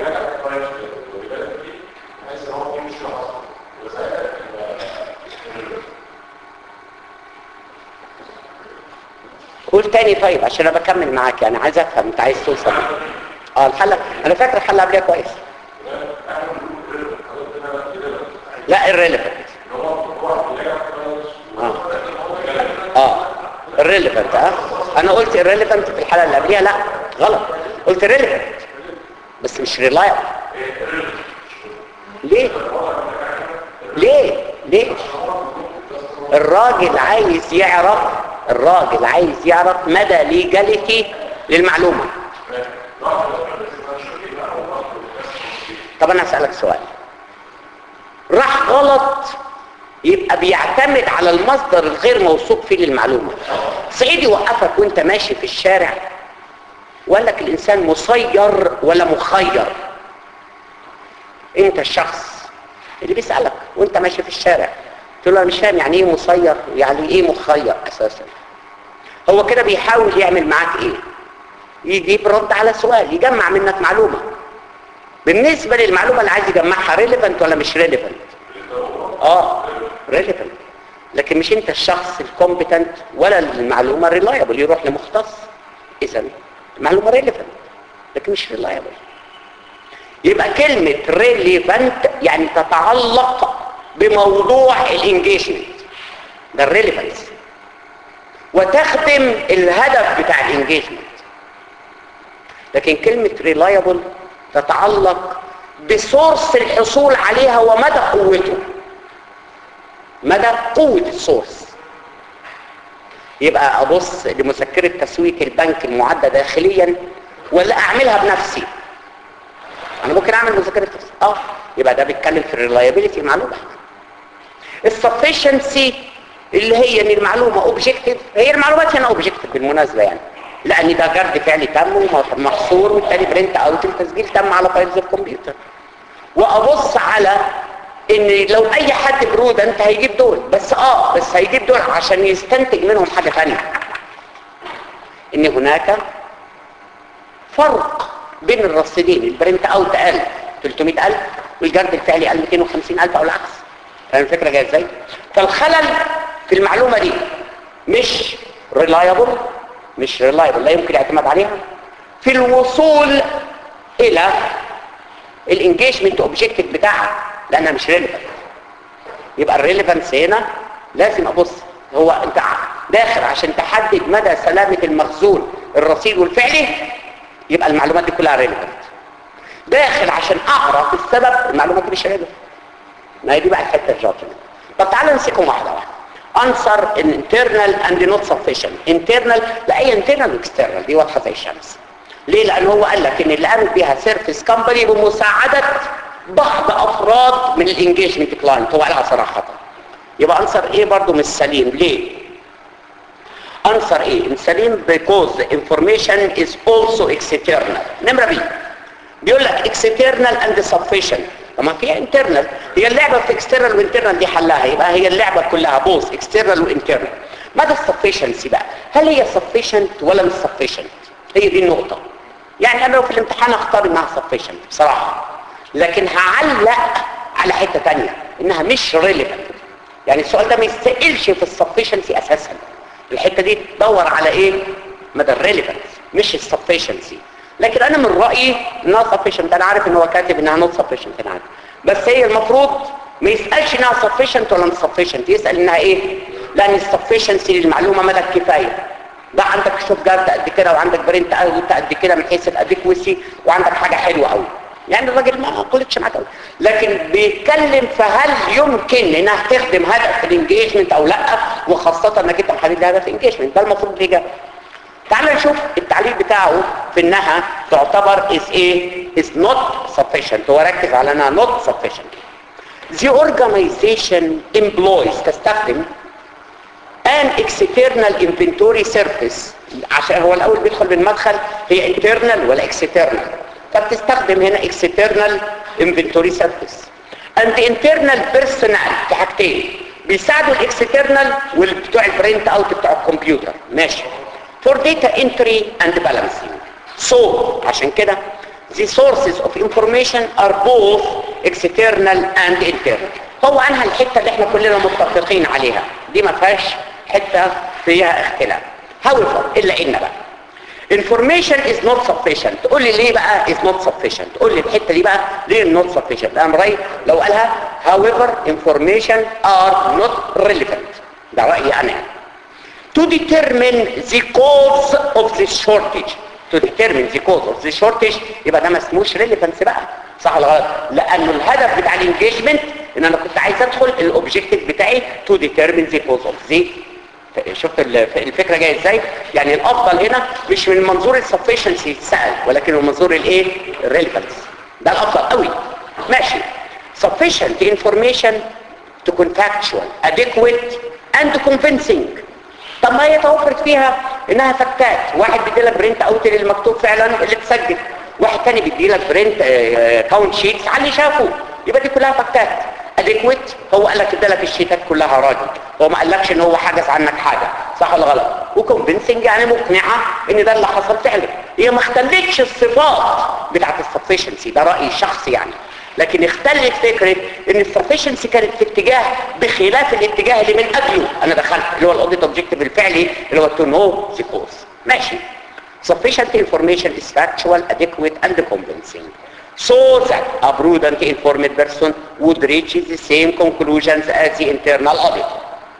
قول تاني طيب عشان انا بكمل معاك يعني عايز افهم انت عايز توصل اه الحلقه انا فاكر الحلقه قبلها كويس لا irrelevant اه اه irrelevant اه انا قلت irrelevant في الحلقه اللي قبلها لا غلط قلت relevant بس مش reliable ليه ليه ليه الراجل عايز يعرف الراجل عايز يعرف مدى ليجاليتي للمعلومه طب انا اسالك سؤال راح غلط يبقى بيعتمد على المصدر الغير موثوق فيه للمعلومه صعيدي يوقفك وانت ماشي في الشارع وقال لك الانسان مسير ولا مخير انت الشخص اللي بيسالك وانت ماشي في الشارع تقول له انا مش فاهم يعني ايه مسير يعني ايه مخير اساسا هو كده بيحاول يعمل معاك ايه يجيب رد على سؤال يجمع منك معلومه بالنسبه للمعلومه اللي عايز يجمعها ريليفنت ولا مش ريليفنت اه ريليفنت لكن مش انت الشخص الكومبتنت ولا المعلومه ريلايبل يروح لمختص اذا المعلومه ريليفنت لكن مش ريلايبل يبقى كلمه ريليفنت يعني تتعلق بموضوع الانجيجمنت ده الريليفنس وتخدم الهدف بتاع الانجيجمنت لكن كلمة ريلايبل تتعلق بسورس الحصول عليها ومدى قوته مدى قوة السورس يبقى ابص لمسكرة تسويق البنك المعدة داخليا ولا اعملها بنفسي انا ممكن اعمل مذاكره تفسير اه يبقى ده بيتكلم في الريلايبيليتي المعلومه السفشنسي اللي هي ان المعلومه اوبجكتيف هي المعلومات هنا اوبجكتيف بالمناسبه يعني لان ده جرد فعلي تم ومحصور والتاني برنت اوت التسجيل تم على فايلز الكمبيوتر وابص على ان لو اي حد برود انت هيجيب دول بس اه بس هيجيب دول عشان يستنتج منهم حاجه ثانيه ان هناك فرق بين الرصيدين البرنت اوت قال 300000 والجرد الفعلي قال 250000 او العكس فاهم الفكره جايه ازاي فالخلل في المعلومه دي مش ريلايبل مش ريلايبل لا يمكن الاعتماد عليها في الوصول الى الانجيجمنت اوبجكتيف بتاعها لانها مش ريليفنت يبقى الريليفنس هنا لازم ابص هو انت داخل عشان تحدد مدى سلامه المخزون الرصيد والفعلي يبقى المعلومات دي كلها ريليفنت داخل عشان اعرف السبب المعلومات دي مش ريليفنت ما هي دي بقى الحته الجادجمنت طب تعالى نمسكهم واحده واحده answer in internal and not sufficient internal لا اي internal واكسترنال دي واضحه زي الشمس ليه لان هو قال لك ان اللي قامت بيها سيرفيس كومباني بمساعده بعض افراد من الانجيجمنت كلاينت هو قالها صراحه يبقى انسر ايه برضو مش سليم ليه انسر ايه سليم because the information is also external نمره بي بيقول لك external and sufficient طبعا فيها internal هي اللعبه في external وانترنال دي حلها يبقى هي اللعبه كلها بوث external وانترنال مدى السفشنسي بقى هل هي sufficient ولا مش sufficient هي دي النقطه يعني انا لو في الامتحان اختار انها sufficient بصراحه لكن هعلق على حته ثانيه انها مش relevant يعني السؤال ده ما يستقلش في السفشنسي اساسا الحته دي تدور على ايه مدى الريليفنس مش السفشنسي لكن انا من رايي انها sufficient انا عارف ان هو كاتب انها not sufficient انا عارف بس هي المفروض ما يسالش انها sufficient ولا مش sufficient يسال انها ايه لان السفشنسي للمعلومه مدى الكفايه ده عندك شوف جارد قد كده وعندك برنت اوت قد كده من حيث الاديكوسي وعندك حاجه حلوه قوي يعني الراجل ما قلتش معاك أوي. لكن بيتكلم فهل يمكن انها تخدم هدف الانجيجمنت او لا وخاصه انك انت محدد لها هدف انجيجمنت ده المفروض الاجابه تعال نشوف التعليق بتاعه في انها تعتبر is a is not sufficient هو ركز على انها not sufficient the organization employs تستخدم an external inventory service عشان هو الاول بيدخل من مدخل هي internal ولا external فبتستخدم هنا external inventory service and internal personnel في حاجتين بيساعدوا الاكسترنال والبتوع البرنت اوت بتوع الكمبيوتر ماشي for data entry and balancing so عشان كده the sources of information are both external and internal هو عنها الحتة اللي احنا كلنا متفقين عليها دي ما فيهاش حتة فيها اختلاف however الا ان بقى information is not sufficient تقول لي ليه بقى is not sufficient تقول لي الحتة دي بقى ليه not sufficient أنا رأيي لو قالها however information are not relevant ده رأيي أنا يعني. to determine the cause of the shortage to determine the cause of the shortage يبقى ده ما اسموش relevance بقى صح ولا غلط لانه الهدف بتاع الانجيجمنت ان انا كنت عايز ادخل الاوبجيكتيف بتاعي to determine the cause of the شفت الفكرة جاية ازاي يعني الافضل هنا مش من منظور السفشنسي يتسأل ولكن من منظور الايه الريليفنس ده الافضل قوي ماشي sufficient information to be factual adequate and convincing طب ما هي توفرت فيها انها فكات واحد بيدي لك برنت اوت للمكتوب فعلا اللي اتسجل واحد تاني بيدي لك برنت كاونت شيتس على اللي شافه يبقى دي كلها فكات اديكويت هو قال لك ادالك الشيتات كلها راجل هو ما قالكش ان هو حجز عنك حاجه صح ولا غلط وكونفنسنج يعني مقنعه ان ده اللي حصل فعلا هي ما اختلتش الصفات بتاعت السفشنسي ده رايي الشخصي يعني لكن اختلت فكره ان السفشنسي كانت في اتجاه بخلاف الاتجاه اللي من قبله انا دخلت اللي هو الاوديت اوبجكتيف الفعلي اللي هو تو نو ذا كوز ماشي sufficient information is factual adequate and convincing so that a prudent informed person would reach the same conclusions as the internal audit.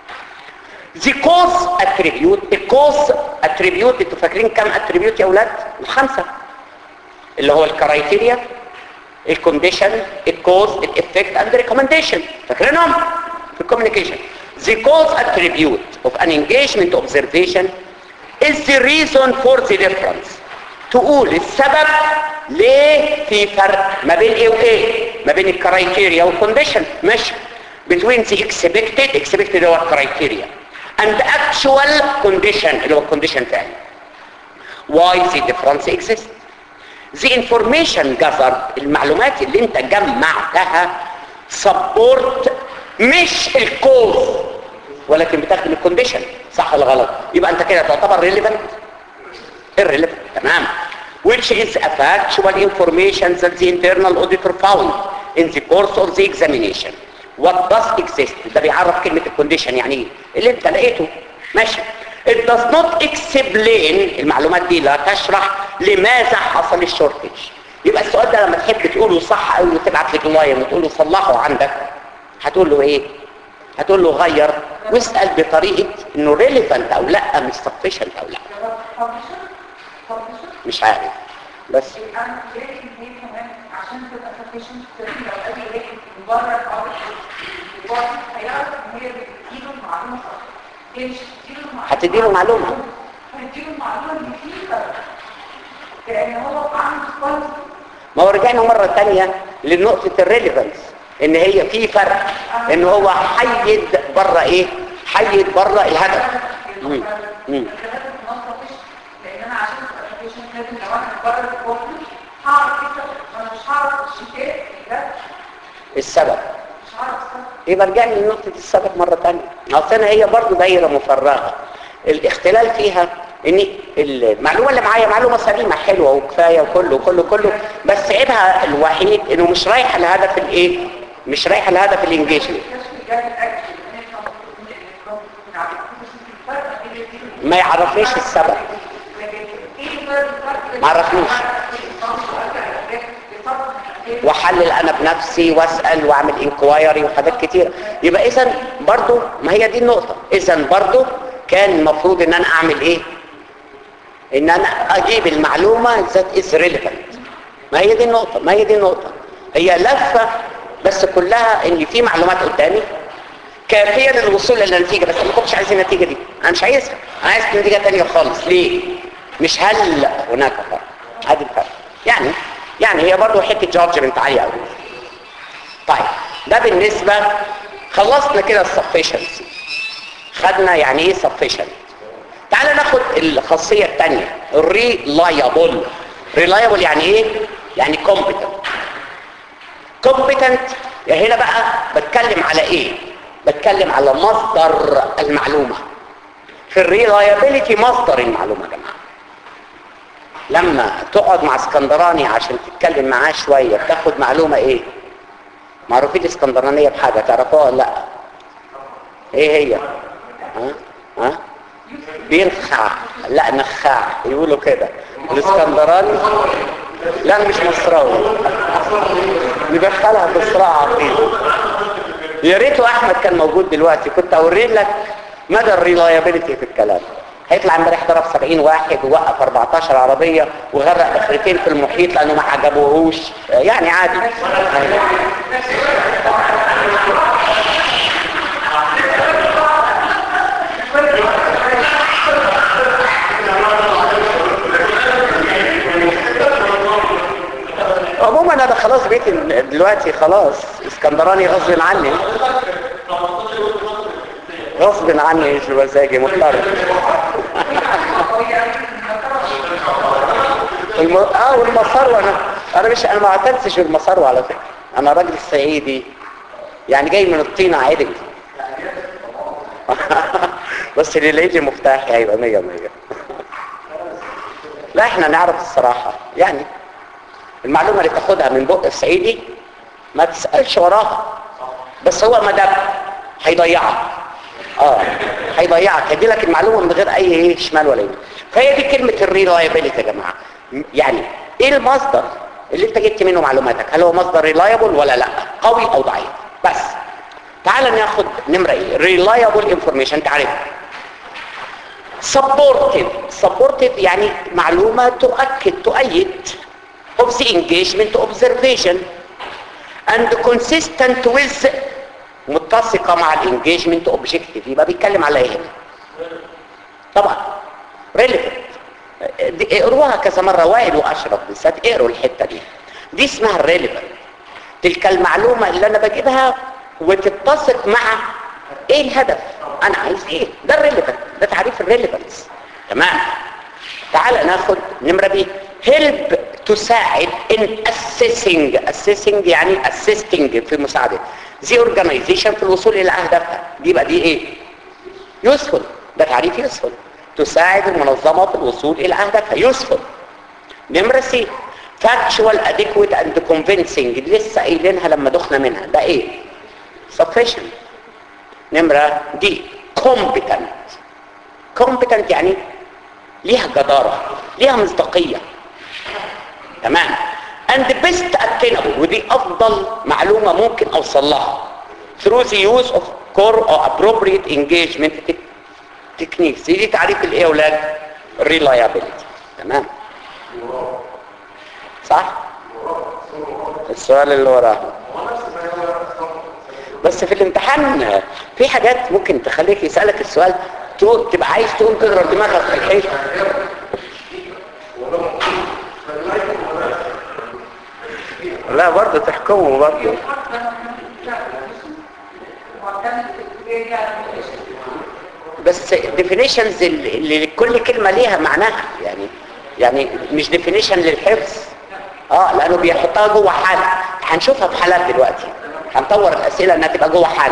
The cause attribute, the cause attribute انتوا فاكرين كم attribute يا اولاد؟ الخمسة اللي هو الكرايتيريا الكونديشن الكوز الافكت اند ريكومنديشن فاكرينهم في الكوميونيكيشن The cause attribute of an engagement observation is the reason for the difference تقول السبب ليه في فرق ما بين ايه وايه ما بين الكرايتيريا والكونديشن ماشي between the expected expected اللي هو الكرايتيريا and actual condition اللي هو الكونديشن فعلا why the difference exists the information gathered المعلومات اللي انت جمعتها support مش الكوز ولكن بتخدم الكونديشن صح ولا غلط يبقى انت كده تعتبر relevant irrelevant تمام which is a factual information that the internal auditor found in the course of the examination what does exist ده بيعرف كلمة الكونديشن يعني ايه اللي انت لقيته ماشي it does not explain المعلومات دي لا تشرح لماذا حصل الشورتج يبقى السؤال ده لما تحب تقوله صح قوي وتبعت لجلايم وتقول له صلحه عندك هتقول له ايه هتقول له غير واسأل بطريقة انه relevant او لا مش sufficient او لا مش عارف بس انا لقيت ان هي كمان عشان تبقى سفيشنت لو ادي لقيت مجرد عرض الواحد هيعرف ان هي بتديله المعلومه صح هي مش بتديله المعلومه هتديله معلومة هتديله المعلومه ان في فرق لان هو عنده كويس ما هو رجعنا مرة تانية لنقطة الريليفنس ان هي في فرق ان هو حيد بره ايه حيد بره الهدف مم. مم. لان انا عشان ابقى سفيشنت لازم لو انا مجرد كويس هعرف كده انا مش هعرف الشتات ده السبب مش هعرف السبب. يبقى رجعنا لنقطة السبب مرة تانية اصل هي برضو دايرة مفرغة الاختلال فيها ان المعلومة اللي معايا معلومة سليمة حلوة وكفاية وكله كله كله بس عيبها الوحيد انه مش رايحة لهدف الايه مش رايحة لهدف الانجيجمنت ما يعرفنيش السبب ما عرفنيش واحلل انا بنفسي واسال واعمل انكوايري وحاجات كتيره يبقى اذا برضو ما هي دي النقطه اذا برضو كان المفروض ان انا اعمل ايه ان انا اجيب المعلومه ذات از ريليفنت ما هي دي النقطة ما هي دي النقطة هي لفة بس كلها ان في معلومات قدامي كافية للوصول الى النتيجة بس ما كنتش عايز النتيجة دي انا مش عايزها انا عايز نتيجة تانية خالص ليه مش هل هناك فرق هذا الفرق يعني يعني هي برضه حتة جادجمنت عالية قوي طيب ده بالنسبة خلصنا كده السفيشنسي خدنا يعني ايه sufficient تعال ناخد الخاصية الثانية reliable reliable يعني ايه يعني competent competent هنا بقى بتكلم على ايه بتكلم على مصدر المعلومة في الريلايابيليتي مصدر المعلومة يا جماعة لما تقعد مع اسكندراني عشان تتكلم معاه شوية بتاخد معلومة ايه معروفين الاسكندرانية بحاجة تعرفوها ولا لا ايه هي ها ها بينخع لا نخاع يقولوا كده الاسكندراني لا انا مش مصراوي ندخلها في صراع عقيم يا ريته احمد كان موجود دلوقتي كنت اوري لك مدى الريلايابيلتي في الكلام هيطلع امبارح ضرب 70 واحد ووقف 14 عربيه وغرق اخرتين في المحيط لانه ما عجبوهوش يعني عادي عموما انا خلاص بيتي دلوقتي خلاص اسكندراني غصب عني غصب عني مش بمزاجي مضطر الم... اه والمصروة انا انا مش انا ما اعتدتش بالمصروة على فكرة انا راجل صعيدي يعني جاي من الطينة عدل بس اللي لقيت لي مفتاح هيبقى مية مية لا احنا نعرف الصراحة يعني المعلومة اللي تاخدها من بق الصعيدي ما تسألش وراها بس هو ما دام هيضيعك اه هيضيعك هيدي لك المعلومة من غير اي ايه شمال ولا يمين فهي دي كلمة الريلايبيليتي يا جماعة يعني ايه المصدر اللي انت جبت منه معلوماتك هل هو مصدر ريلايبل ولا لا قوي او ضعيف بس تعال ناخد نمرة ايه ريلايبل انفورميشن انت عارفها supportive supportive يعني معلومة تؤكد تؤيد of the engagement observation and consistent with متسقة مع الانجيجمنت اوبجيكتيف يبقى بيتكلم على ايه هنا طبعا relevant دي اقروها كذا مرة وائل واشرف بالذات اقروا الحتة دي دي اسمها الريليفنت تلك المعلومة اللي انا بجيبها وتتسق مع ايه الهدف انا عايز ايه ده الريليفنت ده تعريف الريليفنس تمام تعال ناخد نمرة بي help تساعد in assessing assessing يعني assisting في مساعدة the organization في الوصول إلى أهدافها دي بقى دي إيه useful ده تعريف useful تساعد المنظمة في الوصول إلى أهدافها useful نمرة سي factual adequate and convincing دي لسه قايلينها لما دخنا منها ده إيه sufficient نمرة دي competent competent يعني ليها جدارة ليها مصداقية تمام and best attainable ودي افضل معلومة ممكن اوصل لها through the use of core or appropriate engagement techniques دي تعريف الايه يا اولاد reliability تمام صح السؤال اللي وراه بس في الامتحان في حاجات ممكن تخليك يسألك السؤال تبقى عايز تقوم تضرب دماغك في الحيط لا برضه تحكمه برضه بس definitions اللي كل كلمة ليها معناها يعني يعني مش definition للحفظ اه لانه بيحطها جوه حالة هنشوفها في حالات دلوقتي هنطور الاسئلة انها تبقى جوه حالة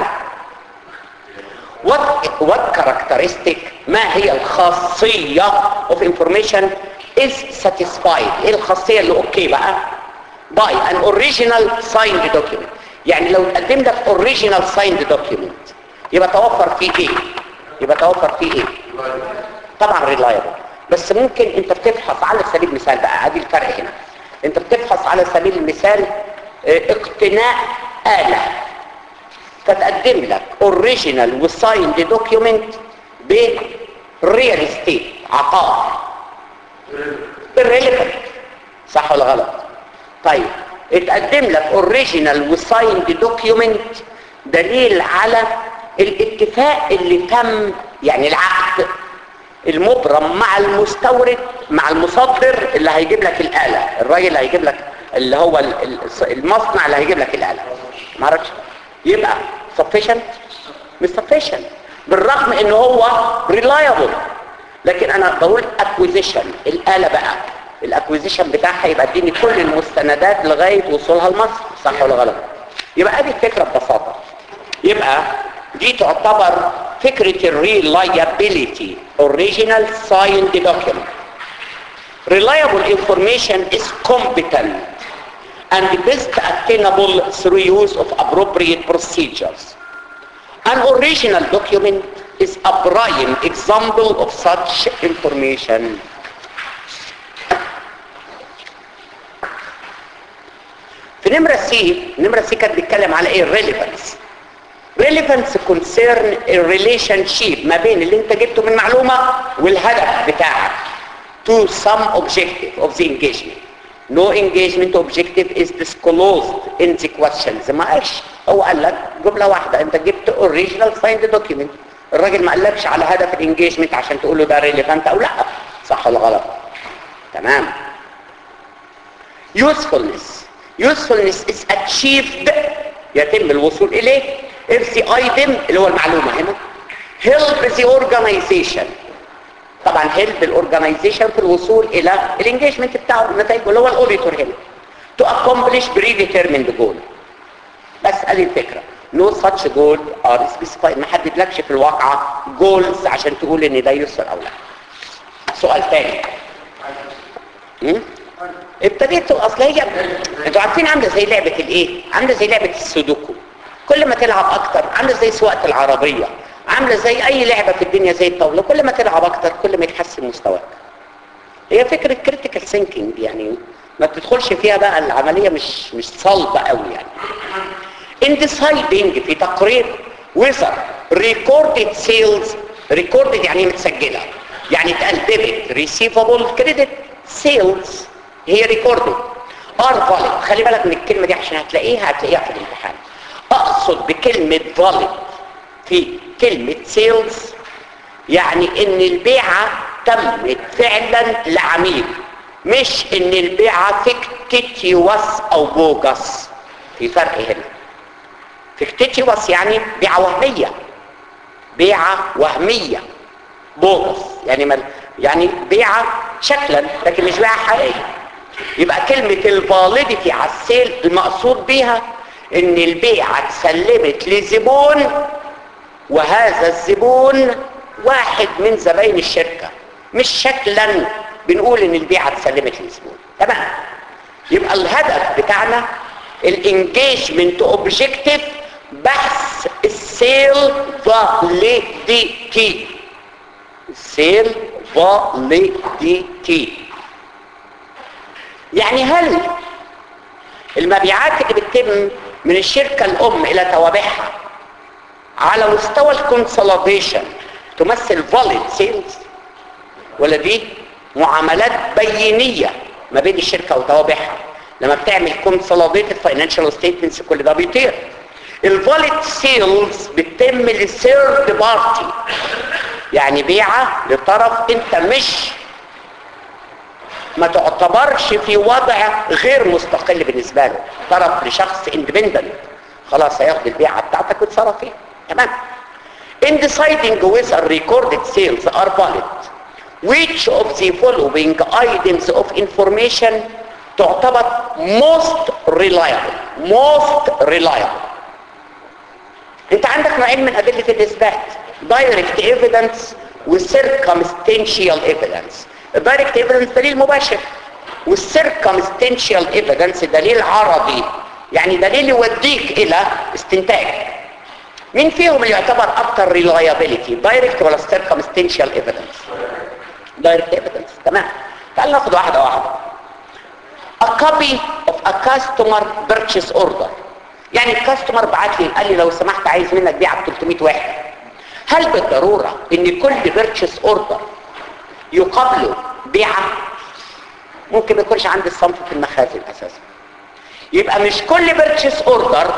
what what characteristic ما هي الخاصية of information is satisfied ايه الخاصية اللي اوكي بقى by an original signed document يعني لو تقدم لك original signed document يبقى توفر فيه ايه يبقى توفر فيه ايه طبعا reliable بس ممكن انت بتفحص على سبيل المثال بقى ادي الفرق هنا انت بتفحص على سبيل المثال اه اقتناء آلة فتقدم لك اوريجينال وسايند دوكيومنت بريال استيت عقار بالريليفنت صح ولا غلط طيب اتقدم لك اوريجينال وسايند دوكيومنت دليل على الاتفاق اللي تم يعني العقد المبرم مع المستورد مع المصدر اللي هيجيب لك الآلة الراجل اللي هيجيب لك اللي هو ال- ال- المصنع اللي هيجيب لك الآلة ما اعرفش يبقى sufficient مش sufficient بالرغم ان هو reliable لكن انا بقول acquisition الآلة بقى الاكوزيشن بتاعها يبقى اديني كل المستندات لغاية وصولها لمصر صح ولا غلط يبقى ادي الفكرة ببساطة يبقى دي تعتبر فكرة الريلايابيليتي original signed document reliable information is competent and best attainable through use of appropriate procedures an original document is a prime example of such information في نمرة سي نمرة سي كانت بتتكلم على ايه relevance relevance concern a relationship ما بين اللي انت جبته من معلومة والهدف بتاعك to some objective of the engagement no engagement objective is disclosed in the questions ما قالش هو قال لك جملة واحدة انت جبت original signed document الراجل ما قالكش على هدف الانجيجمنت عشان تقول له ده relevant او لا صح ولا غلط تمام usefulness usefulness is achieved يتم الوصول إليه if the item اللي هو المعلومة هنا help the organization طبعا help الاورجنايزيشن في الوصول إلى الانجيجمنت بتاعه النتائج اللي هو الاوديتور هنا to accomplish predetermined goal بس ادي الفكرة no such goal are specified ما حددلكش في الواقعة goals عشان تقول ان ده يسر او لا سؤال تاني م? ابتديت اصل هي انتوا عارفين عامله زي لعبه الايه عامله زي لعبه السودوكو كل ما تلعب اكتر عامله زي سواقه العربيه عامله زي اي لعبه في الدنيا زي الطاوله كل ما تلعب اكتر كل ما يتحسن مستواك هي فكره كريتيكال ثينكينج يعني ما بتدخلش فيها بقى العمليه مش مش صلبه قوي يعني in deciding في تقرير whether recorded sales recorded يعني متسجله يعني اتقدمت receivable credit sales هي recorded are valid خلي بالك من الكلمة دي عشان هتلاقيها هتلاقيها في الامتحان اقصد بكلمة valid في كلمة sales يعني ان البيعة تمت فعلا لعميل مش ان البيعة فيكتيتيوس او بوجس في فرق هنا فيكتيتيوس يعني بيعة وهمية بيعة وهمية بوجس يعني مل يعني بيعة شكلا لكن مش بيعة حقيقية يبقى كلمة الفاليديتي على السيل المقصود بيها ان البيعة اتسلمت لزبون وهذا الزبون واحد من زباين الشركة مش شكلا بنقول ان البيعة اتسلمت لزبون تمام يبقى الهدف بتاعنا الانجيجمنت اوبجيكتيف بحث السيل فاليديتي السيل فاليديتي يعني هل المبيعات اللي بتتم من الشركة الأم إلى توابعها على مستوى الكونسوليديشن تمثل valid sales ولا دي معاملات بينية ما بين الشركة وتوابعها لما بتعمل consolidated financial statements كل ده بيطير الفاليد سيلز بتتم للثيرد بارتي يعني بيعة لطرف انت مش ما تعتبرش في وضع غير مستقل بالنسبة له طرف لشخص اندبندنت خلاص هياخد البيعة بتاعتك ويتصرف فيها تمام in deciding whether recorded sales are valid which of the following items of information تعتبر most reliable most reliable انت عندك نوعين من ادلة الاثبات direct evidence و circumstantial evidence الدايركت ايفيدنس دليل مباشر والسيركمستنشال ايفيدنس دليل عرضي يعني دليل يوديك الى استنتاج مين فيهم اللي يعتبر اكتر ريلايابيليتي دايركت ولا سيركمستنشال ايفيدنس دايركت ايفيدنس تمام تعال ناخد واحده واحده a copy of a customer purchase order يعني الكاستمر بعت لي قال لي لو سمحت عايز منك بيعه ب 300 واحد هل بالضروره ان كل بيرتشيس اوردر يقابله بيعة ممكن ما يكونش عندي الصنف في المخازن اساسا يبقى مش كل بيرتشيس اوردر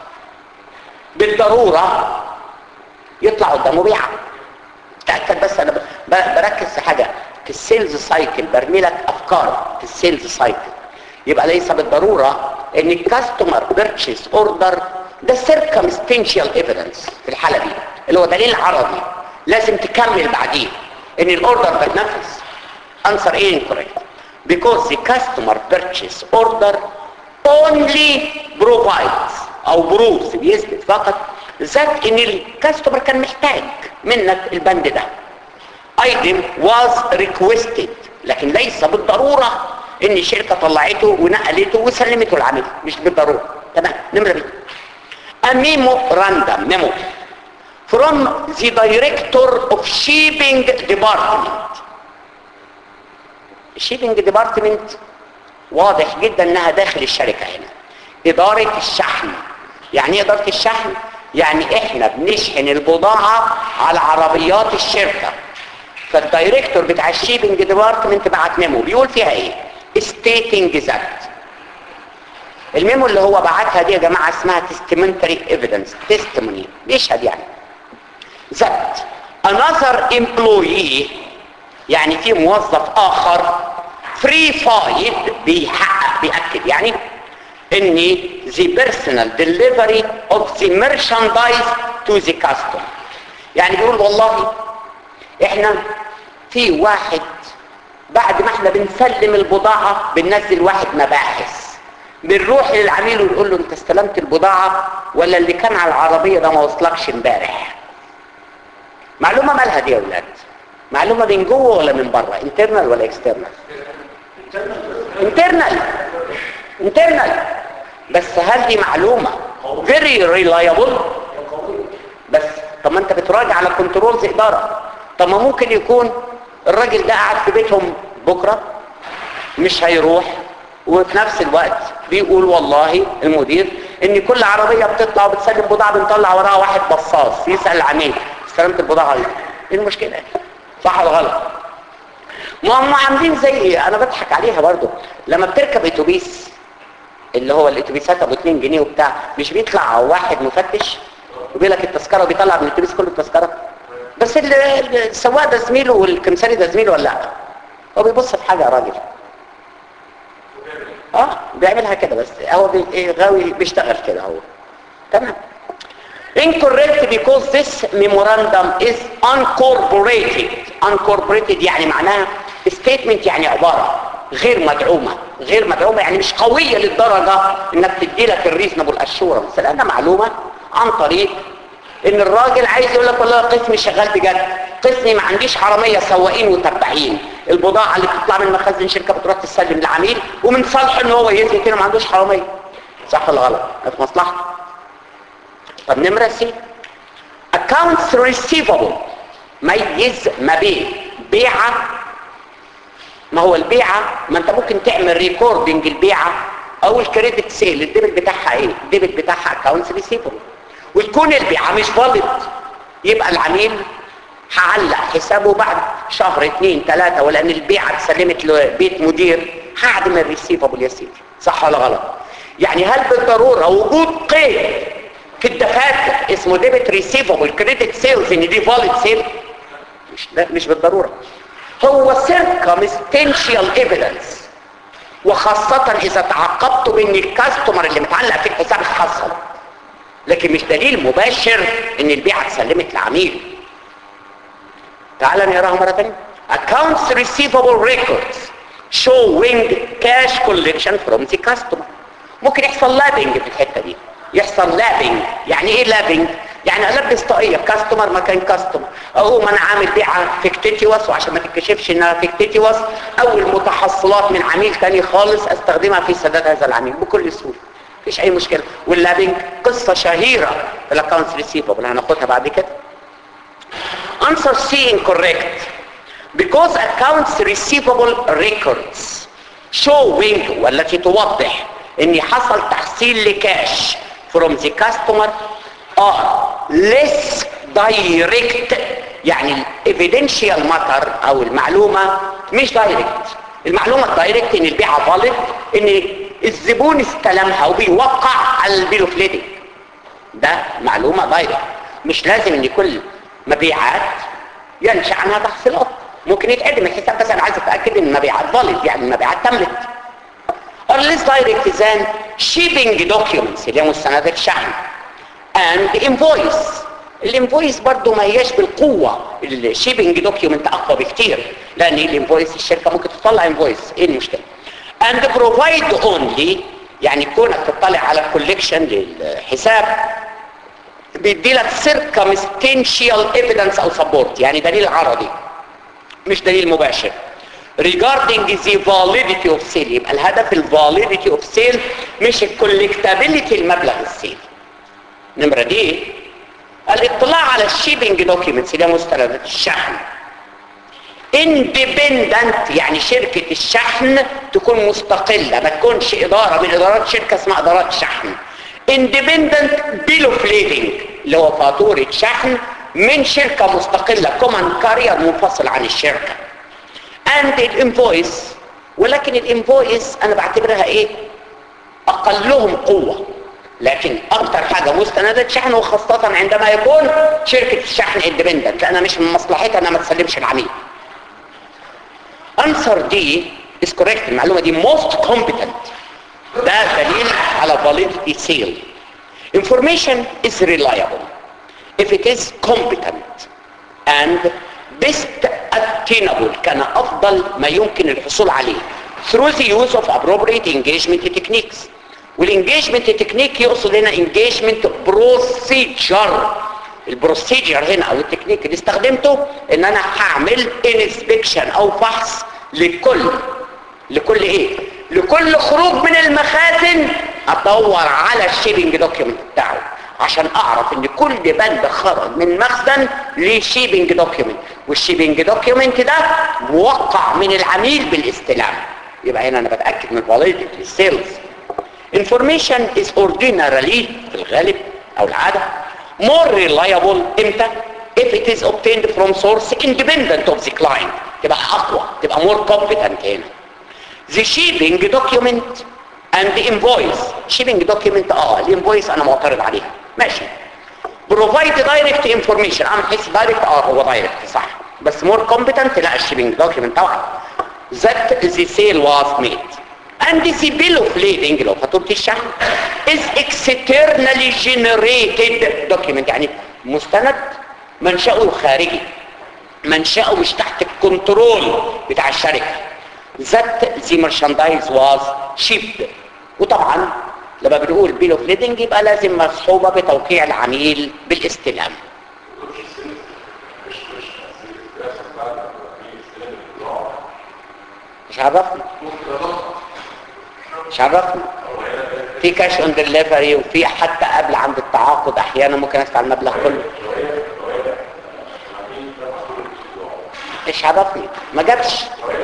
بالضرورة يطلع قدامه بيعة تأكد بس انا ب- ب- بركز في حاجة في السيلز سايكل برمي لك افكار في السيلز سايكل يبقى ليس بالضرورة ان الكاستمر بيرتشيس اوردر ده circumstantial evidence في الحالة دي اللي هو دليل عرضي لازم تكمل بعديه ان الاوردر ده اتنفذ answer A incorrect because the customer purchase order only provides او proves بيثبت فقط ذات ان الكاستمر كان محتاج منك البند ده item was requested لكن ليس بالضرورة ان الشركة طلعته ونقلته وسلمته العميل مش بالضرورة تمام نمرة بي a memorandum memo from the director of shipping department الشيبنج ديبارتمنت واضح جدا انها داخل الشركة هنا ادارة الشحن يعني ايه ادارة الشحن يعني احنا بنشحن البضاعة على عربيات الشركة فالدايركتور بتاع الشيبنج ديبارتمنت بعت ميمو بيقول فيها ايه stating that الميمو اللي هو بعتها دي يا جماعة اسمها testamentary evidence testimony بيشهد يعني that another employee يعني في موظف اخر فري فايد بيحقق بيأكد يعني ان the personal delivery of the merchandise to the customer يعني بيقول والله احنا في واحد بعد ما احنا بنسلم البضاعة بننزل واحد مباحث بنروح للعميل ونقول له انت استلمت البضاعة ولا اللي كان على العربية ده ما وصلكش امبارح معلومة مالها دي يا ولاد معلومة من جوه ولا من بره انترنال ولا اكسترنال انترنال انترنال بس هل دي معلومة very reliable بس طب ما انت بتراجع على كنترولز ادارة طب ما ممكن يكون الراجل ده قاعد في بيتهم بكرة مش هيروح وفي نفس الوقت بيقول والله المدير ان كل عربية بتطلع وبتسلم بضاعة بنطلع وراها واحد بصاص يسأل العميل استلمت البضاعة دي ايه المشكلة صح ولا غلط ما هم عاملين زي انا بضحك عليها برضو لما بتركب اتوبيس اللي هو الاتوبيسات ابو 2 جنيه وبتاع مش بيطلع واحد مفتش وبيقول لك التذكره وبيطلع من الاتوبيس كله التذكره بس ال- ال- السواق ده زميله والكمساري ده زميله ولا لا هو بيبص في حاجه يا راجل اه بيعملها كده بس هو بي- إيه، غاوي بيشتغل كده هو تمام incorrect because this memorandum is uncorporated uncorporated يعني معناها statement يعني عبارة غير مدعومة غير مدعومة يعني مش قوية للدرجة انك تدي لك الريزنبل اشورنس لانها معلومة عن طريق ان الراجل عايز يقول لك والله قسمي شغال بجد قسمي ما عنديش حرامية سواقين وتبعين البضاعة اللي بتطلع من مخازن شركة بتروح تسلم للعميل ومن صالحه ان هو يثبت انه ما عندوش حرامية صح ولا غلط ده في مصلحته طب نمرة سي accounts receivable ميز ما بين بيعة ما هو البيعة ما انت ممكن تعمل ريكوردنج البيعة او الكريدت سيل الديبت بتاعها ايه الديبت بتاعها accounts receivable وتكون البيعة مش فالid يبقى العميل هعلق حسابه بعد شهر اتنين تلاتة ولان البيعة اتسلمت لبيت مدير هعدم الريسيفبل يا سيدي صح ولا غلط يعني هل بالضرورة وجود قيد في الدفاتر اسمه ديبت ريسيفبل كريدت سيلز ان دي فاليد سيل مش لا مش بالضروره هو circumstantial evidence وخاصة اذا تعاقبت بان الكاستمر اللي متعلق في الحساب حصل لكن مش دليل مباشر ان البيعة اتسلمت لعميل تعال نقراها مرة تانية accounts receivable records showing cash collection from the customer ممكن يحصل لابنج في الحتة دي يحصل لابنج يعني ايه لابنج يعني البس طاقيه كاستمر مكان كاستمر اقوم انا عامل بيعه فيكتيتيوس وعشان ما تتكشفش انها فيكتيتيوس اول متحصلات من عميل تاني خالص استخدمها في سداد هذا العميل بكل سهوله مفيش اي مشكله واللابنج قصه شهيره في الاكونتس ريسيفبل هناخدها بعد كده answer C incorrect because accounts receivable records showing والتي توضح ان حصل تحصيل لكاش from the customer are less direct يعني evidential matter او المعلومة مش direct المعلومة الدايركت ان البيعة فالid ان الزبون استلمها وبيوقع على البيل اوف ليدنج ده معلومه دايركت مش لازم ان كل مبيعات ينشا عنها تحصيلات ممكن يتعدم الحساب بس انا عايز اتاكد ان المبيعات ضلت يعني المبيعات تمت or less direct than shipping documents اللي هي مستندات الشحن and invoice الانفويس برضو ما هياش بالقوة الشيبنج دوكيومنت اقوى بكتير لان الانفويس الشركة ممكن تطلع انفويس ايه المشكلة and provide only يعني كونك تطلع على الكوليكشن للحساب بيدي لك circumstantial evidence او support يعني دليل عرضي مش دليل مباشر regarding the validity of sale يبقى الهدف ال validity of sale مش الكولكتابيليتي المبلغ السيل نمرة دي الاطلاع على الشيبنج دوكيومنتس اللي هي مستندات الشحن اندبندنت يعني شركة الشحن تكون مستقلة ما تكونش إدارة من إدارات شركة اسمها إدارات شحن اندبندنت بيل اوف ليدنج اللي هو فاتورة شحن من شركة مستقلة كومن كارير منفصل عن الشركة and الانفويس ولكن الانفويس انا بعتبرها ايه اقلهم قوة لكن اكتر حاجة مستندات شحن وخاصة عندما يكون شركة الشحن اندبندنت لان مش من مصلحتها انها ما تسلمش العميل answer دي is correct المعلومة دي most competent ده دليل على validity sale information is reliable if it is competent and best attainable كان افضل ما يمكن الحصول عليه through the use of appropriate engagement techniques والengagement technique يقصد هنا engagement procedure البروسيجر هنا او التكنيك اللي استخدمته ان انا هعمل انسبكشن او فحص لكل لكل ايه لكل خروج من المخازن ادور على الشيبنج دوكيومنت بتاعه عشان اعرف ان كل بند خرج من مخزن ليه شيبنج دوكيومنت والشيبنج دوكيومنت ده موقع من العميل بالاستلام يبقى هنا انا بتاكد من فاليديتي السيلز information is ordinarily في الغالب او العاده more reliable امتى if it is obtained from source independent of the client تبقى اقوى تبقى more competent هنا the shipping document and the invoice shipping document اه الانفويس انا معترض عليها ماشي provide direct information انا حس direct اه هو direct صح بس more competent لا الشيبنج document طبعا that the sale was made and the bill of lading لو فاتورة الشحن is externally generated document يعني مستند منشأه خارجي منشأه مش تحت الكنترول بتاع الشركة that the merchandise was shipped وطبعا لما بنقول bill of lading يبقى لازم مصحوبة بتوقيع العميل بالاستلام مش عرفني مش عرفني في كاش اون ديليفري وفي حتى قبل عند التعاقد احيانا ممكن ادفع المبلغ كله ايش عرفني ما جابش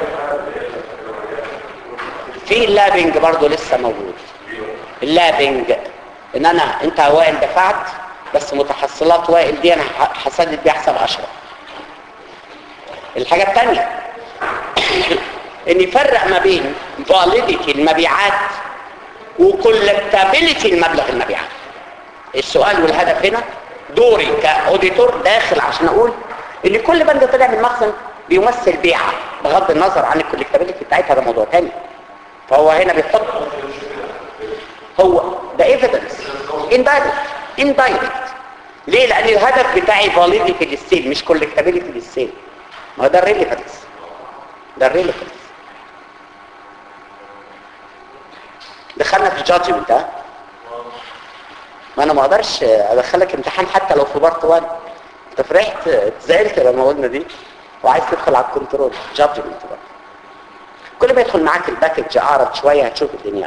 في اللابنج برضو لسه موجود اللابنج ان انا انت وائل دفعت بس متحصلات وائل دي انا هسدد بيها حساب اشرف الحاجه الثانيه ان يفرق ما بين فاليديتي المبيعات وكولكتابيلتي المبلغ المبيعات السؤال والهدف هنا دوري كاوديتور داخل عشان اقول ان كل بند طلع من مخزن بيمثل بيعه بغض النظر عن الكولكتابيلتي بتاعتها ده موضوع تاني فهو هنا بيحط هو ده ايفيدنس اندايركت اندايركت ليه لان الهدف بتاعي فاليديتي للسيل مش كولكتابيلتي للسيل ما هو ده الريليفنس ده الريليفنس دخلنا في جادجمنت ها ما انا ما اقدرش ادخلك امتحان حتى لو في بارت 1 انت فرحت زعلت لما قلنا دي وعايز تدخل على الكنترول جادجمنت بقى كل ما يدخل معاك الباكج اعرض شويه هتشوف الدنيا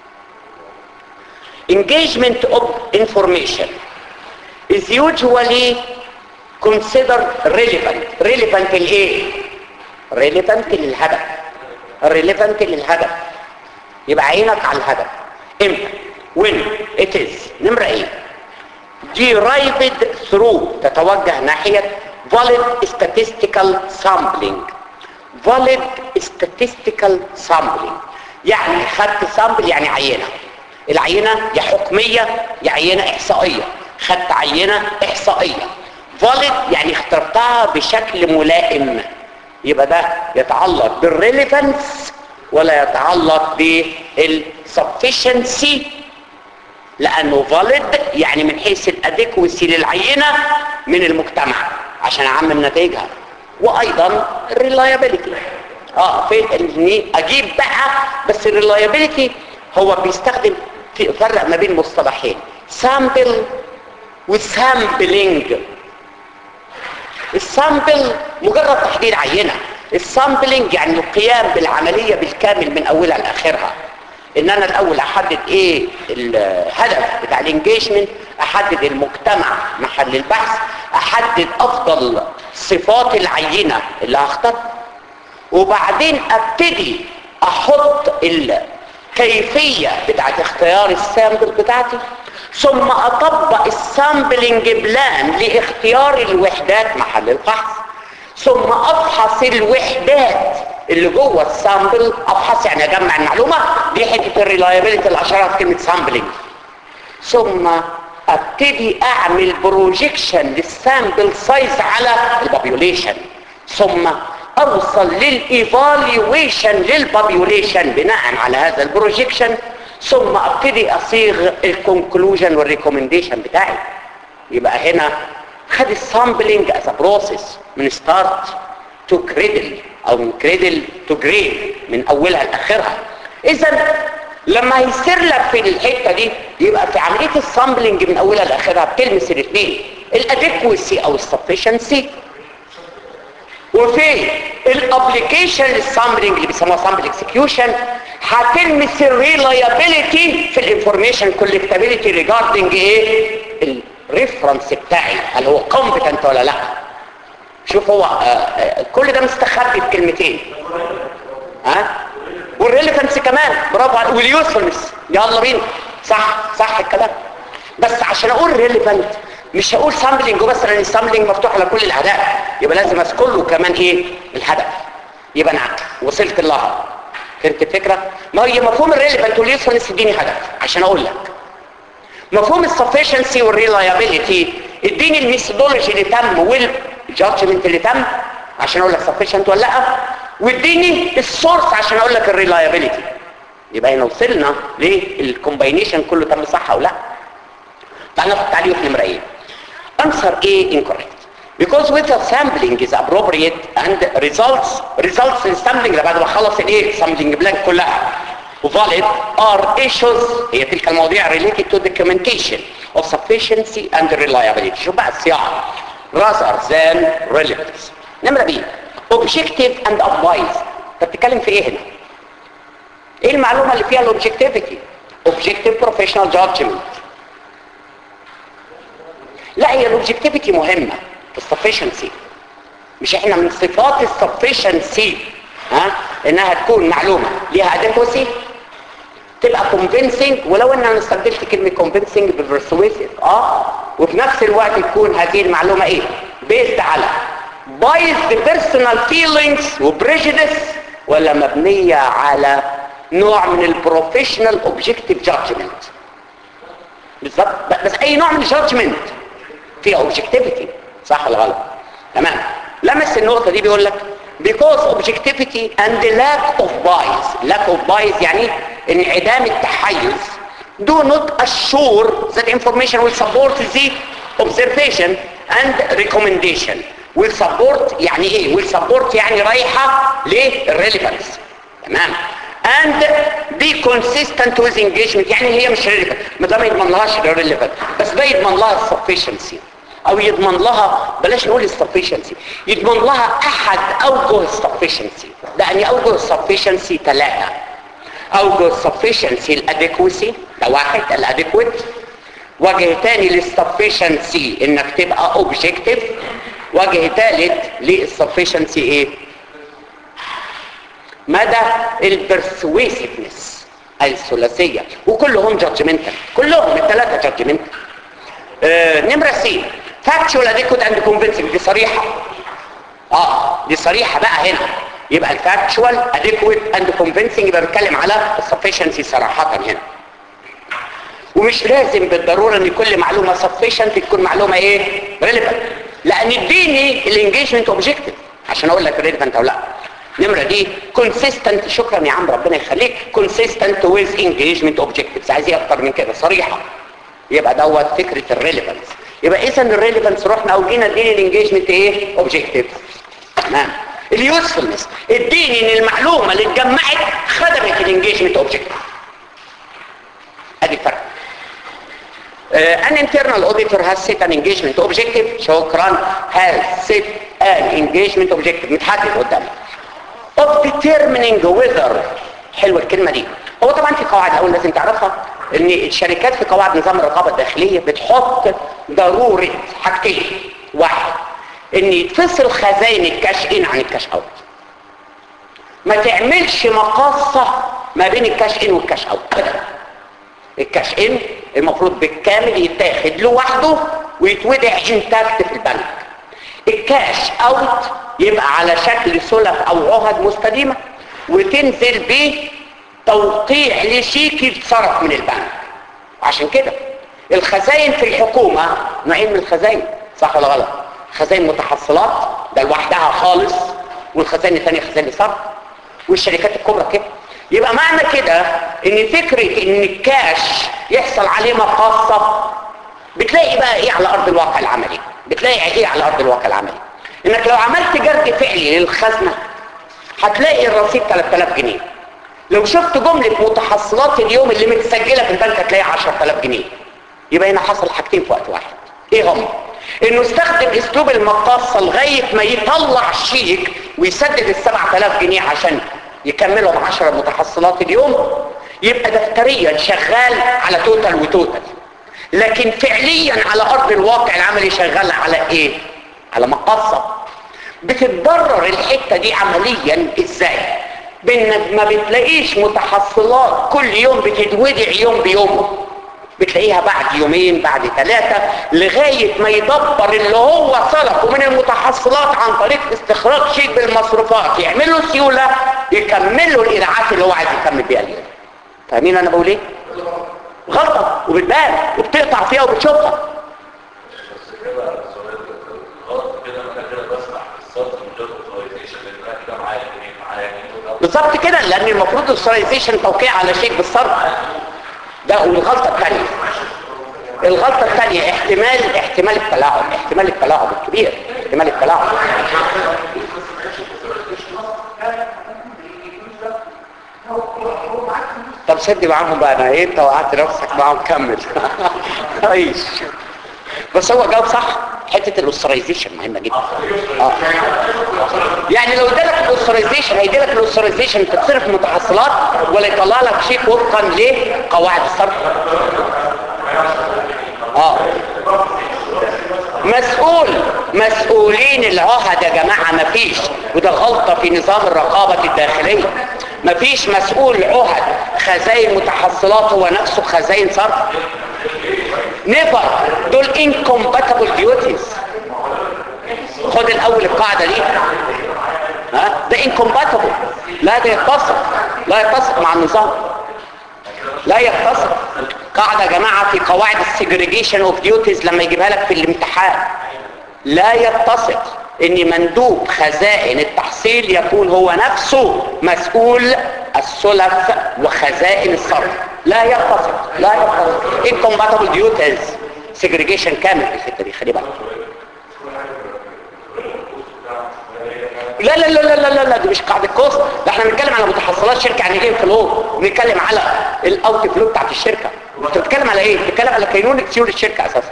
engagement of information is usually considered relevant relevant لايه relevant للهدف relevant للهدف يبقى عينك على الهدف امتى when it is نمرة ايه derived through تتوجه ناحية valid statistical sampling valid statistical sampling يعني خدت سامبل يعني عينة العينة يا حكمية يا عينة إحصائية خدت عينة إحصائية فالid يعني اخترتها بشكل ملائم يبقى ده يتعلق بالريليفنس ولا يتعلق بالسفشنسي لانه valid يعني من حيث الادكوسي للعينة من المجتمع عشان اعمم نتائجها وايضا الريلايابيليتي اه في اني اجيب بقى بس الريلايابيليتي هو بيستخدم في فرق ما بين مصطلحين سامبل وسامبلينج السامبل مجرد تحديد عينة السامبلينج يعني القيام بالعملية بالكامل من اولها لاخرها ان انا الاول احدد ايه الهدف بتاع الانجيجمنت احدد المجتمع محل البحث احدد افضل صفات العينة اللي هختارها وبعدين ابتدي احط الكيفية بتاعت اختيار السامبل بتاعتي ثم اطبق السامبلنج بلان لاختيار الوحدات محل البحث ثم افحص الوحدات اللي جوه السامبل افحص يعني اجمع المعلومه دي حته الريلايبيليتي اللي اشرها في كلمه سامبلنج ثم ابتدي اعمل بروجيكشن للسامبل سايز على البوبيوليشن ثم اوصل للايفالويشن للبوبيوليشن بناء على هذا البروجيكشن ثم ابتدي اصيغ الكونكلوجن والريكومنديشن بتاعي يبقى هنا خد السامبلنج از بروسيس من ستارت تو كريدل او من كريدل تو جريد من اولها لاخرها اذا لما هيصير لك في الحته دي يبقى في عمليه السامبلنج من اولها لاخرها بتلمس الاثنين الادكوسي او السفشنسي وفي الابلكيشن للسامبلنج اللي بيسموها سامبل اكسكيوشن هتلمس الريلايابيليتي في الانفورميشن كولكتابيليتي ريجاردنج ايه الريفرنس بتاعي هل هو كومبتنت ولا لا شوف هو آه آه كل ده مستخبي بكلمتين ها أه؟ والريليفنس كمان برافو عليك واليوسفولنس يلا بينا صح صح الكلام بس عشان اقول ريليفنت مش هقول سامبلنج وبس لان السامبلنج مفتوح على كل الاهداف يبقى لازم اذكر له كمان ايه الهدف يبقى انا وصلت لها فهمت الفكره ما هي مفهوم الريليفنت واليوسفولنس اديني هدف عشان اقول لك مفهوم السفشنسي والريلايابيليتي اديني الميثودولوجي اللي تم والجادجمنت اللي تم عشان اقول لك سفشنت ولا لا واديني السورس عشان اقول لك الريلايابيليتي يبقى هنا وصلنا للكومباينيشن كله تم صح او لا تعال ناخد تعليق نمره ايه answer A incorrect because with the sampling is appropriate and results results in sampling بعد ما اخلص الايه sampling blank كلها valid are issues هي تلك المواضيع related to documentation of sufficiency and reliability شوف بقى الصياعه rather than relevance نمره B objective and advice انت بتتكلم في ايه هنا ايه المعلومه اللي فيها الاوبجكتيفيتي objective professional judgment لا هي الاوبجكتيفيتي مهمه في السفشنسي مش احنا من صفات السفشنسي ها انها تكون معلومه ليها ادكوسي تبقى convincing ولو ان انا استخدمت كلمه convincing بالبرسويسيف اه وفي نفس الوقت تكون هذه المعلومه ايه بيزد على بايز بيرسونال فيلينجز وبريجيدس ولا مبنيه على نوع من البروفيشنال اوبجكتيف جادجمنت بالظبط بس اي نوع من الجادجمنت فيها اوبجكتيفيتي صح ولا غلط تمام لمس النقطه دي بيقول لك because objectivity and the lack of bias lack of bias يعني انعدام التحيز do not assure that information will support the observation and recommendation will support يعني ايه will support يعني رايحة للريليفانس تمام and be consistent with engagement يعني هي مش relevant ما دام يضمن لهاش relevant بس ده يضمن لها sufficiency او يضمن لها بلاش نقول السفشنسي يضمن لها احد اوجه السفشنسي لان اوجه السفشنسي ثلاثه اوجه السفشنسي الادكوسي ده واحد الادكويت وجه تاني للسفشنسي انك تبقى اوبجكتيف وجه ثالث للسفشنسي ايه مدى البرسويسيفنس الثلاثيه وكلهم جادجمنتال كلهم الثلاثه جادجمنتال آه نمره سي فاكتشوال اديكوت اند كونفينسنج دي صريحه اه دي صريحه بقى هنا يبقى الفاكتشوال اديكويت اند كونفينسنج يبقى بيتكلم على السفشنسي صراحه هنا ومش لازم بالضروره ان كل معلومه سفشنت تكون معلومه ايه ريليفنت لان اديني الانجيجمنت اوبجيكتيف عشان اقول لك ريليفنت او لا النمره دي كونسيستنت شكرا يا عم ربنا يخليك كونسيستنت ويز انجيجمنت اوبجيكتيفز عايز ايه اكتر من كده صريحه يبقى دوت فكره الريليفنس يبقى اذا الريليفنس رحنا او جينا اديني الانجيجمنت ايه اوبجيكتيف تمام اليوسفولنس اديني ان المعلومه اللي اتجمعت خدمت الانجيجمنت اوبجيكتيف ادي الفرق Uh, an internal auditor has set an engagement objective شكرا has set an engagement objective متحدد قدامي of determining whether حلوة الكلمة دي هو طبعا في قواعد اول لازم تعرفها ان الشركات في قواعد نظام الرقابة الداخلية بتحط ضرورة حاجتين واحد ان يتفصل خزائن الكاش ان عن الكاش اوت ما تعملش مقاصة ما بين الكاش ان والكاش اوت ابدا الكاش ان المفروض بالكامل يتاخد لوحده ويتودع انتاكت في البنك الكاش اوت يبقى على شكل سلف او عهد مستديمة وتنزل بيه توقيع لشيك يتصرف من البنك عشان كده الخزائن في الحكومة نوعين من الخزائن صح ولا غلط خزائن متحصلات ده لوحدها خالص والخزائن الثانية خزائن صرف والشركات الكبرى كده يبقى معنى كده ان فكرة ان الكاش يحصل عليه مقاصة بتلاقي بقى ايه على ارض الواقع العملي بتلاقي ايه على ارض الواقع العملي انك لو عملت جرد فعلي للخزنة هتلاقي الرصيد 3000 جنيه لو شفت جملة متحصلات اليوم اللي متسجلة في البنك هتلاقي 10000 جنيه يبقى هنا حصل حاجتين في وقت واحد ايه هم انه استخدم اسلوب المقاصة لغاية ما يطلع شيك ويسدد ال 7000 جنيه عشان يكملهم 10 متحصلات اليوم يبقى دفتريا شغال على توتال وتوتال لكن فعليا على ارض الواقع العملي شغال على ايه على مقاصة بتتضرر الحتة دي عمليا ازاي بانك ما بتلاقيش متحصلات كل يوم بتتودع يوم بيومه بتلاقيها بعد يومين بعد ثلاثة لغاية ما يدبر اللي هو صرفه من المتحصلات عن طريق استخراج شيء بالمصروفات يعمل له سيولة يكمل له الإيراعات اللي هو عايز يكمل بيها اليوم فاهمين أنا بقول إيه؟ غلطة وبتبان وبتقطع فيها وبتشوفها بالظبط كده لأن المفروض السولايزيشن توقيع على شيء بالصرف ده والغلطة الثانية الغلطة الثانية احتمال احتمال التلاعب احتمال التلاعب الكبير احتمال التلاعب طب سد معاهم بقى انا ايه انت وقعت نفسك معاهم كمل عيش بس هو جاوب صح حته الاوسترايزيشن مهمه جدا اه يعني لو ادالك الاوسترايزيشن هيديلك الاوسترايزيشن تتصرف متحصلات ولا يطلع لك شيك وفقا لقواعد الصرف اه مسؤول مسؤولين العهد يا جماعة مفيش وده غلطة في نظام الرقابة الداخلية مفيش مسؤول عهد خزائن متحصلات هو نفسه خزائن صرف نيفر دول incompatible duties خد الاول القاعدة دي ها ده incompatible لا ده يتفق لا يتفق مع النظام لا يتصل قاعدة يا جماعة في قواعد السيجريجيشن اوف ديوتيز لما يجيبها لك في الامتحان لا يتصل ان مندوب خزائن التحصيل يكون هو نفسه مسؤول السلف وخزائن الصرف لا يتصل لا يتصل incompatible duties segregation كامل في الحته دي خلي بالك لا لا لا لا لا لا لا دي مش قاعدة كوست ده احنا بنتكلم على متحصلات شركة يعني ايه فلو بنتكلم على الاوت فلو بتاعت الشركة انت بتتكلم على ايه بتتكلم على كينونة سيول الشركة اساسا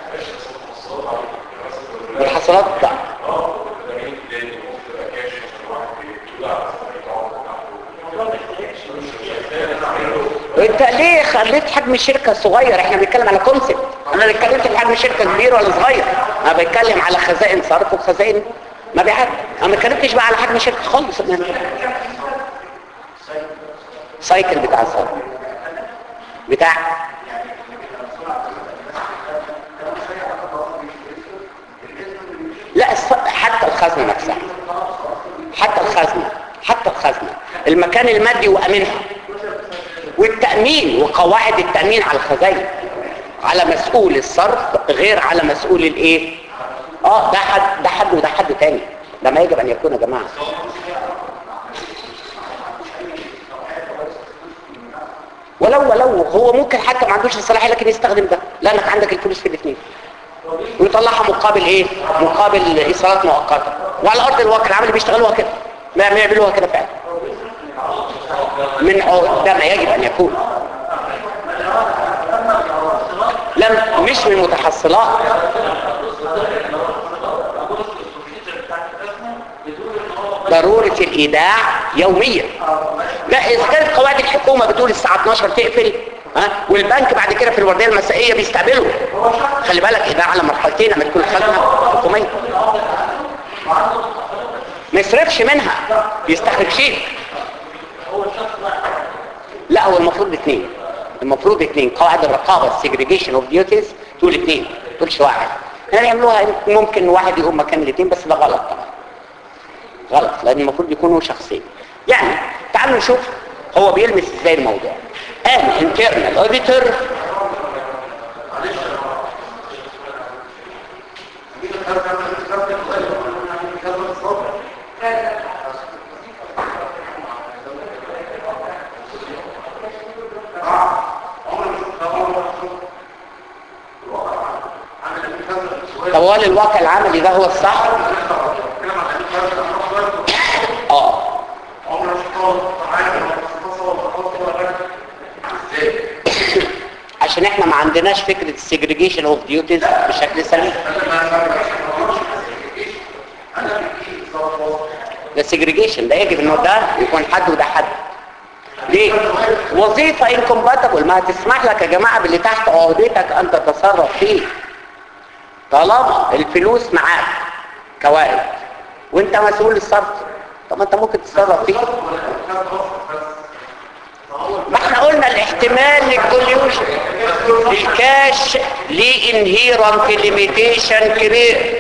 متحصلات بتاع انت ليه خليت حجم الشركة صغير احنا بنتكلم على كونسبت انا اللي اتكلمت في حجم الشركة كبير ولا صغير انا بتكلم على خزائن صرف وخزائن مبيعات انا ما اتكلمتش بقى على حجم الشركه خالص سايكل بتاع الصرف بتاع لا الص... حتى الخزنه نفسها حتى الخزنه حتى المكان المادي وامنها والتامين وقواعد التامين على الخزائن على مسؤول الصرف غير على مسؤول الايه اه ده حد ده حد وده حد تاني ده ما يجب ان يكون يا جماعه ولو ولو هو ممكن حتى ما عندوش الصلاحيه لكن يستخدم ده لانك عندك الفلوس في الاثنين ويطلعها مقابل ايه مقابل ايصالات مؤقته وعلى ارض الواقع العمل بيشتغلوها كده ما ما يعملوها كده فعلا من عقد ده ما يجب ان يكون لم مش من متحصلات ضرورة الإيداع يوميا لا إذا كانت قواعد الحكومة بتقول الساعة 12 تقفل ها والبنك بعد كده في الوردية المسائية بيستقبله خلي بالك إيداع على مرحلتين لما تكون خدمة حكومية ما يصرفش منها يستخرج شيء لا هو المفروض اثنين المفروض اثنين قواعد الرقابة السيجريجيشن اوف ديوتيز تقول اثنين تقولش واحد يعني يعملوها ممكن واحد يقوم مكان الاثنين بس ده غلط طبعا غلط لان المفروض يكونوا شخصين يعني تعالوا نشوف هو بيلمس ازاي الموضوع ان internal auditor طب هو الواقع العملي ده هو الصح اه عشان احنا ما عندناش فكرة السيجريجيشن اوف ديوتيز بشكل سليم ده سيجريجيشن ده يجب انه ده يكون حد وده حد ليه وظيفة انكومباتبل ما هتسمح لك يا جماعة باللي تحت عهدتك ان تتصرف فيه طالما الفلوس معاك كوارث وانت مسؤول الصرف طب ما انت ممكن تتصرف فيه ما احنا قلنا الاحتمال للكوليوشن الكاش ليه انهيرنت ليميتيشن كبير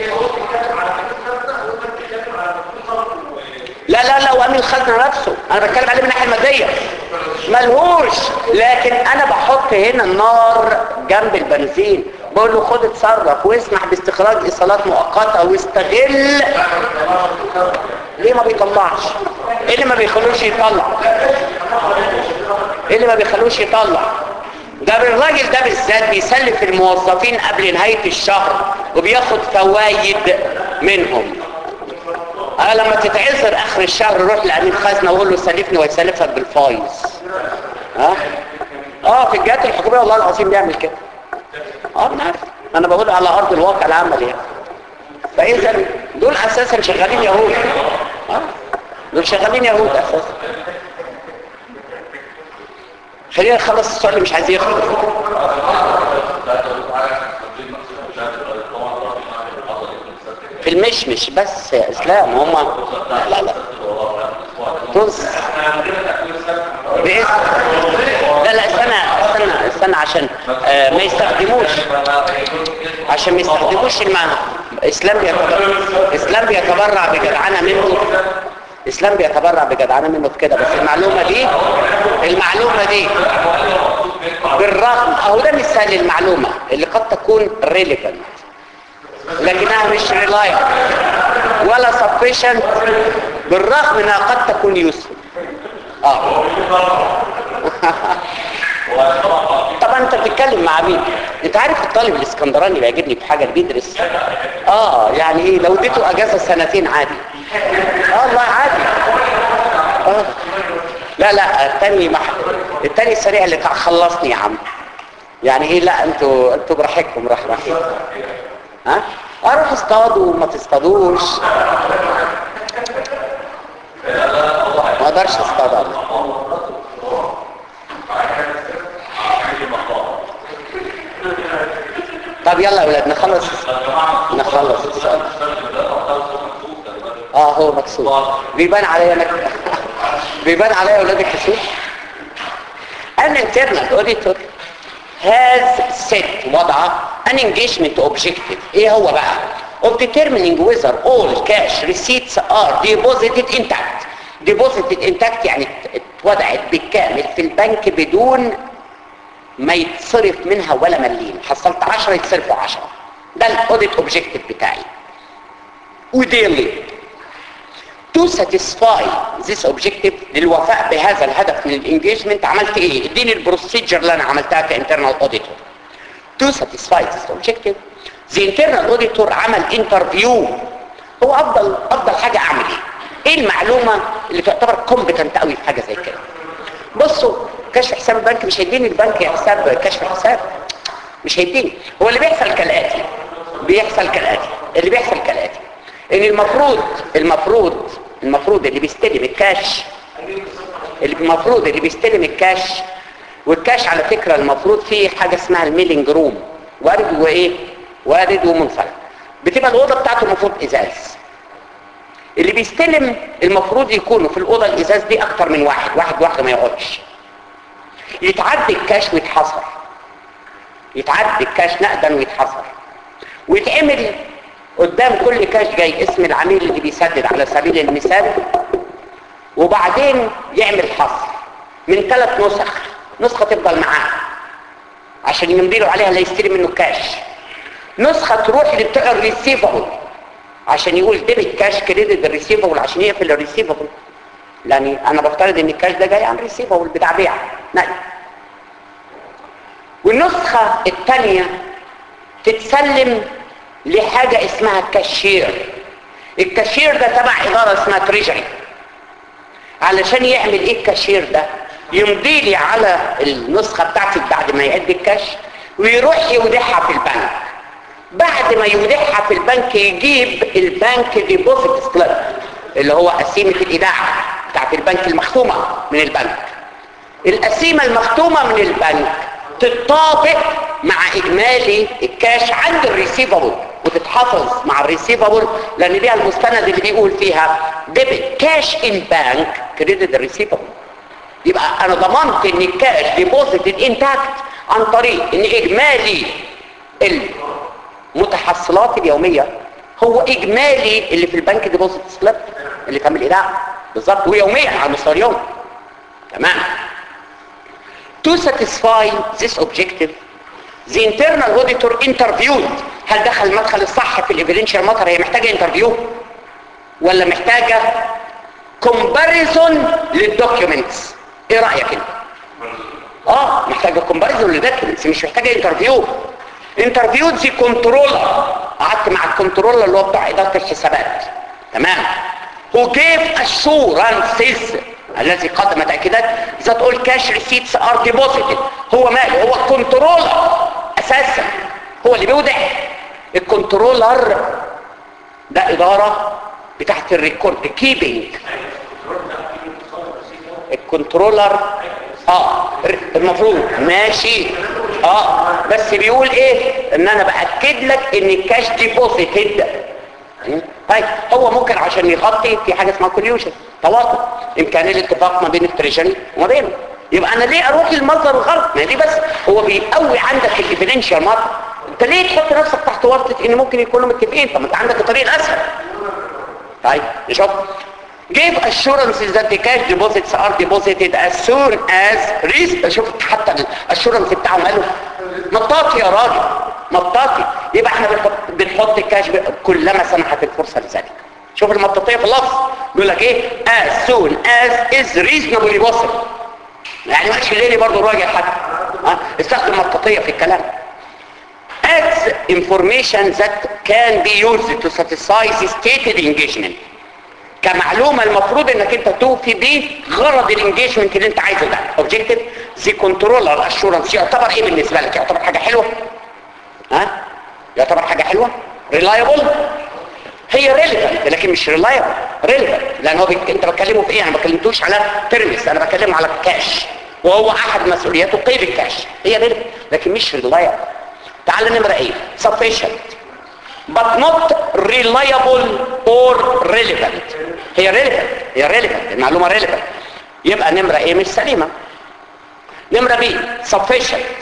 لا لا لا وامين الخزنه نفسه انا بتكلم عليه من الناحيه الماديه ملهوش لكن انا بحط هنا النار جنب البنزين بقول له خد اتصرف واسمح باستخراج ايصالات مؤقته واستغل ليه ما بيطلعش ايه اللي ما بيخلوش يطلع ايه اللي ما بيخلوش يطلع ده الراجل ده بالذات بيسلف الموظفين قبل نهاية الشهر وبياخد فوايد منهم انا لما تتعذر اخر الشهر روح لامين خزنه وقول له سلفني ويسلفك بالفايز ها اه في الجهات الحكوميه والله العظيم بيعمل كده اه انا عارف انا بقول على ارض الواقع العملي يعني فاذا دول اساسا شغالين يهود اه دول شغالين يهود اساسا خلينا نخلص السؤال اللي مش عايز يخلص في المشمش بس يا اسلام هم لا لا طز باسم لا لا استنى استنى استنى عشان آه ما يستخدموش عشان ما يستخدموش المعنى اسلام بيتبرع اسلام بيتبرع بجدعنه منه اسلام بيتبرع بجدعنه منه في كده بس المعلومه دي المعلومه دي بالرغم اهو ده مثال للمعلومه اللي قد تكون ريليفنت لكنها مش ريلايبل ولا sufficient بالرغم انها قد تكون يوسف اه طبعا انت بتتكلم مع مين انت عارف الطالب الاسكندراني بيعجبني في حاجه بيدرس اه يعني ايه لو اديته اجازه سنتين عادي اه والله عادي اه لا لا التاني مح... التاني السريع اللي بتاع خلصني يا عم يعني ايه لا انتوا انتوا براحتكم راح راح ها اروح اصطادوا وما تصطادوش ما اقدرش اصطاد أنا. طب يلا يا اولاد نخلص نخلص السؤال اه هو مكسور بيبان عليا انا بيبان عليا اولاد الكسور an internal auditor has set وضع an engagement objective ايه هو بقى of determining whether all cash receipts are deposited intact ديبوزيتد انتاكت يعني ات- اتودعت بالكامل في البنك بدون ما يتصرف منها ولا مليم حصلت 10 يتصرفوا 10 ده الاوديت اوبجيكتيف بتاعي وديلي to satisfy this objective للوفاء بهذا الهدف من الانجيجمنت عملت ايه اديني البروسيجر اللي انا عملتها كانترنال اوديتور to satisfy this objective the internal auditor عمل انترفيو هو افضل افضل حاجه اعمل ايه ايه المعلومه اللي تعتبر كومبتنت قوي في حاجه زي كده بصوا كشف حساب البنك مش هيديني البنك حساب كشف حساب مش هيديني هو اللي بيحصل كالاتي بيحصل كالاتي اللي بيحصل كالاتي ان المفروض المفروض المفروض اللي بيستلم الكاش اللي المفروض اللي بيستلم الكاش والكاش على فكرة المفروض فيه حاجة اسمها الميلينج روم وارد وايه وارد ومنفرد بتبقى الأوضة بتاعته المفروض إزاز اللي بيستلم المفروض يكونوا في الأوضة الإزاز دي أكتر من واحد واحد واحدة ما يقعدش يتعدي الكاش ويتحصر يتعدي الكاش نقدا ويتحصر ويتعمل قدام كل كاش جاي اسم العميل اللي بيسدد على سبيل المثال وبعدين يعمل حصر من ثلاث نسخ نسخة تفضل معاه عشان يمضي له عليها اللي يشتري منه كاش نسخة تروح لبتوع الريسيفبل عشان يقول ديبت كاش كريدت الريسيفبل عشان يقفل الريسيفبل لان انا بفترض ان الكاش ده جاي عن ريسيفبل بتاع بيع نقل والنسخة الثانية تتسلم لحاجة اسمها كاشير الكاشير ده تبع إدارة اسمها تريجري علشان يعمل ايه الكاشير ده يمضي لي على النسخة بتاعتي بعد ما يعد الكاش ويروح يودعها في البنك بعد ما يودعها في البنك يجيب البنك ديبوزيت سليب اللي هو قسيمة الإيداع بتاعت البنك المختومة من البنك القسيمة المختومة من البنك تتطابق مع إجمالي الكاش عند الريسيفبل وتتحفظ مع الريسيفبل لأن ليها المستند اللي بيقول فيها ديبت كاش ان بانك كريدت الريسيفبل يبقى أنا ضمنت إن الكاش ديبوزيتد انتاكت عن طريق إن إجمالي المتحصلات اليومية هو إجمالي اللي في البنك ديبوزيت سليب اللي تم الإيداع بالظبط ويوميا على مستوى اليوم تمام To satisfy this objective, the internal auditor interviewed هل دخل المدخل الصح في الايفيدنشال ماتر هي محتاجة انترفيو ولا محتاجة comparison للدوكيومنتس ايه رأيك انت اه محتاجة comparison للدوكيومنتس مش محتاجة انترفيو انترفيو دي كنترولر قعدت مع الكنترولر اللي هو بتاع ادارة الحسابات تمام who gave assurances الذي قدم تأكيدات إذا تقول كاش ريسيتس ار ديبوزيتد هو ماله هو الكنترولر أساسا هو اللي بيودع الكنترولر ده إدارة بتاعت الريكورد كيبنج الكنترولر اه المفروض ماشي اه بس بيقول ايه ان انا باكد لك ان الكاش ديبوزيتد طيب هو ممكن عشان يغطي في حاجه اسمها كوليوشن تواطؤ امكانيه الاتفاق ما بين التريجري وما بينه يبقى انا ليه اروح للمصدر الغلط ما دي بس هو بيقوي عندك الايفيدنشال مارك انت ليه تحط نفسك تحت ورطه ان ممكن يكونوا متفقين طب ما انت عندك الطريق الاسهل طيب نشوف give assurances that the cash deposits are deposited as soon as risk شوف حتى الاسورنس بتاعهم قالوا مطاطي يا راجل مطاطي يبقى احنا بنحط, بنحط الكاش كلما سمحت الفرصه لذلك شوف المطاطيه في اللفظ بيقول لك ايه as soon as is reasonably possible يعني ماشي الليلي برضه الراجل حتى ها استخدم مطاطيه في الكلام adds information that can be used to satisfy the stated engagement كمعلومة المفروض انك انت توفي بيه غرض الانجيجمنت اللي انت عايزه ده اوبجيكتيف زي كنترولر اشورنس يعتبر ايه بالنسبة لك يعتبر حاجة حلوة ها يعتبر حاجة حلوة ريلايبل هي ريليفنت لكن مش ريلايبل ريليفنت لان هو بك... انت بتكلمه في ايه انا ما بكلمتوش على ترمس انا بكلمه على الكاش وهو احد مسؤولياته قيد الكاش هي ريليفنت لكن مش ريلايبل تعال نمرة ايه sufficient but not reliable or relevant هي relevant هي relevant المعلومة relevant يبقى نمرة ايه مش سليمة نمرة بي sufficient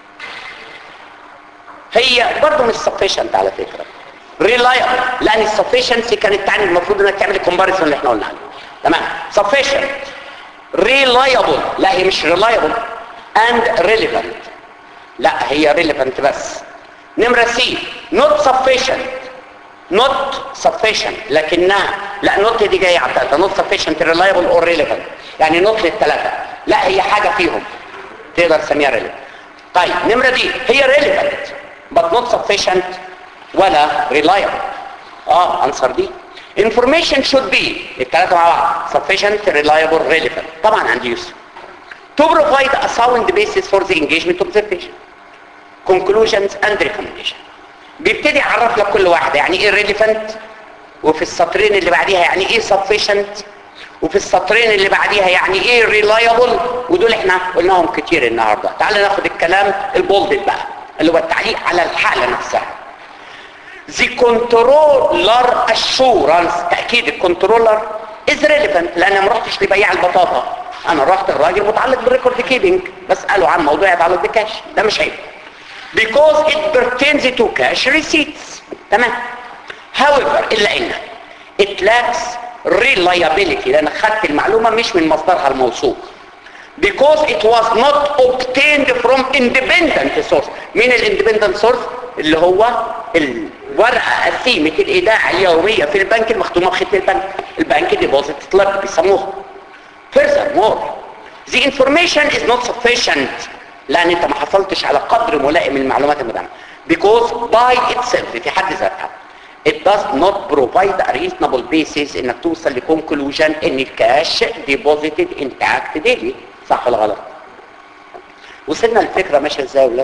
هي برضو مش sufficient على فكرة reliable لان السفيشنسي كانت تعني المفروض انك تعمل الكومباريسون اللي احنا قلنا عليه تمام sufficient reliable لا هي مش reliable and relevant لا هي relevant بس نمرة سي not sufficient not sufficient لكنها لا not دي جاية على الثلاثة not sufficient reliable or relevant يعني not للثلاثة لا هي حاجة فيهم تقدر تسميها relevant طيب نمرة دي هي relevant but not sufficient ولا reliable اه انصر دي information should be الثلاثة مع بعض sufficient reliable relevant طبعا عندي يوسف to provide a sound basis for the engagement observation conclusions and recommendation بيبتدي يعرف لك كل واحدة يعني ايه relevant وفي السطرين اللي بعديها يعني ايه sufficient وفي السطرين اللي بعديها يعني ايه reliable ودول احنا قلناهم كتير النهاردة تعال ناخد الكلام البولد بقى اللي هو التعليق على الحالة نفسها the controller assurance تأكيد الكنترولر is relevant لان انا ما رحتش لبياع البطاطا انا رحت الراجل متعلق بالريكورد كيبنج بسأله عن موضوع يتعلق بالكاش ده مش عيب because it pertains to cash receipts تمام however إلا إن it lacks reliability لأن خدت المعلومة مش من مصدرها الموثوق because it was not obtained from independent source مين الاندبندنت سورس اللي هو الورقة قسيمة الإيداع اليومية في البنك المختومة بختم البنك البنك ديبوزيت سليب بيسموها furthermore the information is not sufficient لان انت ما حصلتش على قدر ملائم من المعلومات المدامة because by itself في حد ذاتها it does not provide a reasonable basis انك توصل لكونكلوجن ان الكاش deposited intact daily صح ولا غلط وصلنا الفكرة ماشية ازاي يا ولاد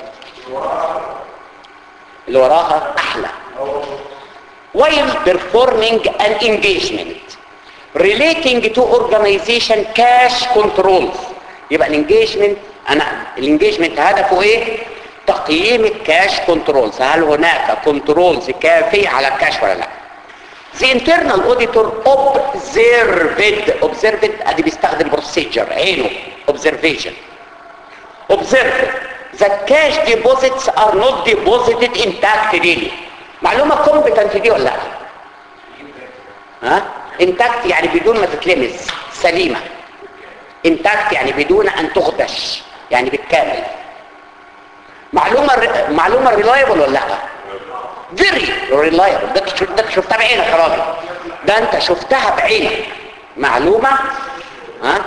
اللي وراها احلى while performing an engagement relating to organization cash controls يبقى الانجيجمنت انا الانجيجمنت هدفه ايه تقييم الكاش كنترولز هل هناك كنترولز كافية على الكاش ولا لا The internal auditor observed observed ادي بيستخدم procedure عينه observation observed that cash deposits are not deposited intact daily معلومة competent دي ولا لا ها intact يعني بدون ما تتلمس سليمة intact يعني بدون ان تخدش يعني بالكامل معلومة معلومة ريلايبل ولا لا فيري ريلايبل ده ده شفتها بعينك يا راجل ده انت شفتها بعينك معلومة ها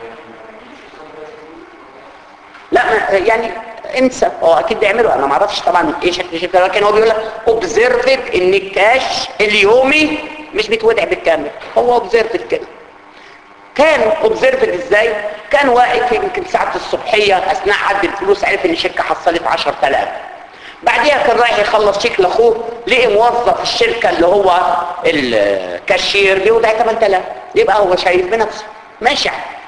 لا ما يعني انسى هو اكيد بيعملوا انا ما اعرفش طبعا ايه شكل شكل لكن هو بيقول لك اوبزرفد ان الكاش اليومي مش بيتودع بالكامل هو اوبزرفد كده كان اوبزرفد ازاي كان واقف يمكن ساعة الصبحية اثناء عد الفلوس عرف ان الشركة حصلت 10000 بعديها كان رايح يخلص شيك لاخوه لقي موظف الشركة اللي هو الكاشير بيودع 8000 يبقى هو شايف بنفسه ماشي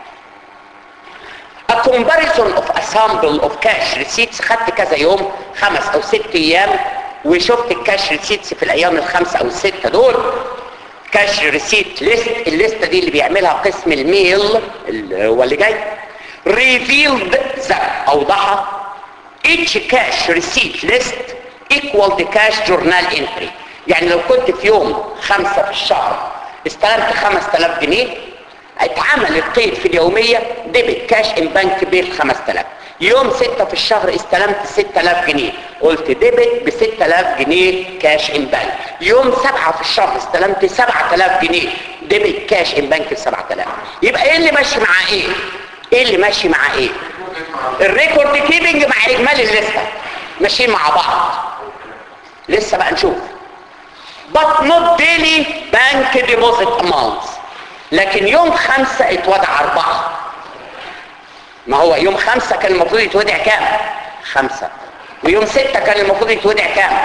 A comparison of a sample of cash receipts خدت كذا يوم خمس او ست ايام وشفت الكاش ريسيتس في الايام الخمسة او الستة دول كاش ريسيت ليست الليستة دي اللي بيعملها قسم الميل اللي هو اللي جاي revealed that اوضحها each cash receipt list equal the cash journal entry يعني لو كنت في يوم خمسة في الشهر استلمت 5000 جنيه اتعمل القيد في اليومية ديبت كاش ان بنك بيل 5000 يوم ستة في الشهر استلمت 6000 جنيه قلت ديبت ب 6000 جنيه كاش ان بنك يوم سبعة في الشهر استلمت 7000 جنيه ديبت كاش ان بنك ب 7000 يبقى ايه اللي ماشي مع ايه ايه اللي ماشي مع ايه الريكورد كيبنج مع اجمالي الليسته ماشيين مع بعض لسه بقى نشوف but not daily bank deposit amounts لكن يوم خمسة اتودع اربعة ما هو يوم خمسة كان المفروض يتودع كام خمسة ويوم ستة كان المفروض يتودع كام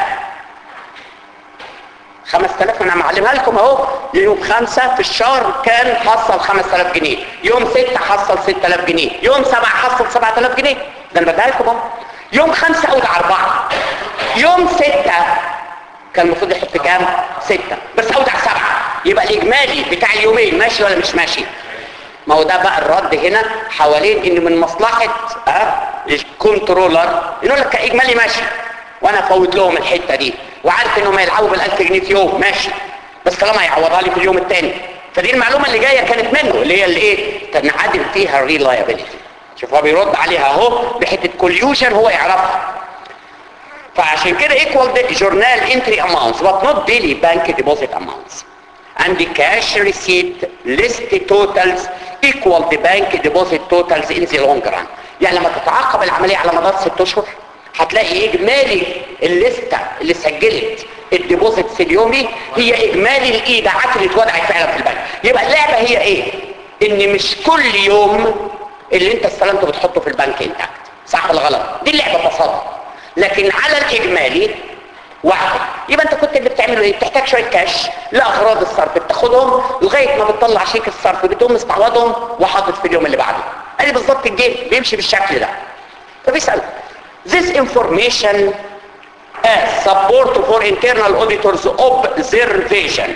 خمس تلاف انا معلمها لكم اهو يوم خمسة في الشهر كان حصل خمس تلاف جنيه يوم ستة حصل ست تلاف جنيه يوم سبعة حصل سبعة تلاف جنيه ده انا بديها لكم اهو يوم خمسة اودع اربعة يوم ستة كان المفروض يحط كام ستة بس اودع سبعة يبقى الاجمالي بتاع اليومين ماشي ولا مش ماشي ما هو ده بقى الرد هنا حوالين ان من مصلحة اه الكنترولر يقول لك اجمالي ماشي وانا افوت لهم الحتة دي وعارف انهم هيلعبوا بالالف جنيه في يوم ماشي بس طالما هيعوضها لي في اليوم الثاني فدي المعلومه اللي جايه كانت منه اللي هي الايه تنعدم فيها الريلايبيليتي شوف هو بيرد عليها اهو بحته كوليوشن هو يعرفها فعشان كده equal the journal entry amounts but not daily bank deposit amounts and the cash receipt list totals equal the bank deposit totals in the long run يعني لما تتعاقب العملية على مدار ست اشهر هتلاقي اجمالي الليستة اللي سجلت الديبوزيتس اليومي هي اجمالي الايداعات اللي اتوضعت فعلا في البنك يبقى اللعبة هي ايه ان مش كل يوم اللي انت استلمته بتحطه في البنك انتاكت صح ولا غلط دي اللعبة تصادم لكن على الاجمالي واحد يبقى انت كنت اللي بتعمله ايه بتحتاج شويه كاش لاغراض الصرف بتاخدهم لغايه ما بتطلع شيك الصرف بتقوم مستعوضهم وحاطط في اليوم اللي بعده ادي بالظبط الجيم بيمشي بالشكل ده فبيسال this information as support for internal auditors observation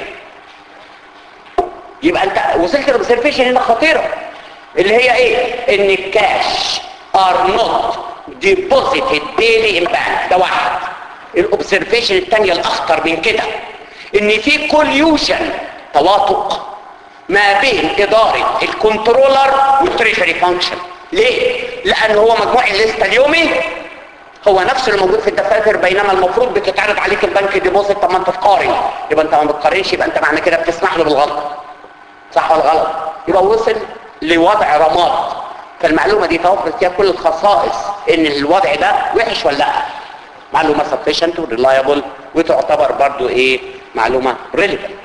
يبقى انت وصلت للاوبزرفيشن هنا خطيره اللي هي ايه ان الكاش are not deposited daily in bank ده واحد الاوبزرفيشن الثانيه الاخطر من كده ان في كوليوشن تواطؤ ما بين اداره الكنترولر والتريجري فانكشن ليه لان هو مجموع الليسته اليومي هو نفسه اللي موجود في الدفاتر بينما المفروض بتتعرض عليك البنك ديبوزيت طب ما انت تقارن يبقى انت ما بتقارنش يبقى انت معنى كده بتسمح له بالغلط صح ولا غلط يبقى وصل لوضع رماد فالمعلومه دي توفرت فيها كل الخصائص ان الوضع ده وحش ولا لا معلومه sufficient وريلايبل وتعتبر برضو ايه معلومه relevant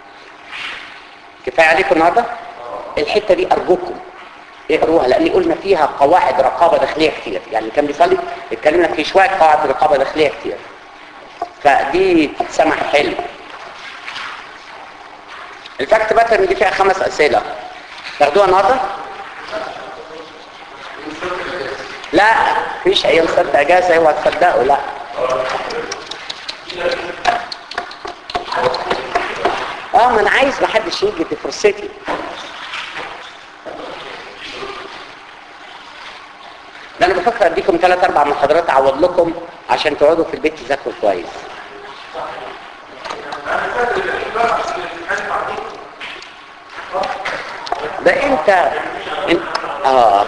كفايه عليكم النهارده الحته دي ارجوكم اقروها لان قلنا فيها قواعد رقابه داخليه كتير يعني اللي كان بيصلي اتكلمنا في شويه قواعد رقابه داخليه كتير فدي تتسمع حلو الفاكت باترن دي فيها خمس اسئله تاخدوها النهارده لا مفيش ايام سبت اجازه اوعى تصدقوا لا اه ما انا عايز ما حدش يجي دي فرصتي ده انا بفكر اديكم ثلاث اربع محاضرات اعوض لكم عشان تقعدوا في البيت تذاكروا كويس ده انت انت اه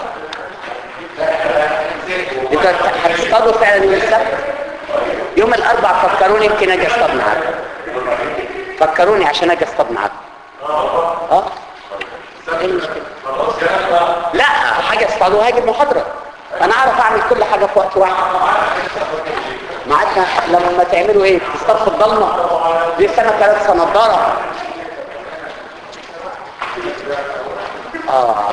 انت هتصطادوا فعلا يوم السبت يوم الاربع فكروني يمكن اجي اصطاد معاكم فكروني عشان اجي اصطاد معاكم اه ايه المشكله لا حاجه اصطادوا هاجي المحاضره انا اعرف اعمل كل حاجه في وقت واحد معاك لما تعملوا ايه تصطاد في الضلمه دي سنه ثلاث سنضاره اه